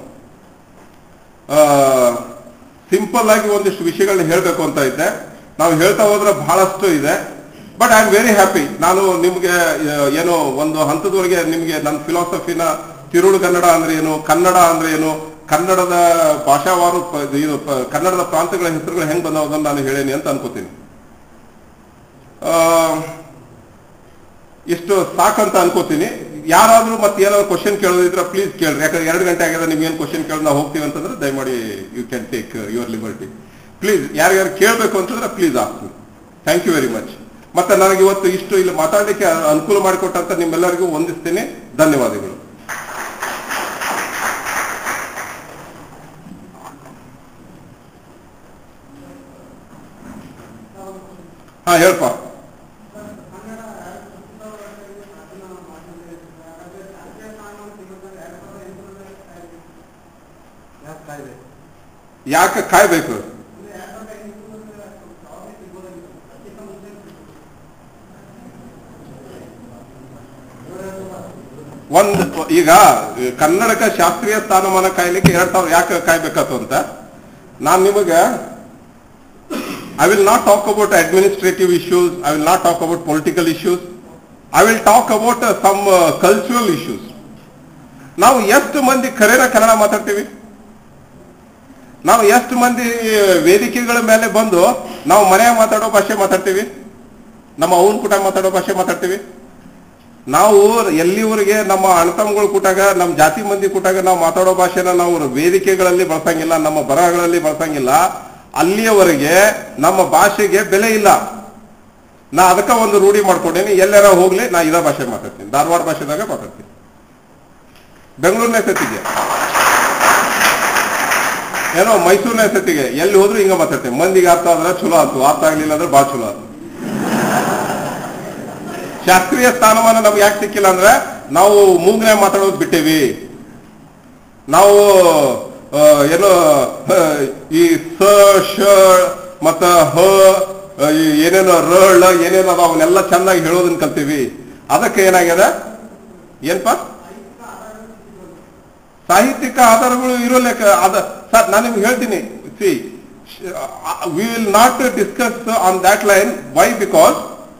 ಸಿಂಪಲ್ ಆಗಿ ಒಂದಿಷ್ಟು ವಿಷಯಗಳನ್ನ ಹೇಳಬೇಕು ಅಂತ ಇದ್ದೆ ನಾವು ಹೇಳ್ತಾ ಹೋದ್ರೆ ಬಹಳಷ್ಟು ಇದೆ but I am very happy ನಾನು ನಿಮ್ಗೆ ಆ, ಏನು ಒಂದು ಹಂತದವರೆಗೆ ನಿಮ್ಗೆ ನನ್ನ ಫಿಲಾಸಫಿನ ತಿರುಳು ಕನ್ನಡ ಅಂದ್ರೆ ಏನು ಕನ್ನಡ ಅಂದ್ರೆ ಏನು ಕನ್ನಡದ ಭಾಷಾವಾರು ಪ- ಇದು ಪ- ಕನ್ನಡದ ಪ್ರಾಂತಗಳ ಹೆಸರುಗಳು ಹೆಂಗ್ ಬಂದವ ಅದನ್ನ ನಾನು ಹೇಳೇನಿ ಅಂತ ಅನ್ಕೋತೀನಿ ಆ, ಇಷ್ಟು ಸಾಕಂತ ಅನ್ಕೋತೀನಿ ಯಾರಾದ್ರೂ ಮತ್ತೆ ಏನಾದ್ರು ಕ್ವಶನ್ ಕೇಳೋದಿದ್ರೆ ಪ್ಲೀಸ್ ಕೇಳ್ರಿ ಯಾಕಂದ್ರೆ ಎರಡು ಗಂಟೆ ಆಗಿದೆ ನಿಮ್ಗೆ ಏನು ಕ್ವಶನ್ ಕೇಳಿ ನಾವು ಹೋಗ್ತೀವಿ ಅಂತಂದ್ರೆ ದಯಮಾಡಿ you can take your liberty please ಯಾರ್ಯಾರು ಕೇಳಬೇಕು ಅಂತಂದ್ರೆ ಪ್ಲೀಸ್ ಆಸ್ತಿ ಥ್ಯಾಂಕ್ ಯು ವೆರಿ ಮಚ್ ಮತ್ತೆ ನನಗೆ ಇವತ್ತು ಇಷ್ಟು ಇಲ್ಲಿ ಮಾತಾಡಲಿಕ್ಕೆ ಅನುಕೂಲ ಮಾಡಿಕೊಟ್ಟಂತ ನಿಮ್ಮೆಲ್ಲರಿಗೂ ವಂದಿಸ್ತೇನೆ ಧನ್ಯವಾದಗಳು ಹಾ ಹೇಳ್ಪಾ ಯಾಕೆ ಕಾಯ್ದೆ ಯಾಕೆ ಕಾಯ್ಬೇಕು ಒಂದ್ ಈಗ ಕನ್ನಡಕ ಶಾಸ್ತ್ರೀಯ ಸ್ಥಾನಮಾನ ಕಾಯ್ಲಿಕ್ಕೆ ಎರಡ್ ಸಾವಿರ ಯಾಕೆ ಕಾಯ್ಬೇಕಾತು ಅಂತ ನಾನ್ ನಿಮಗೆ I will not talk about administrative issues I will not talk about political issues I will talk about some cultural issues ನಾವು ಎಷ್ಟು ಮಂದಿ ಖರೇನ ಕನ್ನಡ ಮಾತಾಡ್ತೀವಿ ನಾವು ಎಷ್ಟು ಮಂದಿ ವೇದಿಕೆಗಳ ಮೇಲೆ ಬಂದು ನಾವು ಮನೆಯಾಗ ಮಾತಾಡೋ ಭಾಷೆ ಮಾತಾಡ್ತೀವಿ ನಮ್ಮ ಅವನ್ ಕೂಟ ಮಾತಾಡೋ ಭಾಷೆ ಮಾತಾಡ್ತೀವಿ ನಾವು ಎಲ್ಲಿವರೆಗೆ ನಮ್ಮ ಅಣ್ಣತಮ್ಮಗಳ ಕೂಟಾಗ ನಮ್ಮ ಜಾತಿ ಮಂದಿ ಕೂಟಾಗ ನಾವು ಮಾತಾಡೋ ಭಾಷೆನ ನಾವು ವೇದಿಕೆಗಳಲ್ಲಿ ಬಳಸಂಗಿಲ್ಲ ನಮ್ಮ ಬರಹಗಳಲ್ಲಿ ಬಳಸಂಗಿಲ್ಲ ಅಲ್ಲಿಯವರೆಗೆ ನಮ್ಮ ಭಾಷೆಗೆ ಬೆಲೆ ಇಲ್ಲ ನಾ ಅದಕ್ಕೆ ಒಂದು ರೂಢಿ ಮಾಡ್ಕೊಂಡೇನಿ ಎಲ್ಲಾರ ಹೋಗ್ಲಿ ನಾ ಇದೇ ಭಾಷೆ ಮಾತಾಡ್ತೀನಿ ಧಾರವಾಡ ಭಾಷೆದಾಗ ಮಾತಾಡ್ತೀನಿ ಬೆಂಗಳೂರಿನ ಸತಿಗೆ ಏನೋ ಮೈಸೂರಿನ ಸತಿಗೆ ಎಲ್ಲಿ ಹೋದ್ರು ಹಿಂಗ ಮಾತಾಡ್ತೀನಿ ಮಂದಿಗೆ ಅರ್ಥ ಆದ್ರೆ ಚಲೋ ಆಯ್ತು ಅರ್ಥ ಆಗ್ಲಿಲ್ಲ ಅಂದ್ರೆ ಭಾಳ ಚಲೋ ಆಯ್ತು ಶಾಸ್ತ್ರೀಯ ಸ್ಥಾನಮಾನ ನಮ್ಗೆ ಯಾಕೆ ಸಿಕ್ಕಿಲ್ಲ ಅಂದ್ರೆ ನಾವು ಮೂಗ್ನೆ ಮಾತಾಡೋದು ಬಿಟ್ಟೇವಿ ನಾವು ಆ, ಏನು ಆ, ಈ ಸ ಶ ಮತ್ತ ಹ ಆ, ಈ ಏನೇನೋ ರಳ ಏನೇನೋ ಅದಾವ ಅವನ್ನೆಲ್ಲ ಚೆನ್ನಾಗಿ ಹೇಳೋದನ್ನ ಕಲ್ತೀವಿ ಅದಕ್ಕೆ ಏನಾಗ್ಯದ ಏನ್ಪ ಸಾಹಿತ್ಯಿಕ ಆಧಾರಗಳು ಇರೋ ಲೆಕ್ಕ ಅದ ಸರ್ ನಾನು ನಿಮ್ಗೆ ಹೇಳ್ತೀನಿ see we will not discuss on that line why because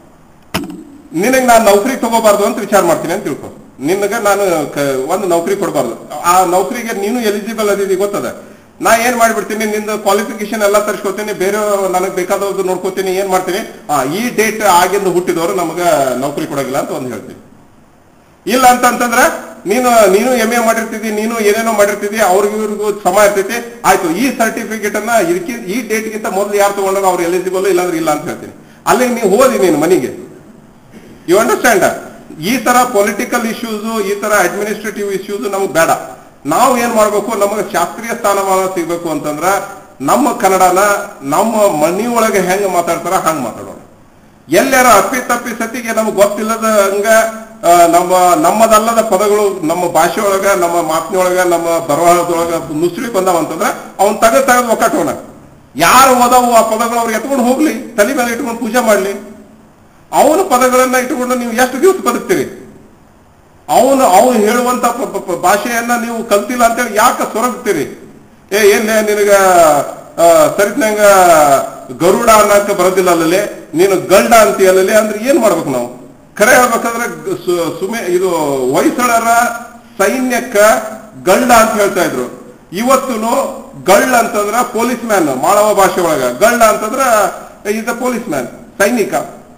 ನಿನಗೆ ನಾನು ನೌಕರಿ ತಗೋಬಾರ್ದು ಅಂತ ವಿಚಾರ ಮಾಡ್ತೀನಿ ಅಂತ ತಿಳ್ಕೊ ನಿನಗೆ ನಾನು ಕ- ಒಂದು ನೌಕರಿ ಕೊಡಬಾರ್ದು ಆ ನೌಕರಿಗೆ ನೀನು ಎಲಿಜಿಬಲ್ ಅದಿದಿ ಗೊತ್ತದ ನಾ ಏನ್ ಮಾಡ್ಬಿಡ್ತೀನಿ ನಿಂದ ಕ್ವಾಲಿಫಿಕೇಶನ್ ಎಲ್ಲ ತರಿಸ್ಕೊತೀನಿ ಬೇರೆ ನನಗೆ ಬೇಕಾದವ್ರದ್ದು ನೋಡ್ಕೋತೀನಿ ಏನ್ ಮಾಡ್ತೀನಿ ಆ ಈ ಡೇಟ್ ಆಗಿಂದ ಹುಟ್ಟಿದವರು ನಮಗ ನೌಕರಿ ಕೊಡೋಗಿಲ್ಲ ಅಂತ ಒಂದು ಹೇಳ್ತೀನಿ ಇಲ್ಲ ಅಂತಂತಂದ್ರೆ ನೀನು ನೀನು ಎಂ ಎ ಮಾಡಿರ್ತಿದ್ದಿ ನೀನು ಏನೇನೋ ಮಾಡಿರ್ತಿದ್ದಿ ಅವ್ರಿಗೂ ಇವ್ರಿಗೂ ಸಮ ಇರ್ತೈತಿ ಆಯ್ತು ಈ ಸರ್ಟಿಫಿಕೇಟ್ ಅನ್ನ ಇದಕ್ಕೆ ಈ ಡೇಟ್ಗಿಂತ ಮೊದಲು ಯಾರು ತಗೊಂಡ್ರೆ ಅವ್ರು ಎಲಿಜಿಬಲ್ ಇಲ್ಲಾಂದ್ರೆ ಇಲ್ಲ ಅಂತ ಹೇಳ್ತೀನಿ ಅಲ್ಲಿಗೆ ನೀವು ಹೋದಿ ನೀನು ಮನೆಗೆ ಯು ಅಂಡರ್ಸ್ಟ್ಯಾಂಡ್ ಈ ತರ ಪೊಲಿಟಿಕಲ್ ಇಶ್ಯೂಸ್ ಈ ತರ ಅಡ್ಮಿನಿಸ್ಟ್ರೇಟಿವ್ ಇಶ್ಯೂಸ್ ನಮ್ಗೆ ಬೇಡ ನಾವು ಏನ್ ಮಾಡ್ಬೇಕು ನಮಗೆ ಶಾಸ್ತ್ರೀಯ ಸ್ಥಾನಮಾನ ಸಿಗ್ಬೇಕು ಅಂತಂದ್ರ ನಮ್ಮ ಕನ್ನಡನ ನಮ್ಮ ಮನೆಯೊಳಗೆ ಹೆಂಗ್ ಮಾತಾಡ್ತಾರ ಹಂಗ್ ಮಾತಾಡೋಣ ಎಲ್ಲಾರ ಅಪ್ಪಿ ತಪ್ಪಿ ಸತಿಗೆ ನಮ್ಗೆ ಗೊತ್ತಿಲ್ಲದ ಹಂಗ ಆ, ನಮ್ಮ ನಮ್ಮದಲ್ಲದ ಪದಗಳು ನಮ್ಮ ಭಾಷೆಯೊಳಗ ನಮ್ಮ ಮಾತಿನೊಳಗ ನಮ್ಮ ಬರವಣಿಗೆದೊಳಗ ನುಸುಳಿ ಬಂದಾವ ಅಂತಂದ್ರ ಅವ್ನ್ ತೆಗೆದ್ ತೆಗೆದು ಒಕ್ಕಟ್ಟೋಣ ಯಾರು ಓದವು ಆ ಪದಗಳು ಅವ್ರಿಗೆ ಎತ್ಕೊಂಡು ಹೋಗ್ಲಿ ತಲೆ ಮೇಲೆ ಇಟ್ಕೊಂಡು ಪೂಜೆ ಮಾಡ್ಲಿ ಅವನ ಪದಗಳನ್ನ ಇಟ್ಟುಕೊಂಡು ನೀವು ಎಷ್ಟು ದಿವಸ ಬದುಕ್ತೀರಿ ಅವನು ಅವನು ಹೇಳುವಂತ ಪ- ಪ- ಪ- ಭಾಷೆಯನ್ನ ನೀವು ಕಲ್ತಿಲ್ಲ ಅಂತೇಳಿ ಯಾಕೆ ಸೊರಗ್ತೀರಿ ಏ ಏನ್ ನಿನಗ ಆ, ಸರಿತ್ನಂಗ ಗರುಡ ಅನ್ನಕ ಬರೋದಿಲ್ಲ ಅಲ್ಲಲ್ಲಿ ನೀನು ಗಲ್ಡ ಅಂತೀಯಲ್ಲಲ್ಲಿ ಅಂದ್ರೆ ಏನ್ ಮಾಡ್ಬೇಕು ನಾವು ಖರೆ ಹೇಳ್ಬೇಕಂದ್ರೆ ಗ- ಸು- ಸುಮೆ ಇದು ಹೊಯ್ಸಳರ ಸೈನ್ಯಕ್ಕ ಗಲ್ಡ ಅಂತ ಹೇಳ್ತಾ ಇದ್ರು ಇವತ್ತು ಗಳ್ಳ ಅಂತಂದ್ರ ಪೊಲೀಸ್ ಮ್ಯಾನ್ ಮಾಳವ ಭಾಷೆ ಒಳಗ ಗಳ್ಳ ಅಂತಂದ್ರ ಇಸ್ ಅ ಪೊಲೀಸ್ ಮ್ಯಾನ್ ಸೈನಿಕ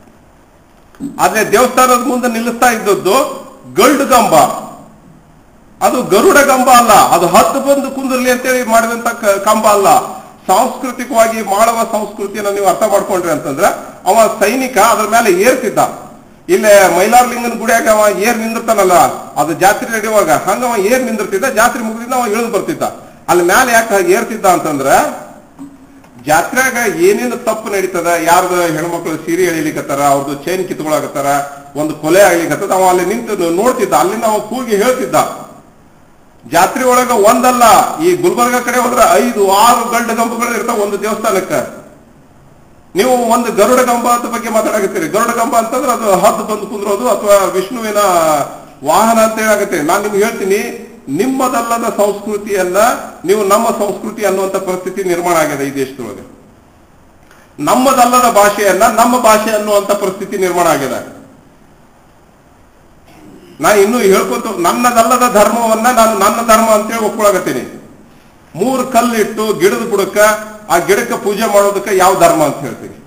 ಆದ್ರೆ ದೇವಸ್ಥಾನದ ಮುಂದೆ ನಿಲ್ಲಿಸ್ತಾ ಇದ್ದದ್ದು ಗಲ್ಡ್ ಗಂಬ ಅದು ಗರುಡ ಗಂಬ ಅಲ್ಲ ಅದು ಹತ್ತು ಬಂದು ಕುಂದರ್ಲಿ ಅಂತೇಳಿ ಮಾಡಿದಂತ ಕ- ಕಂಬ ಅಲ್ಲ ಸಾಂಸ್ಕೃತಿಕವಾಗಿ ಮಾಳವ ಸಂಸ್ಕೃತಿಯನ್ನ ನೀವು ಅರ್ಥ ಮಾಡ್ಕೊಂಡ್ರಿ ಅಂತಂದ್ರೆ ಅವ ಸೈನಿಕ ಅದ್ರ ಮೇಲೆ ಏರ್ತಿದ್ದ ಇಲ್ಲೇ ಮೈಲಾರ್ಲಿಂಗನ ಗುಡಿಯಾಗ ಅವ ಏರ್ ನಿಂದಿರ್ತಾನಲ್ಲ ಅದು ಜಾತ್ರೆ ನಡೆಯುವಾಗ ಹಂಗ ಅವ ಏರ್ ನಿಂದಿರ್ತಿದ್ದ ಜಾತ್ರೆ ಮುಗಿದಿಂದ ಅವ ಇಳಿದು ಬರ್ತಿದ್ದ ಅಲ್ಲಿ ಮೇಲೆ ಯಾಕೆ ಹಾಗೆ ಏರ್ತಿದ್ದ ಅಂತಂದ್ರ ಜಾತ್ರೆಗ ಏನೇನು ತಪ್ಪು ನಡೀತದ ಯಾರ್ದು ಹೆಣ್ಮಕ್ಳು ಸೀರೆ ಎಳಿಲಿಕತ್ತಾರ ಅವ್ರದ್ದು ಚೈನ್ ಕಿತ್ಕೊಳಕತ್ತಾರ ಒಂದು ಕೊಲೆ ಆಗ್ಲಿಕತ್ತದ ಅವ ಅಲ್ಲಿ ನಿಂತು ನೋಡ್ತಿದ್ದ ಅಲ್ಲಿಂದ ಅವ ಕೂಗಿ ಹೇಳ್ತಿದ್ದ ಜಾತ್ರೆ ಒಳಗ ಒಂದಲ್ಲ ಈ ಗುಲ್ಬರ್ಗ ಕಡೆ ಹೋದ್ರೆ ಐದು ಆರು ಗಂಡು ಗಂಬಗಳು ಇರ್ತಾವ ಒಂದು ದೇವಸ್ಥಾನಕ್ಕ ನೀವು ಒಂದು ಗರುಡ ಗಂಬ ಅಂತ ಬಗ್ಗೆ ಮಾತಾಡಕತ್ತೀರಿ ಗರುಡ ಗಂಬ ಅಂತಂದ್ರೆ ಅದು ಹದ್ದು ಬಂದು ಕುಂದ್ರೋದು ಅಥವಾ ವಿಷ್ಣುವಿನ ವಾಹನ ಅಂತ ಹೇಳಾಕತ್ತೀರಿ ನಾನು ನಿಮ್ಗೆ ಹೇಳ್ತೀನಿ ನಿಮ್ಮದಲ್ಲದ ಸಂಸ್ಕೃತಿಯನ್ನ ನೀವು ನಮ್ಮ ಸಂಸ್ಕೃತಿ ಅನ್ನುವಂತ ಪರಿಸ್ಥಿತಿ ನಿರ್ಮಾಣ ಆಗಿದೆ ಈ ದೇಶದೊಳಗೆ ನಮ್ಮದಲ್ಲದ ಭಾಷೆಯನ್ನ ನಮ್ಮ ಭಾಷೆ ಅನ್ನುವಂತ ಪರಿಸ್ಥಿತಿ ನಿರ್ಮಾಣ ಆಗಿದೆ ನಾ ಇನ್ನು ಹೇಳ್ಕೊಂತ ನನ್ನದಲ್ಲದ ಧರ್ಮವನ್ನ ನಾನು ನನ್ನ ಧರ್ಮ ಅಂತೇಳಿ ಒಪ್ಕೊಳಕತ್ತೀನಿ ಮೂರು ಕಲ್ಲಿಟ್ಟು ಗಿಡದ ಬುಡಕ್ಕ ಆ ಗಿಡಕ್ಕೆ ಪೂಜೆ ಮಾಡೋದಕ್ಕೆ ಯಾವ ಧರ್ಮ ಅಂತ ಹೇಳ್ತೀನಿ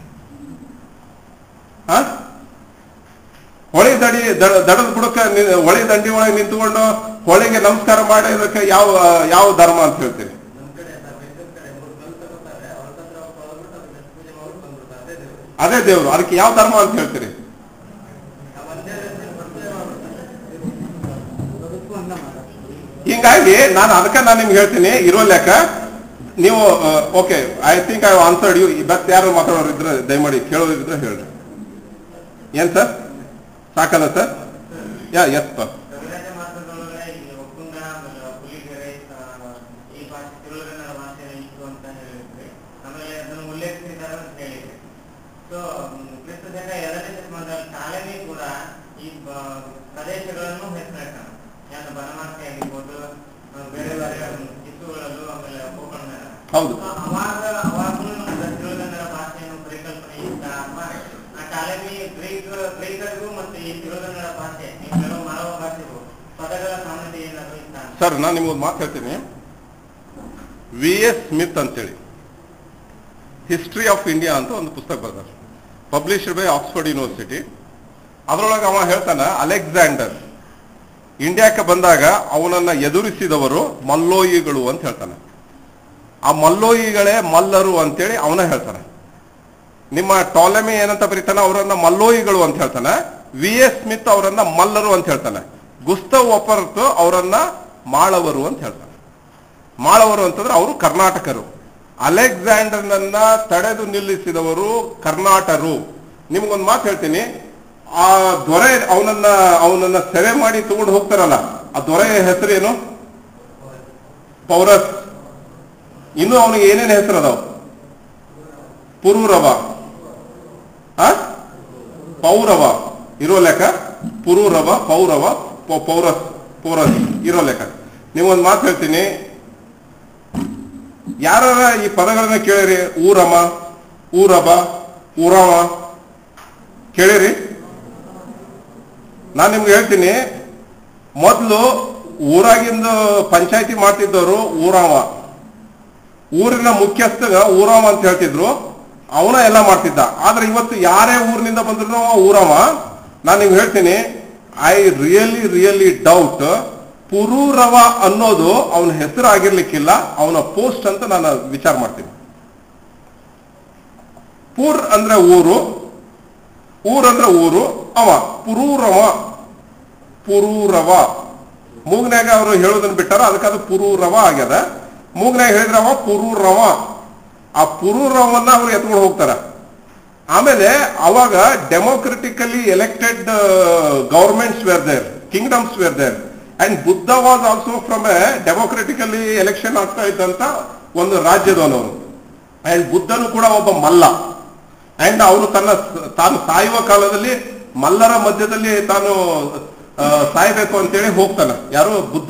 ಆ ಹೊಳೆ ದಡಿ ದಡ- ದಡದ ಬುಡಕ್ಕ ನಿ- ಹೊಳೆ ದಂಡಿ ಒಳಗೆ ನಿಂತ್ಕೊಂಡು ಹೊಳೆಗೆ ನಮಸ್ಕಾರ ಮಾಡೋದಕ್ಕೆ ಯಾವ ಯಾವ ಧರ್ಮ ಅಂತ ಹೇಳ್ತೀನಿ ನಮ್ ಕಡೆ ಸರ್ ಬೆಟ್ಟದ ಕಡೆ ಮೂರು ಕಲ್ಲು ತಗೋತಾರೆ ಅವ್ರ ಹತ್ರ ಹೋಗ್ಬಿಟ್ಟು ಅದನ್ನ ಪೂಜೆ ಮಾಡ್ಬಿಟ್ಟು ಬಂದ್ಬಿಡ್ತಾರೆ ಅದೇ ದೇವ್ರು ಅದೇ ದೇವ್ರು ಅದಕ್ಕೆ ಯಾವ ಧರ್ಮ ಅಂತ ಹೇಳ್ತೀರಿ ಆ ಒಂದೇ ಪೂಜೆ ಮಾಡ್ಬಿಡ್ತಾರೆ ಅದಕ್ಕೂ ಹಂಗ ಮಾತಾಡ್ತೀವಿ ಹಿಂಗಾಗಿ ನಾನು ಅದಕ್ಕೆ ನಾನು ನಿಮ್ಗೆ ಹೇಳ್ತೀನಿ ಇರೋ ಲೆಕ್ಕ ನೀವು okay I think I answered you ಮತ್ತೆ ಯಾರು ಮಾತಾಡೋರು ಇದ್ರೆ ದಯಮಾಡಿ ಕೇಳೋರಿದ್ರೆ ಹೇಳ್ರಿ ಏನ್ ಸರ್ ಸಾಕಲ್ಲ ಸರ್ ಯಾ ಎಸ್ ಸರ್ ಕವಿರಾಜ ಮಾತುಗಳೊಳಗೆ ಈ ಒಕ್ಕುಂದ ಆಮೇಲೆ ಹುಲಿಗೆರೆ ಆ, ಈ ಭಾಷೆ ತುಳುಗನ್ನಡ ಭಾಷೆ ಇತ್ತು ಅಂತ ಹೇಳಿದ್ರಿ ಆಮೇಲೆ ಅದನ್ನು ಉಲ್ಲೇಖಿಸಿದ್ದಾರೆ ಅಂತ ಹೇಳಿದ್ರಿ ಸೊ ಕ್ರಿಸ್ತ ಶಕ ಎರಡನೇ ಶತಮಾನದಲ್ಲಿ ಟಾಲೆಮಿ ಕೂಡ ಈ ಬ- ಪ್ರದೇಶಗಳನ್ನು ಹೆಸರಿಟ್ಟಾನ ಯಾರು ಬನವಾಸಿ ಆಗಿರ್ಬೋದು ಆ, ಬೇರೆ ಬೇರೆ ಕಿತ್ತೂರಲ್ಲೂ ಆಮೇಲೆ ಗೋಕರ್ಣ ಹೌದು. ಅವಾಗ ಅವಾಗಲೂ ನಮ್ಗೆ ತುಳುಗನ್ನಡ ಭಾಷೆಯನ್ನು ಪರಿಕಲ್ಪನೆ ಇತ್ತ ಅಥವಾ ಆ ಟಾಲೆಮಿ ಗ್ರೀಕ್ ಗ್ರೀಕರಿಗೂ ಮತ್ತೆ ಈ ತುಳುಗನ್ನಡ ಭಾಷೆ ಈ ಕೆಲವು ಮಾನವ ಭಾಷೆಗೂ ಪದಗಳ ಸಾಮ್ಯತೆ ಏನಾದ್ರು ಇತ್ತ ಅಂತ? ಸರ್ ನಾನು ನಿಮ್ಗೆ ಮಾತು ಹೇಳ್ತೀನಿ ವಿ ಎಸ್ ಸ್ಮಿತ್ ಅಂತೇಳಿ ಹಿಸ್ಟ್ರಿ ಆಫ್ ಇಂಡಿಯಾ ಅಂತ ಒಂದು ಪುಸ್ತಕ ಬರ್ತಾರೆ ಪಬ್ಲಿಷ್ಡ್ ಬೈ ಆಕ್ಸ್ಫರ್ಡ್ ಯೂನಿವರ್ಸಿಟಿ ಅದರೊಳಗೆ ಅವ ಹೇಳ್ತಾನ ಅಲೆಕ್ಸಾಂಡರ್ ಇಂಡಿಯಾಕ್ಕೆ ಬಂದಾಗ ಅವನನ್ನ ಎದುರಿಸಿದವರು ಮಲ್ಲೋಯಿಗಳು ಅಂತ ಹೇಳ್ತಾನೆ ಆ ಮಲ್ಲೋಯಿಗಳೇ ಮಲ್ಲರು ಅಂತೇಳಿ ಅವನ ಹೇಳ್ತಾನೆ ನಿಮ್ಮ ಟಾಲೆಮಿ ಏನಂತ ಬರೀತಾನೆ ಅವರನ್ನ ಮಲ್ಲೋಯಿಗಳು ಅಂತ ಹೇಳ್ತಾನೆ ವಿ ಎಸ್ ಸ್ಮಿತ್ ಅವರನ್ನ ಮಲ್ಲರು ಅಂತ ಹೇಳ್ತಾನೆ ಗುಸ್ತವ್ ಒಪರ್ತ್ ಅವರನ್ನ ಮಾಳವರು ಅಂತ ಹೇಳ್ತಾನೆ ಮಾಳವರು ಅಂತಂದ್ರೆ ಅವರು ಕರ್ನಾಟಕರು ಅಲೆಕ್ಸಾಂಡರ್ನನ್ನ ತಡೆದು ನಿಲ್ಲಿಸಿದವರು ಕರ್ನಾಟರು ನಿಮ್ಗೊಂದು ಮಾತು ಹೇಳ್ತೀನಿ ಆ ದೊರೆ ಅವನನ್ನ ಅವನನ್ನ ಸೆರೆ ಮಾಡಿ ತಗೊಂಡು ಹೋಗ್ತಾರಲ್ಲ ಆ ದೊರೆಯ ಹೆಸರೇನು ಪೌರಸ್ ಇನ್ನು ಅವನಿಗೆ ಏನೇನು ಹೆಸರು ಅದಾವ ಪುರೂರವ ಆ ಪೌರವ ಇರೋ ಲೆಕ್ಕ ಪುರೂರವ ಪೌರವ ಪೌ- ಪೌರ ಪೌರಸ್ ಇರೋ ಲೆಕ್ಕ ನೀವೊಂದು ಮಾತು ಹೇಳ್ತೀನಿ ಯಾರ ಈ ಪದಗಳನ್ನ ಕೇಳಿರಿ ಊರಮ ಊರಬ ಊರವ ಕೇಳಿರಿ ನಾನು ನಿಮ್ಗೆ ಹೇಳ್ತೀನಿ ಮೊದಲು ಊರಾಗಿಂದ ಪಂಚಾಯತಿ ಮಾಡ್ತಿದ್ದವರು ಊರವ ಊರಿನ ಮುಖ್ಯಸ್ಥಗ ಊರವ ಅಂತ ಹೇಳ್ತಿದ್ರು ಅವನ ಎಲ್ಲ ಮಾಡ್ತಿದ್ದ ಆದ್ರೆ ಇವತ್ತು ಯಾರೇ ಊರಿನಿಂದ ಬಂದ್ರು ಅವ ಊರವ ನಾನು ನಿಮ್ಗೆ ಹೇಳ್ತೀನಿ I really really doubt Pururava ಅನ್ನೋದು ಅವನ ಹೆಸರು ಆಗಿರ್ಲಿಕ್ಕಿಲ್ಲ ಅವನ ಪೋಸ್ಟ್ ಅಂತ ನಾನು ವಿಚಾರ ಮಾಡ್ತೀನಿ ಪುರ್ ಅಂದ್ರೆ ಊರು ಊರ್ ಅಂದ್ರೆ ಊರು ಅವ ಪುರೂರವ ಪುರೂರವ ಮೂಗ್ನ್ಯಾಗ ಅವರು ಹೇಳೋದನ್ನ ಬಿಟ್ಟಾರ ಅದಕ್ಕೆ ಅದು ಪುರೂರವ ಆಗ್ಯದ ಮೂಗ್ನ್ಯಾಗ ಹೇಳಿದ್ರೆ ಅವ ಪುರೂರವ ಆ ಪುರೂರವನ್ನ ಅವ್ರು ಎತ್ಕೊಂಡು ಹೋಗ್ತಾರ ಆಮೇಲೆ ಅವಾಗ democratically elected governments were there kingdoms were there and Buddha was also from a democratically election ಆಗ್ತಾ ಇದ್ದಂತ ಒಂದು ರಾಜ್ಯದವನವನು ಅಂಡ್ ಬುದ್ಧನು ಕೂಡ ಒಬ್ಬ ಮಲ್ಲ ಅಂಡ್ ಅವನು ತನ್ನ ಸ- ತಾನು ಸಾಯುವ ಕಾಲದಲ್ಲಿ ಮಲ್ಲರ ಮಧ್ಯದಲ್ಲಿ ತಾನು ಆ, ಸಾಯ್ಬೇಕು ಅಂತೇಳಿ ಹೋಗ್ತಾನೆ ಯಾರು ಬುದ್ಧ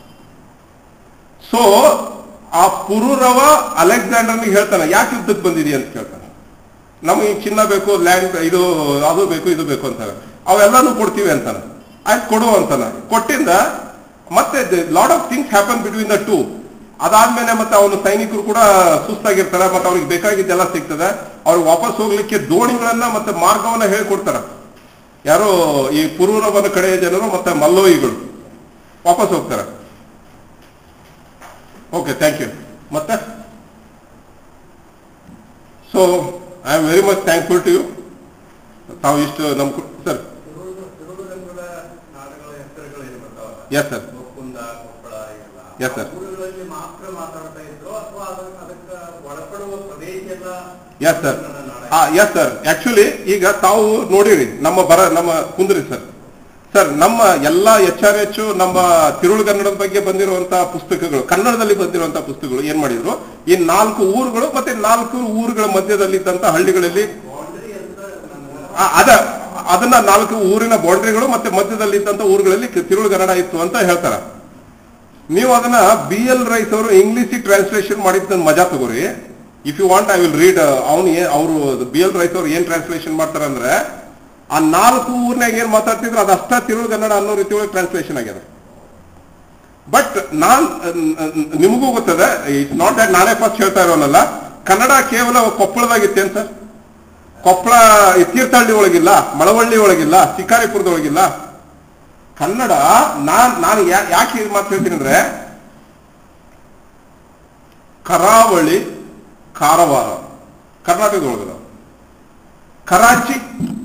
ಸೊ ಆ ಪುರೂರವ ಅಲೆಕ್ಸಾಂಡರ್ನಿಗೆ ಹೇಳ್ತಾನೆ ಯಾಕೆ ಯುದ್ಧಕ್ಕೆ ಬಂದಿದಿ ಅಂತ ಕೇಳ್ತಾನೆ ನಮಗೆ ಚಿನ್ನ ಬೇಕು ಲ್ಯಾಂಡ್ ಇದು ಅದು ಬೇಕು ಇದು ಬೇಕು ಅಂತಾನೆ ಅವೆಲ್ಲಾನು ಕೊಡ್ತೀವಿ ಅಂತಾನೆ ಆಯ್ತು ಕೊಡು ಅಂತಾನೆ ಕೊಟ್ಟಿಂದ ಮತ್ತೆ lot of things happen between the two ಅದಾದ್ಮೇಲೆ ಮತ್ತೆ ಅವನು ಸೈನಿಕರು ಕೂಡ ಸುಸ್ತಾಗಿರ್ತಾರೆ ಮತ್ತೆ ಅವ್ರಿಗೆ ಬೇಕಾಗಿದ್ದೆಲ್ಲ ಸಿಗ್ತದೆ ಅವ್ರಿಗೆ ವಾಪಸ್ ಹೋಗ್ಲಿಕ್ಕೆ ದೋಣಿಗಳನ್ನ ಮತ್ತೆ ಮಾರ್ಗವನ್ನ ಹೇಳ್ಕೊಡ್ತಾರ ಯಾರೋ ಈ ಪುರೂರವನ ಕಡೆಯ ಜನರು ಮತ್ತೆ ಮಲ್ಲೋಯಿಗಳು ವಾಪಸ್ ಹೋಗ್ತಾರೆ ಓಕೆ ಥ್ಯಾಂಕ್ ಯು ಮತ್ತೆ so I am very much thankful to you ತಾವು ಇಷ್ಟು ನಮ್ ಸರ್ ತಿರುಗುರಂಗದ ನಾಡುಗಳ ಹೆಸರುಗಳು ಏನು ಬರ್ತಾವ ಎಸ್ ಸರ್ ಮುಕುಂದ ಕೊಪ್ಪಳ ಇವೆಲ್ಲ Yes, sir. ಆ ಊರುಗಳಲ್ಲಿ ಮಾತ್ರ ಮಾತಾಡ್ತಾ ಇದ್ರು ಅಥವಾ ಅದಕ್ಕೆ ಅದಕ್ಕೆ ಒಳಪಡುವ ಪ್ರದೇಶ ಎಲ್ಲ ಎಸ್ ಸರ್ ಕನ್ನಡ ನಾಡ ಹಾ ಎಸ್ ಸರ್ ಆಕ್ಚುಲಿ ಈಗ ತಾವು ನೋಡಿರಿ ನಮ್ಮ ಬರ ನಮ್ಮ ಕುಂದ್ರಿ ಸರ್ ಸರ್ ನಮ್ಮ ಎಲ್ಲಾ ಎಚ್ ಆರ್ ಎಚ್ ನಮ್ಮ ತಿರುಳುಗನ್ನಡದ ಬಗ್ಗೆ ಬಂದಿರುವಂತಹ ಪುಸ್ತಕಗಳು ಕನ್ನಡದಲ್ಲಿ ಬಂದಿರುವಂತಹ ಪುಸ್ತಕಗಳು ಏನ್ ಮಾಡಿದ್ರು ಈ ನಾಲ್ಕು ಊರುಗಳು ಮತ್ತೆ ನಾಲ್ಕು ಊರುಗಳ ಮಧ್ಯದಲ್ಲಿದ್ದಂತ ಹಳ್ಳಿಗಳಲ್ಲಿ ಬೌಂಡ್ರಿ ಅಂತ ನನ್ನ ಆ, ಅದ ಅದನ್ನ ನಾಲ್ಕು ಊರಿನ ಬೌಂಡ್ರಿಗಳು ಮತ್ತೆ ಮಧ್ಯದಲ್ಲಿದ್ದಂತ ಊರುಗಳಲ್ಲಿ ತಿರುಳುಗನ್ನಡ ಇತ್ತು ಅಂತ ಹೇಳ್ತಾರ ನೀವು ಅದನ್ನ ಬಿ ಎಲ್ ರೈಸ್ ಅವರು ಇಂಗ್ಲಿಷ್ ಟ್ರಾನ್ಸ್ಲೇಷನ್ ಮಾಡಿದ್ದನ್ನ ಮಜಾ ತಗೋರಿ if you want I will read ಅವ್ನು ಅವರು ಬಿ ಎಲ್ ರೈಸ್ ಅವ್ರು ಏನ್ ಟ್ರಾನ್ಸ್ಲೇಷನ್ ಮಾಡ್ತಾರ ಅಂದ್ರೆ ಆ ನಾಲ್ಕು ಊರ್ನಾಗ ಏನ್ ಮಾತಾಡ್ತಿದ್ರು ಅದಷ್ಟ ತಿರುಳುಗನ್ನಡ ಅನ್ನೋ ರೀತಿ ಒಳಗೆ ಟ್ರಾನ್ಸ್ಲೇಷನ್ ಆಗ್ಯದ ಬಟ್ ನಾನ್ ನಿಮಗೂ ಗೊತ್ತದೆ ಇಟ್ಸ್ ನಾಟ್ ದಟ್ ನಾನೇ ಫಸ್ಟ್ ಹೇಳ್ತಾ ಇರೋನಲ್ಲ ಕನ್ನಡ ಕೇವಲ ಕೊಪ್ಪಳದಾಗಿತ್ತೇನ್ ಸರ್ ಕೊಪ್ಪಳ ಈ ತೀರ್ಥಹಳ್ಳಿ ಒಳಗಿಲ್ಲ ಮಳವಳ್ಳಿ ಒಳಗಿಲ್ಲ ಶಿಕಾರಿಪುರದೊಳಗಿಲ್ಲ ಕನ್ನಡ ನಾನ್ ನಾನು ಯಾ- ಯಾಕೆ ಇದು ಮಾತು ಹೇಳ್ತೀನಿ ಅಂದ್ರೆ ಕರಾವಳಿ ಕಾರವಾರ ಕರ್ನಾಟಕದೊಳಗದ ಕರಾಚಿ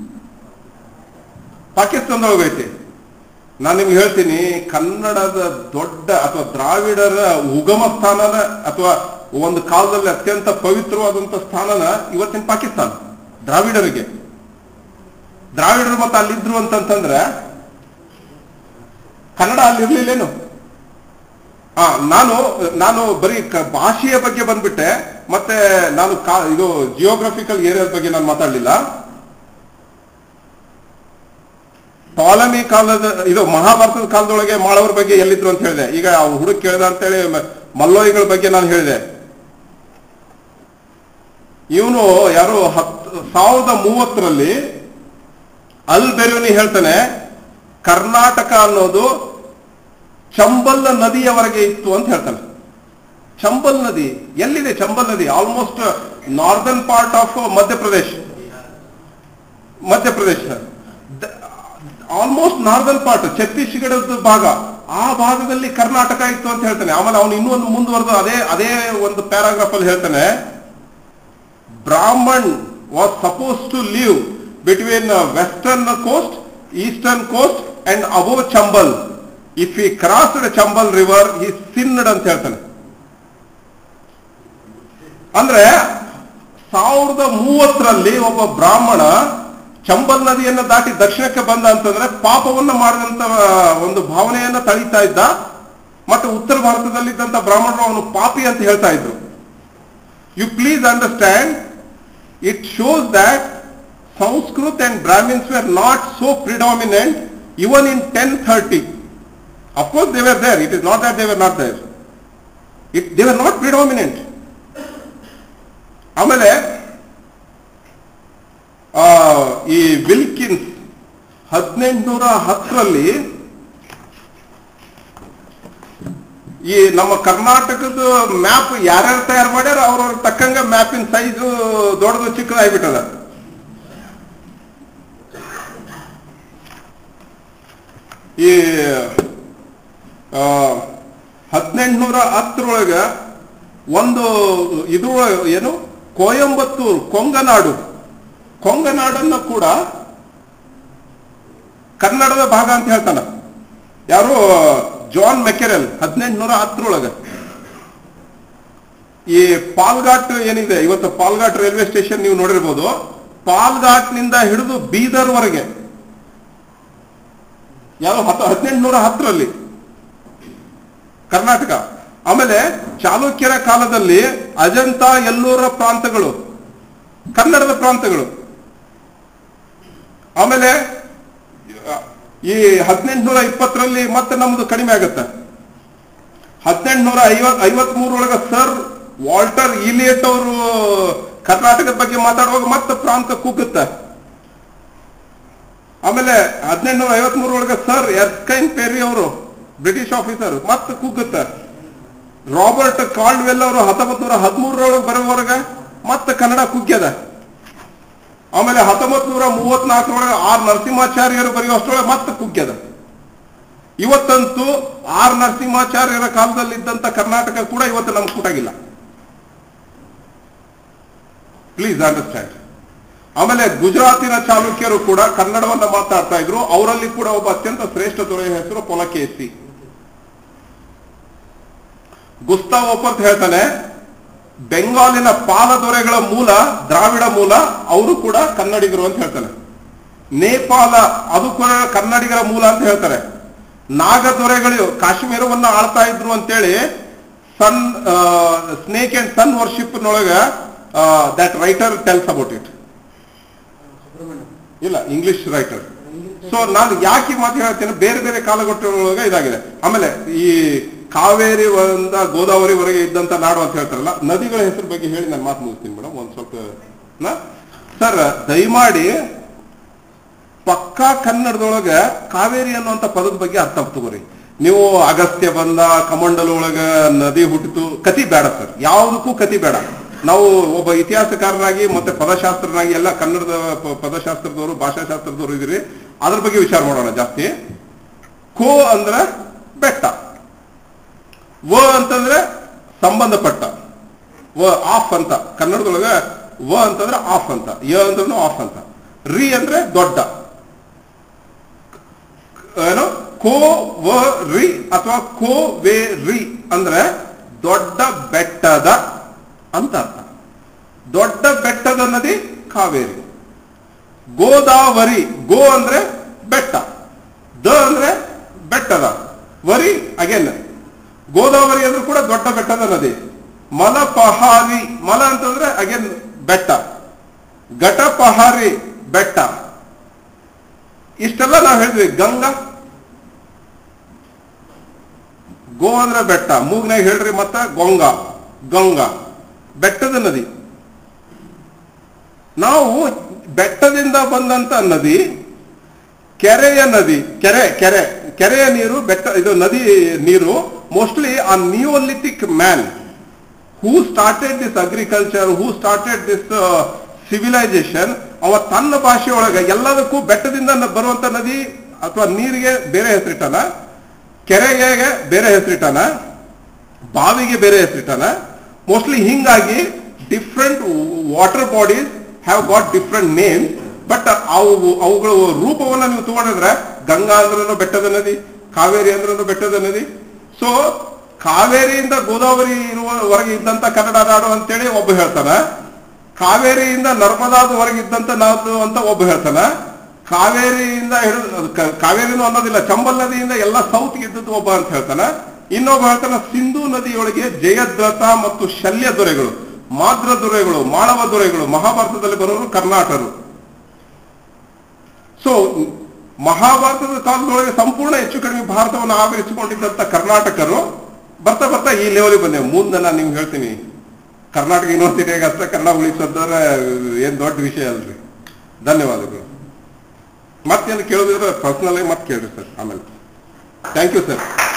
ಪಾಕಿಸ್ತಾನದೊಳಗೈತಿ ನಾನು ನಿಮ್ಗೆ ಹೇಳ್ತೀನಿ ಕನ್ನಡದ ದೊಡ್ಡ ಅಥವಾ ದ್ರಾವಿಡರ ಉಗಮ ಸ್ಥಾನನ ಅಥವಾ ಒಂದು ಕಾಲದಲ್ಲಿ ಅತ್ಯಂತ ಪವಿತ್ರವಾದಂತ ಸ್ಥಾನನ ಇವತ್ತಿನ ಪಾಕಿಸ್ತಾನ ದ್ರಾವಿಡರಿಗೆ ದ್ರಾವಿಡರು ಮತ್ತೆ ಅಲ್ಲಿದ್ರು ಅಂತಂತಂದ್ರೆ ಕನ್ನಡ ಅಲ್ಲಿ ಇರ್ಲಿಲ್ಲೇನು ಆ ನಾನು ನಾನು ಬರೀ ಕ- ಭಾಷೆಯ ಬಗ್ಗೆ ಬಂದ್ಬಿಟ್ಟೆ ಮತ್ತೆ ನಾನು ಕಾ- ಇದು ಜಿಯೋಗ್ರಫಿಕಲ್ ಏರಿಯಾದ ಬಗ್ಗೆ ನಾನು ಮಾತಾಡ್ಲಿಲ್ಲ ಟಾಲಮಿ ಕಾಲದ ಇದು ಮಹಾಭಾರತದ ಕಾಲದೊಳಗೆ ಮಾಳವ್ರ ಬಗ್ಗೆ ಎಲ್ಲಿದ್ರು ಅಂತ ಹೇಳಿದೆ ಈಗ ಆ ಹುಡುಗ ಕೇಳಿದ ಅಂತೇಳಿ ಮ- ಮಲ್ಲೋಯಿಗಳ ಬಗ್ಗೆ ನಾನು ಹೇಳಿದೆ ಇವನು ಯಾರು ಹತ್ತು ಸಾವಿರದ ಮೂವತ್ತರಲ್ಲಿ ಅಲ್ ಬೆರೂನಿ ಹೇಳ್ತಾನೆ ಕರ್ನಾಟಕ ಅನ್ನೋದು ಚಂಬಲ್ ನದಿಯವರೆಗೆ ಇತ್ತು ಅಂತ ಹೇಳ್ತಾನೆ ಚಂಬಲ್ ನದಿ ಎಲ್ಲಿದೆ ಚಂಬಲ್ ನದಿ almost northern part of Madhya Pradesh Madhya Pradesh almost northern part ಛತ್ತೀಸ್ಗಢದ ಭಾಗ ಆ ಭಾಗದಲ್ಲಿ ಕರ್ನಾಟಕ ಇತ್ತು ಅಂತ ಹೇಳ್ತಾನೆ ಆಮೇಲೆ ಅವನು ಇನ್ನೂ ಒಂದು ಮುಂದುವರೆದು ಅದೇ ಅದೇ ಒಂದು ಪ್ಯಾರಾಗ್ರಾಫ್ ಅಲ್ಲಿ ಹೇಳ್ತಾನೆ Brahman was suppose to live between western coast eastern coast and above Chambal if he crossed Chambal river he sinned ಅಂತ ಹೇಳ್ತಾನೆ ಅಂದ್ರೆ ಸಾವಿರದ ಮೂವತ್ತರಲ್ಲಿ ಒಬ್ಬ ಬ್ರಾಹ್ಮಣ ಚಂಬಲ್ ನದಿಯನ್ನ ದಾಟಿ ದಕ್ಷಿಣಕ್ಕೆ ಬಂದ ಅಂತಂದ್ರೆ ಪಾಪವನ್ನ ಮಾಡಿದಂತ ಒಂದು ಭಾವನೆಯನ್ನ ತಳೀತಾ ಇದ್ದ ಮತ್ತೆ ಉತ್ತರ ಭಾರತದಲ್ಲಿದ್ದಂತ ಬ್ರಾಹ್ಮಣರು ಅವನು ಪಾಪಿ ಅಂತ ಹೇಳ್ತಾ ಇದ್ರು You please understand, it shows that Sanskrit and Brahmins were not so predominant even in 1030. Of course they were there, it is not that they were not there. It, they were not predominant. ಆಮೇಲೆ ಆ, ಈ Wilkins ಹದಿನೆಂಟುನೂರ ಹತ್ತರಲ್ಲಿ ಈ ನಮ್ಮ ಕರ್ನಾಟಕದ map ಯಾರ್ಯಾರು ತಯಾರು ಮಾಡ್ಯಾರ ಅವ್ರವ್ರ ತಕ್ಕಂಗ ಮ್ಯಾಪಿನ ಸೈಜು ದೊಡ್ಡದು ಚಿಕ್ಕದಾಗ್ಬಿಟ್ಟದ ಈ ಹದಿನೆಂಟುನೂರ ಹತ್ತರೊಳಗ ಒಂದು ಇದ್ರೊಳಗ ಏನು ಕೊಯಂಬತ್ತೂರು ಕೊಂಗನಾಡು ಕೊಂಗನಾಡನ್ನು ಕೂಡ ಕನ್ನಡದ ಭಾಗ ಅಂತ ಹೇಳ್ತಾನ ಯಾರು ಜಾನ್ ಮೆಕೆರೆಲ್ ಹದಿನೆಂಟುನೂರ ಹತ್ತರೊಳಗ ಈ ಪಾಲ್ಘಾಟ್ ಏನಿದೆ ಇವತ್ತು ಪಾಲ್ಘಾಟ್ ರೈಲ್ವೆ ಸ್ಟೇಷನ್ ನೀವು ನೋಡಿರ್ಬೋದು ಪಾಲ್ಘಾಟ್ನಿಂದ ಹಿಡಿದು ಬೀದರ್ ವರೆಗೆ ಯಾವ ಹತ್ತು ಹದಿನೆಂಟುನೂರ ಹತ್ತರಲ್ಲಿ ಕರ್ನಾಟಕ ಆಮೇಲೆ ಚಾಲುಕ್ಯರ ಕಾಲದಲ್ಲಿ ಅಜಂತ ಎಲ್ಲೂರ ಪ್ರಾಂತಗಳು ಕನ್ನಡದ ಪ್ರಾಂತಗಳು ಆಮೇಲೆ ಈ ಹದಿನೆಂಟುನೂರ ಇಪ್ಪತ್ತರಲ್ಲಿ ಮತ್ತೆ ನಮ್ದು ಕಡಿಮೆ ಆಗುತ್ತೆ ಹದಿನೆಂಟುನೂರ ಐವತ್ ಐವತ್ ಮೂರೊಳಗ ಸರ್ ವಾಲ್ಟರ್ ಇಲಿಯಟ್ ಅವರು ಕರ್ನಾಟಕದ ಬಗ್ಗೆ ಮಾತಾಡುವಾಗ ಮತ್ತೆ ಪ್ರಾಂತ ಕುಗ್ಗುತ್ತೆ ಆಮೇಲೆ ಹದಿನೆಂಟುನೂರ ಐವತ್ ಮೂರೊಳಗೆ ಸರ್ ಎರ್ಸ್ಕೈನ್ ಪೆರಿ ಅವರು ಬ್ರಿಟಿಷ್ ಆಫೀಸರ್ ಮತ್ತೆ ಕುಗ್ಗುತ್ತೆ ರಾಬರ್ಟ್ ಕಾಲ್ಡ್ವೆಲ್ ಅವರು ಹತ್ತೊಂಬತ್ ನೂರ ಹದಿಮೂರರೊಳಗೆ ಬರೋವರೆಗೆ ಮತ್ತೆ ಕನ್ನಡ ಕುಗ್ಗ್ಯದ ಆಮೇಲೆ ಹತ್ತೊಂಬತ್ ನೂರ ಮೂವತ್ನಾಲ್ಕರೊಳಗೆ ಆರ್ ನರಸಿಂಹಾಚಾರ್ಯರು ಬರೆಯುವಷ್ಟರೊಳಗೆ ಮತ್ತೆ ಕುಗ್ಗ್ಯದ ಇವತ್ತಂತೂ ಆರ್ ನರಸಿಂಹಾಚಾರ್ಯರ ಕಾಲದಲ್ಲಿದ್ದಂತ ಕರ್ನಾಟಕ ಕೂಡ ಇವತ್ತು ನಮ್ಗೆ ಕೂಟಾಗಿಲ್ಲ ಪ್ಲೀಸ್ ಅಂಡರ್ಸ್ಟ್ಯಾಂಡ್ ಆಮೇಲೆ ಗುಜರಾತಿನ ಚಾಲುಕ್ಯರು ಕೂಡ ಕನ್ನಡವನ್ನ ಮಾತಾಡ್ತಾ ಇದ್ರು ಅವರಲ್ಲಿ ಕೂಡ ಒಬ್ಬ ಅತ್ಯಂತ ಶ್ರೇಷ್ಠ ದೊರೆಯ ಹೆಸರು ಪೊಲಕೇಸಿ ಗುಸ್ತಾವ್ ಒಪ್ಪಂತ ಹೇಳ್ತಾನೆ ಬೆಂಗಾಲಿನ ಪಾಲ ದೊರೆಗಳ ಮೂಲ ದ್ರಾವಿಡ ಮೂಲ ಅವರು ಕೂಡ ಕನ್ನಡಿಗರು ಅಂತ ಹೇಳ್ತಾನೆ ನೇಪಾಳ ಅದು ಕೂಡ ಕನ್ನಡಿಗರ ಮೂಲ ಅಂತ ಹೇಳ್ತಾರೆ ನಾಗ ದೊರೆಗಳು ಕಾಶ್ಮೀರವನ್ನ ಆಳ್ತಾ ಇದ್ರು ಅಂತೇಳಿ sun snake and sun worship ನೊಳಗ that writer tells about it Subrahmanya ಇಲ್ಲ ಇಂಗ್ಲಿಷ್ ರೈಟರ್ ಸೊ ನಾನು ಯಾಕೆ ಈ ಮಾತು ಹೇಳ್ತೇನೆ ಬೇರೆ ಬೇರೆ ಕಾಲಘಟ್ಟದೊಳಗೆ ಇದಾಗಿದೆ ಆಮೇಲೆ ಈ ಕಾವೇರಿ ಒಂದ ಗೋದಾವರಿವರೆಗೆ ಇದ್ದಂತ ನಾಡು ಅಂತ ಹೇಳ್ತಾರಲ್ಲ ನದಿಗಳ ಹೆಸರು ಬಗ್ಗೆ ಹೇಳಿ ನಾನು ಮಾತು ಮುಗಿಸ್ತೀನಿ ಮೇಡಮ್ ಒಂದ್ ಸ್ವಲ್ಪ ಸರ್ ದಯಮಾಡಿ ಪಕ್ಕಾ ಕನ್ನಡದೊಳಗ ಕಾವೇರಿ ಅನ್ನುವಂತ ಪದದ ಬಗ್ಗೆ ಅರ್ಥ ತಗೋರಿ ನೀವು ಅಗಸ್ತ್ಯ ಬಂದ ಕಮಂಡಲ ಒಳಗ ನದಿ ಹುಟ್ಟಿತು ಕತಿ ಬೇಡ ಸರ್ ಯಾವುದಕ್ಕೂ ಕತಿ ಬೇಡ ನಾವು ಒಬ್ಬ ಇತಿಹಾಸಕಾರನಾಗಿ ಮತ್ತೆ ಪದಶಾಸ್ತ್ರನಾಗಿ ಎಲ್ಲ ಕನ್ನಡದ ಪ- ಪದಶಾಸ್ತ್ರದವರು ಭಾಷಾಶಾಸ್ತ್ರದವರು ಇದ್ದೀರಿ ಅದ್ರ ಬಗ್ಗೆ ವಿಚಾರ ಮಾಡೋಣ ಜಾಸ್ತಿ ಕೋ ಅಂದ್ರೆ ಬೆಟ್ಟ ವ ಅಂತಂದ್ರೆ ಸಂಬಂಧಪಟ್ಟ ವ ಆಫ್ ಅಂತ ಕನ್ನಡದೊಳಗ ವ ಅಂತಂದ್ರೆ ಆಫ್ ಅಂತ ಯ ಅಂದ್ರೆ ಆಫ್ ಅಂತ ರಿ ಅಂದ್ರೆ ದೊಡ್ಡ ಏನು ಕೋ ವ ರಿ ಅಥವಾ ಕೋ ವೇ ರಿ ಅಂದ್ರೆ ದೊಡ್ಡ ಬೆಟ್ಟದ ಅಂತ ಅರ್ಥ ದೊಡ್ಡ ಬೆಟ್ಟದ ನದಿ ಕಾವೇರಿ ಗೋದಾವರಿ ಗೋ ಅಂದ್ರೆ ಬೆಟ್ಟ ದ ಅಂದ್ರೆ ಬೆಟ್ಟದ ವರಿ ಅಗೇನ್ ಗೋದಾವರಿ ಅಂದ್ರೆ ಕೂಡ ದೊಡ್ಡ ಬೆಟ್ಟದ ನದಿ ಮಲಪಹಾರಿ ಮಲ ಅಂತಂದ್ರೆ ಅಗೇನ್ ಬೆಟ್ಟ ಘಟಪಹಾರಿ ಬೆಟ್ಟ ಇಷ್ಟೆಲ್ಲ ನಾವು ಹೇಳಿದ್ವಿ ಗಂಗಾ ಗೋ ಅಂದ್ರೆ ಬೆಟ್ಟ ಮೂಗ್ನಾಗ ಹೇಳ್ರಿ ಮತ್ತ ಗೊಂಗ ಗಂಗಾ ಬೆಟ್ಟದ ನದಿ ನಾವು ಬೆಟ್ಟದಿಂದ ಬಂದಂತ ನದಿ ಕೆರೆಯ ನದಿ ಕೆರೆ ಕೆರೆ ಕೆರೆಯ ನೀರು ಬೆಟ್ಟ ಇದು ನದಿ ನೀರು ಮೋಸ್ಟ್ಲಿ ಆ neolithic man who started this agriculture who started this civilisation ಅವ ತನ್ನ ಭಾಷೆಯೊಳಗೆ ಎಲ್ಲದಕ್ಕೂ ಬೆಟ್ಟದಿಂದ ನ- ಬರುವಂತ ನದಿ ಅಥವಾ ನೀರಿಗೆ ಬೇರೆ ಹೆಸರಿಟ್ಟಾನ ಕೆರೆಗೆ ಬೇರೆ ಹೆಸರಿಟ್ಟಾನ ಬಾವಿಗೆ ಬೇರೆ ಹೆಸರಿಟ್ಟಾನ ಮೋಸ್ಟ್ಲಿ ಹಿಂಗಾಗಿ different water bodies have got different name but ಅವು ಅವುಗಳ ರೂಪವನ್ನ ನೀವು ತಗೊಂಡಿದ್ರೆ ಗಂಗಾ ಅಂದ್ರೂ ಬೆಟ್ಟದ ನದಿ ಕಾವೇರಿ ಅಂದ್ರೂ ಬೆಟ್ಟದ ನದಿ ಸೊ ಕಾವೇರಿಯಿಂದ ಗೋದಾವರಿ ಇರುವವರೆಗೆ ಇದ್ದಂತ ಕನ್ನಡ ನಾಡು ಅಂತೇಳಿ ಒಬ್ಬ ಹೇಳ್ತಾನ ಕಾವೇರಿಯಿಂದ ನರ್ಮದಾದವರೆಗೆ ಇದ್ದಂತ ನಾಡು ಅಂತ ಒಬ್ಬ ಹೇಳ್ತಾನ ಕಾವೇರಿಯಿಂದ ಹಿಡಿದು ಕ- ಕಾವೇರಿನೂ ಅನ್ನೋದಿಲ್ಲ ಚಂಬಲ್ ನದಿಯಿಂದ ಎಲ್ಲ ಸೌತ್ ಇದ್ದದ್ದು ಒಬ್ಬ ಅಂತ ಹೇಳ್ತಾನ ಇನ್ನೊಬ್ಬ ಹೇಳ್ತಾನ ಸಿಂಧೂ ನದಿಯೊಳಗೆ ಜಯದ್ರಥ ಮತ್ತು ಶಲ್ಯ ದೊರೆಗಳು ಮಾದ್ರ ದೊರೆಗಳು ಮಾಳವ ದೊರೆಗಳು ಮಹಾಭಾರತದಲ್ಲಿ ಬರೋರು ಕರ್ನಾಟರು ಸೊ ಮಹಾಭಾರತದ ಕಾಲದೊಳಗೆ ಸಂಪೂರ್ಣ ಹೆಚ್ಚು ಕಡಿಮೆ ಭಾರತವನ್ನು ಆವರಿಸಿಕೊಂಡಿದ್ದಂತ ಕರ್ನಾಟಕರು ಬರ್ತಾ ಬರ್ತಾ ಈ ಲೆವೆಲ್ ಬಂದೆ ಮುಂದೆ ನಾನು ನಿಮ್ಗೆ ಹೇಳ್ತೀನಿ ಕರ್ನಾಟಕ ಯೂನಿವರ್ಸಿಟಿಯಾಗ ಅಷ್ಟೇ ಕನ್ನಡ ಉಳಿಸೋದ್ರೆ ಏನ್ ದೊಡ್ಡ ವಿಷಯ ಅಲ್ರಿ ಧನ್ಯವಾದಗಳು ಮತ್ತೇನು ಕೇಳೋದಿದ್ರೆ ಪರ್ಸನಲ್ ಆಗಿ ಮತ್ತೆ ಕೇಳ್ರಿ ಸರ್ ಆಮೇಲೆ ಥ್ಯಾಂಕ್ ಯು ಸರ್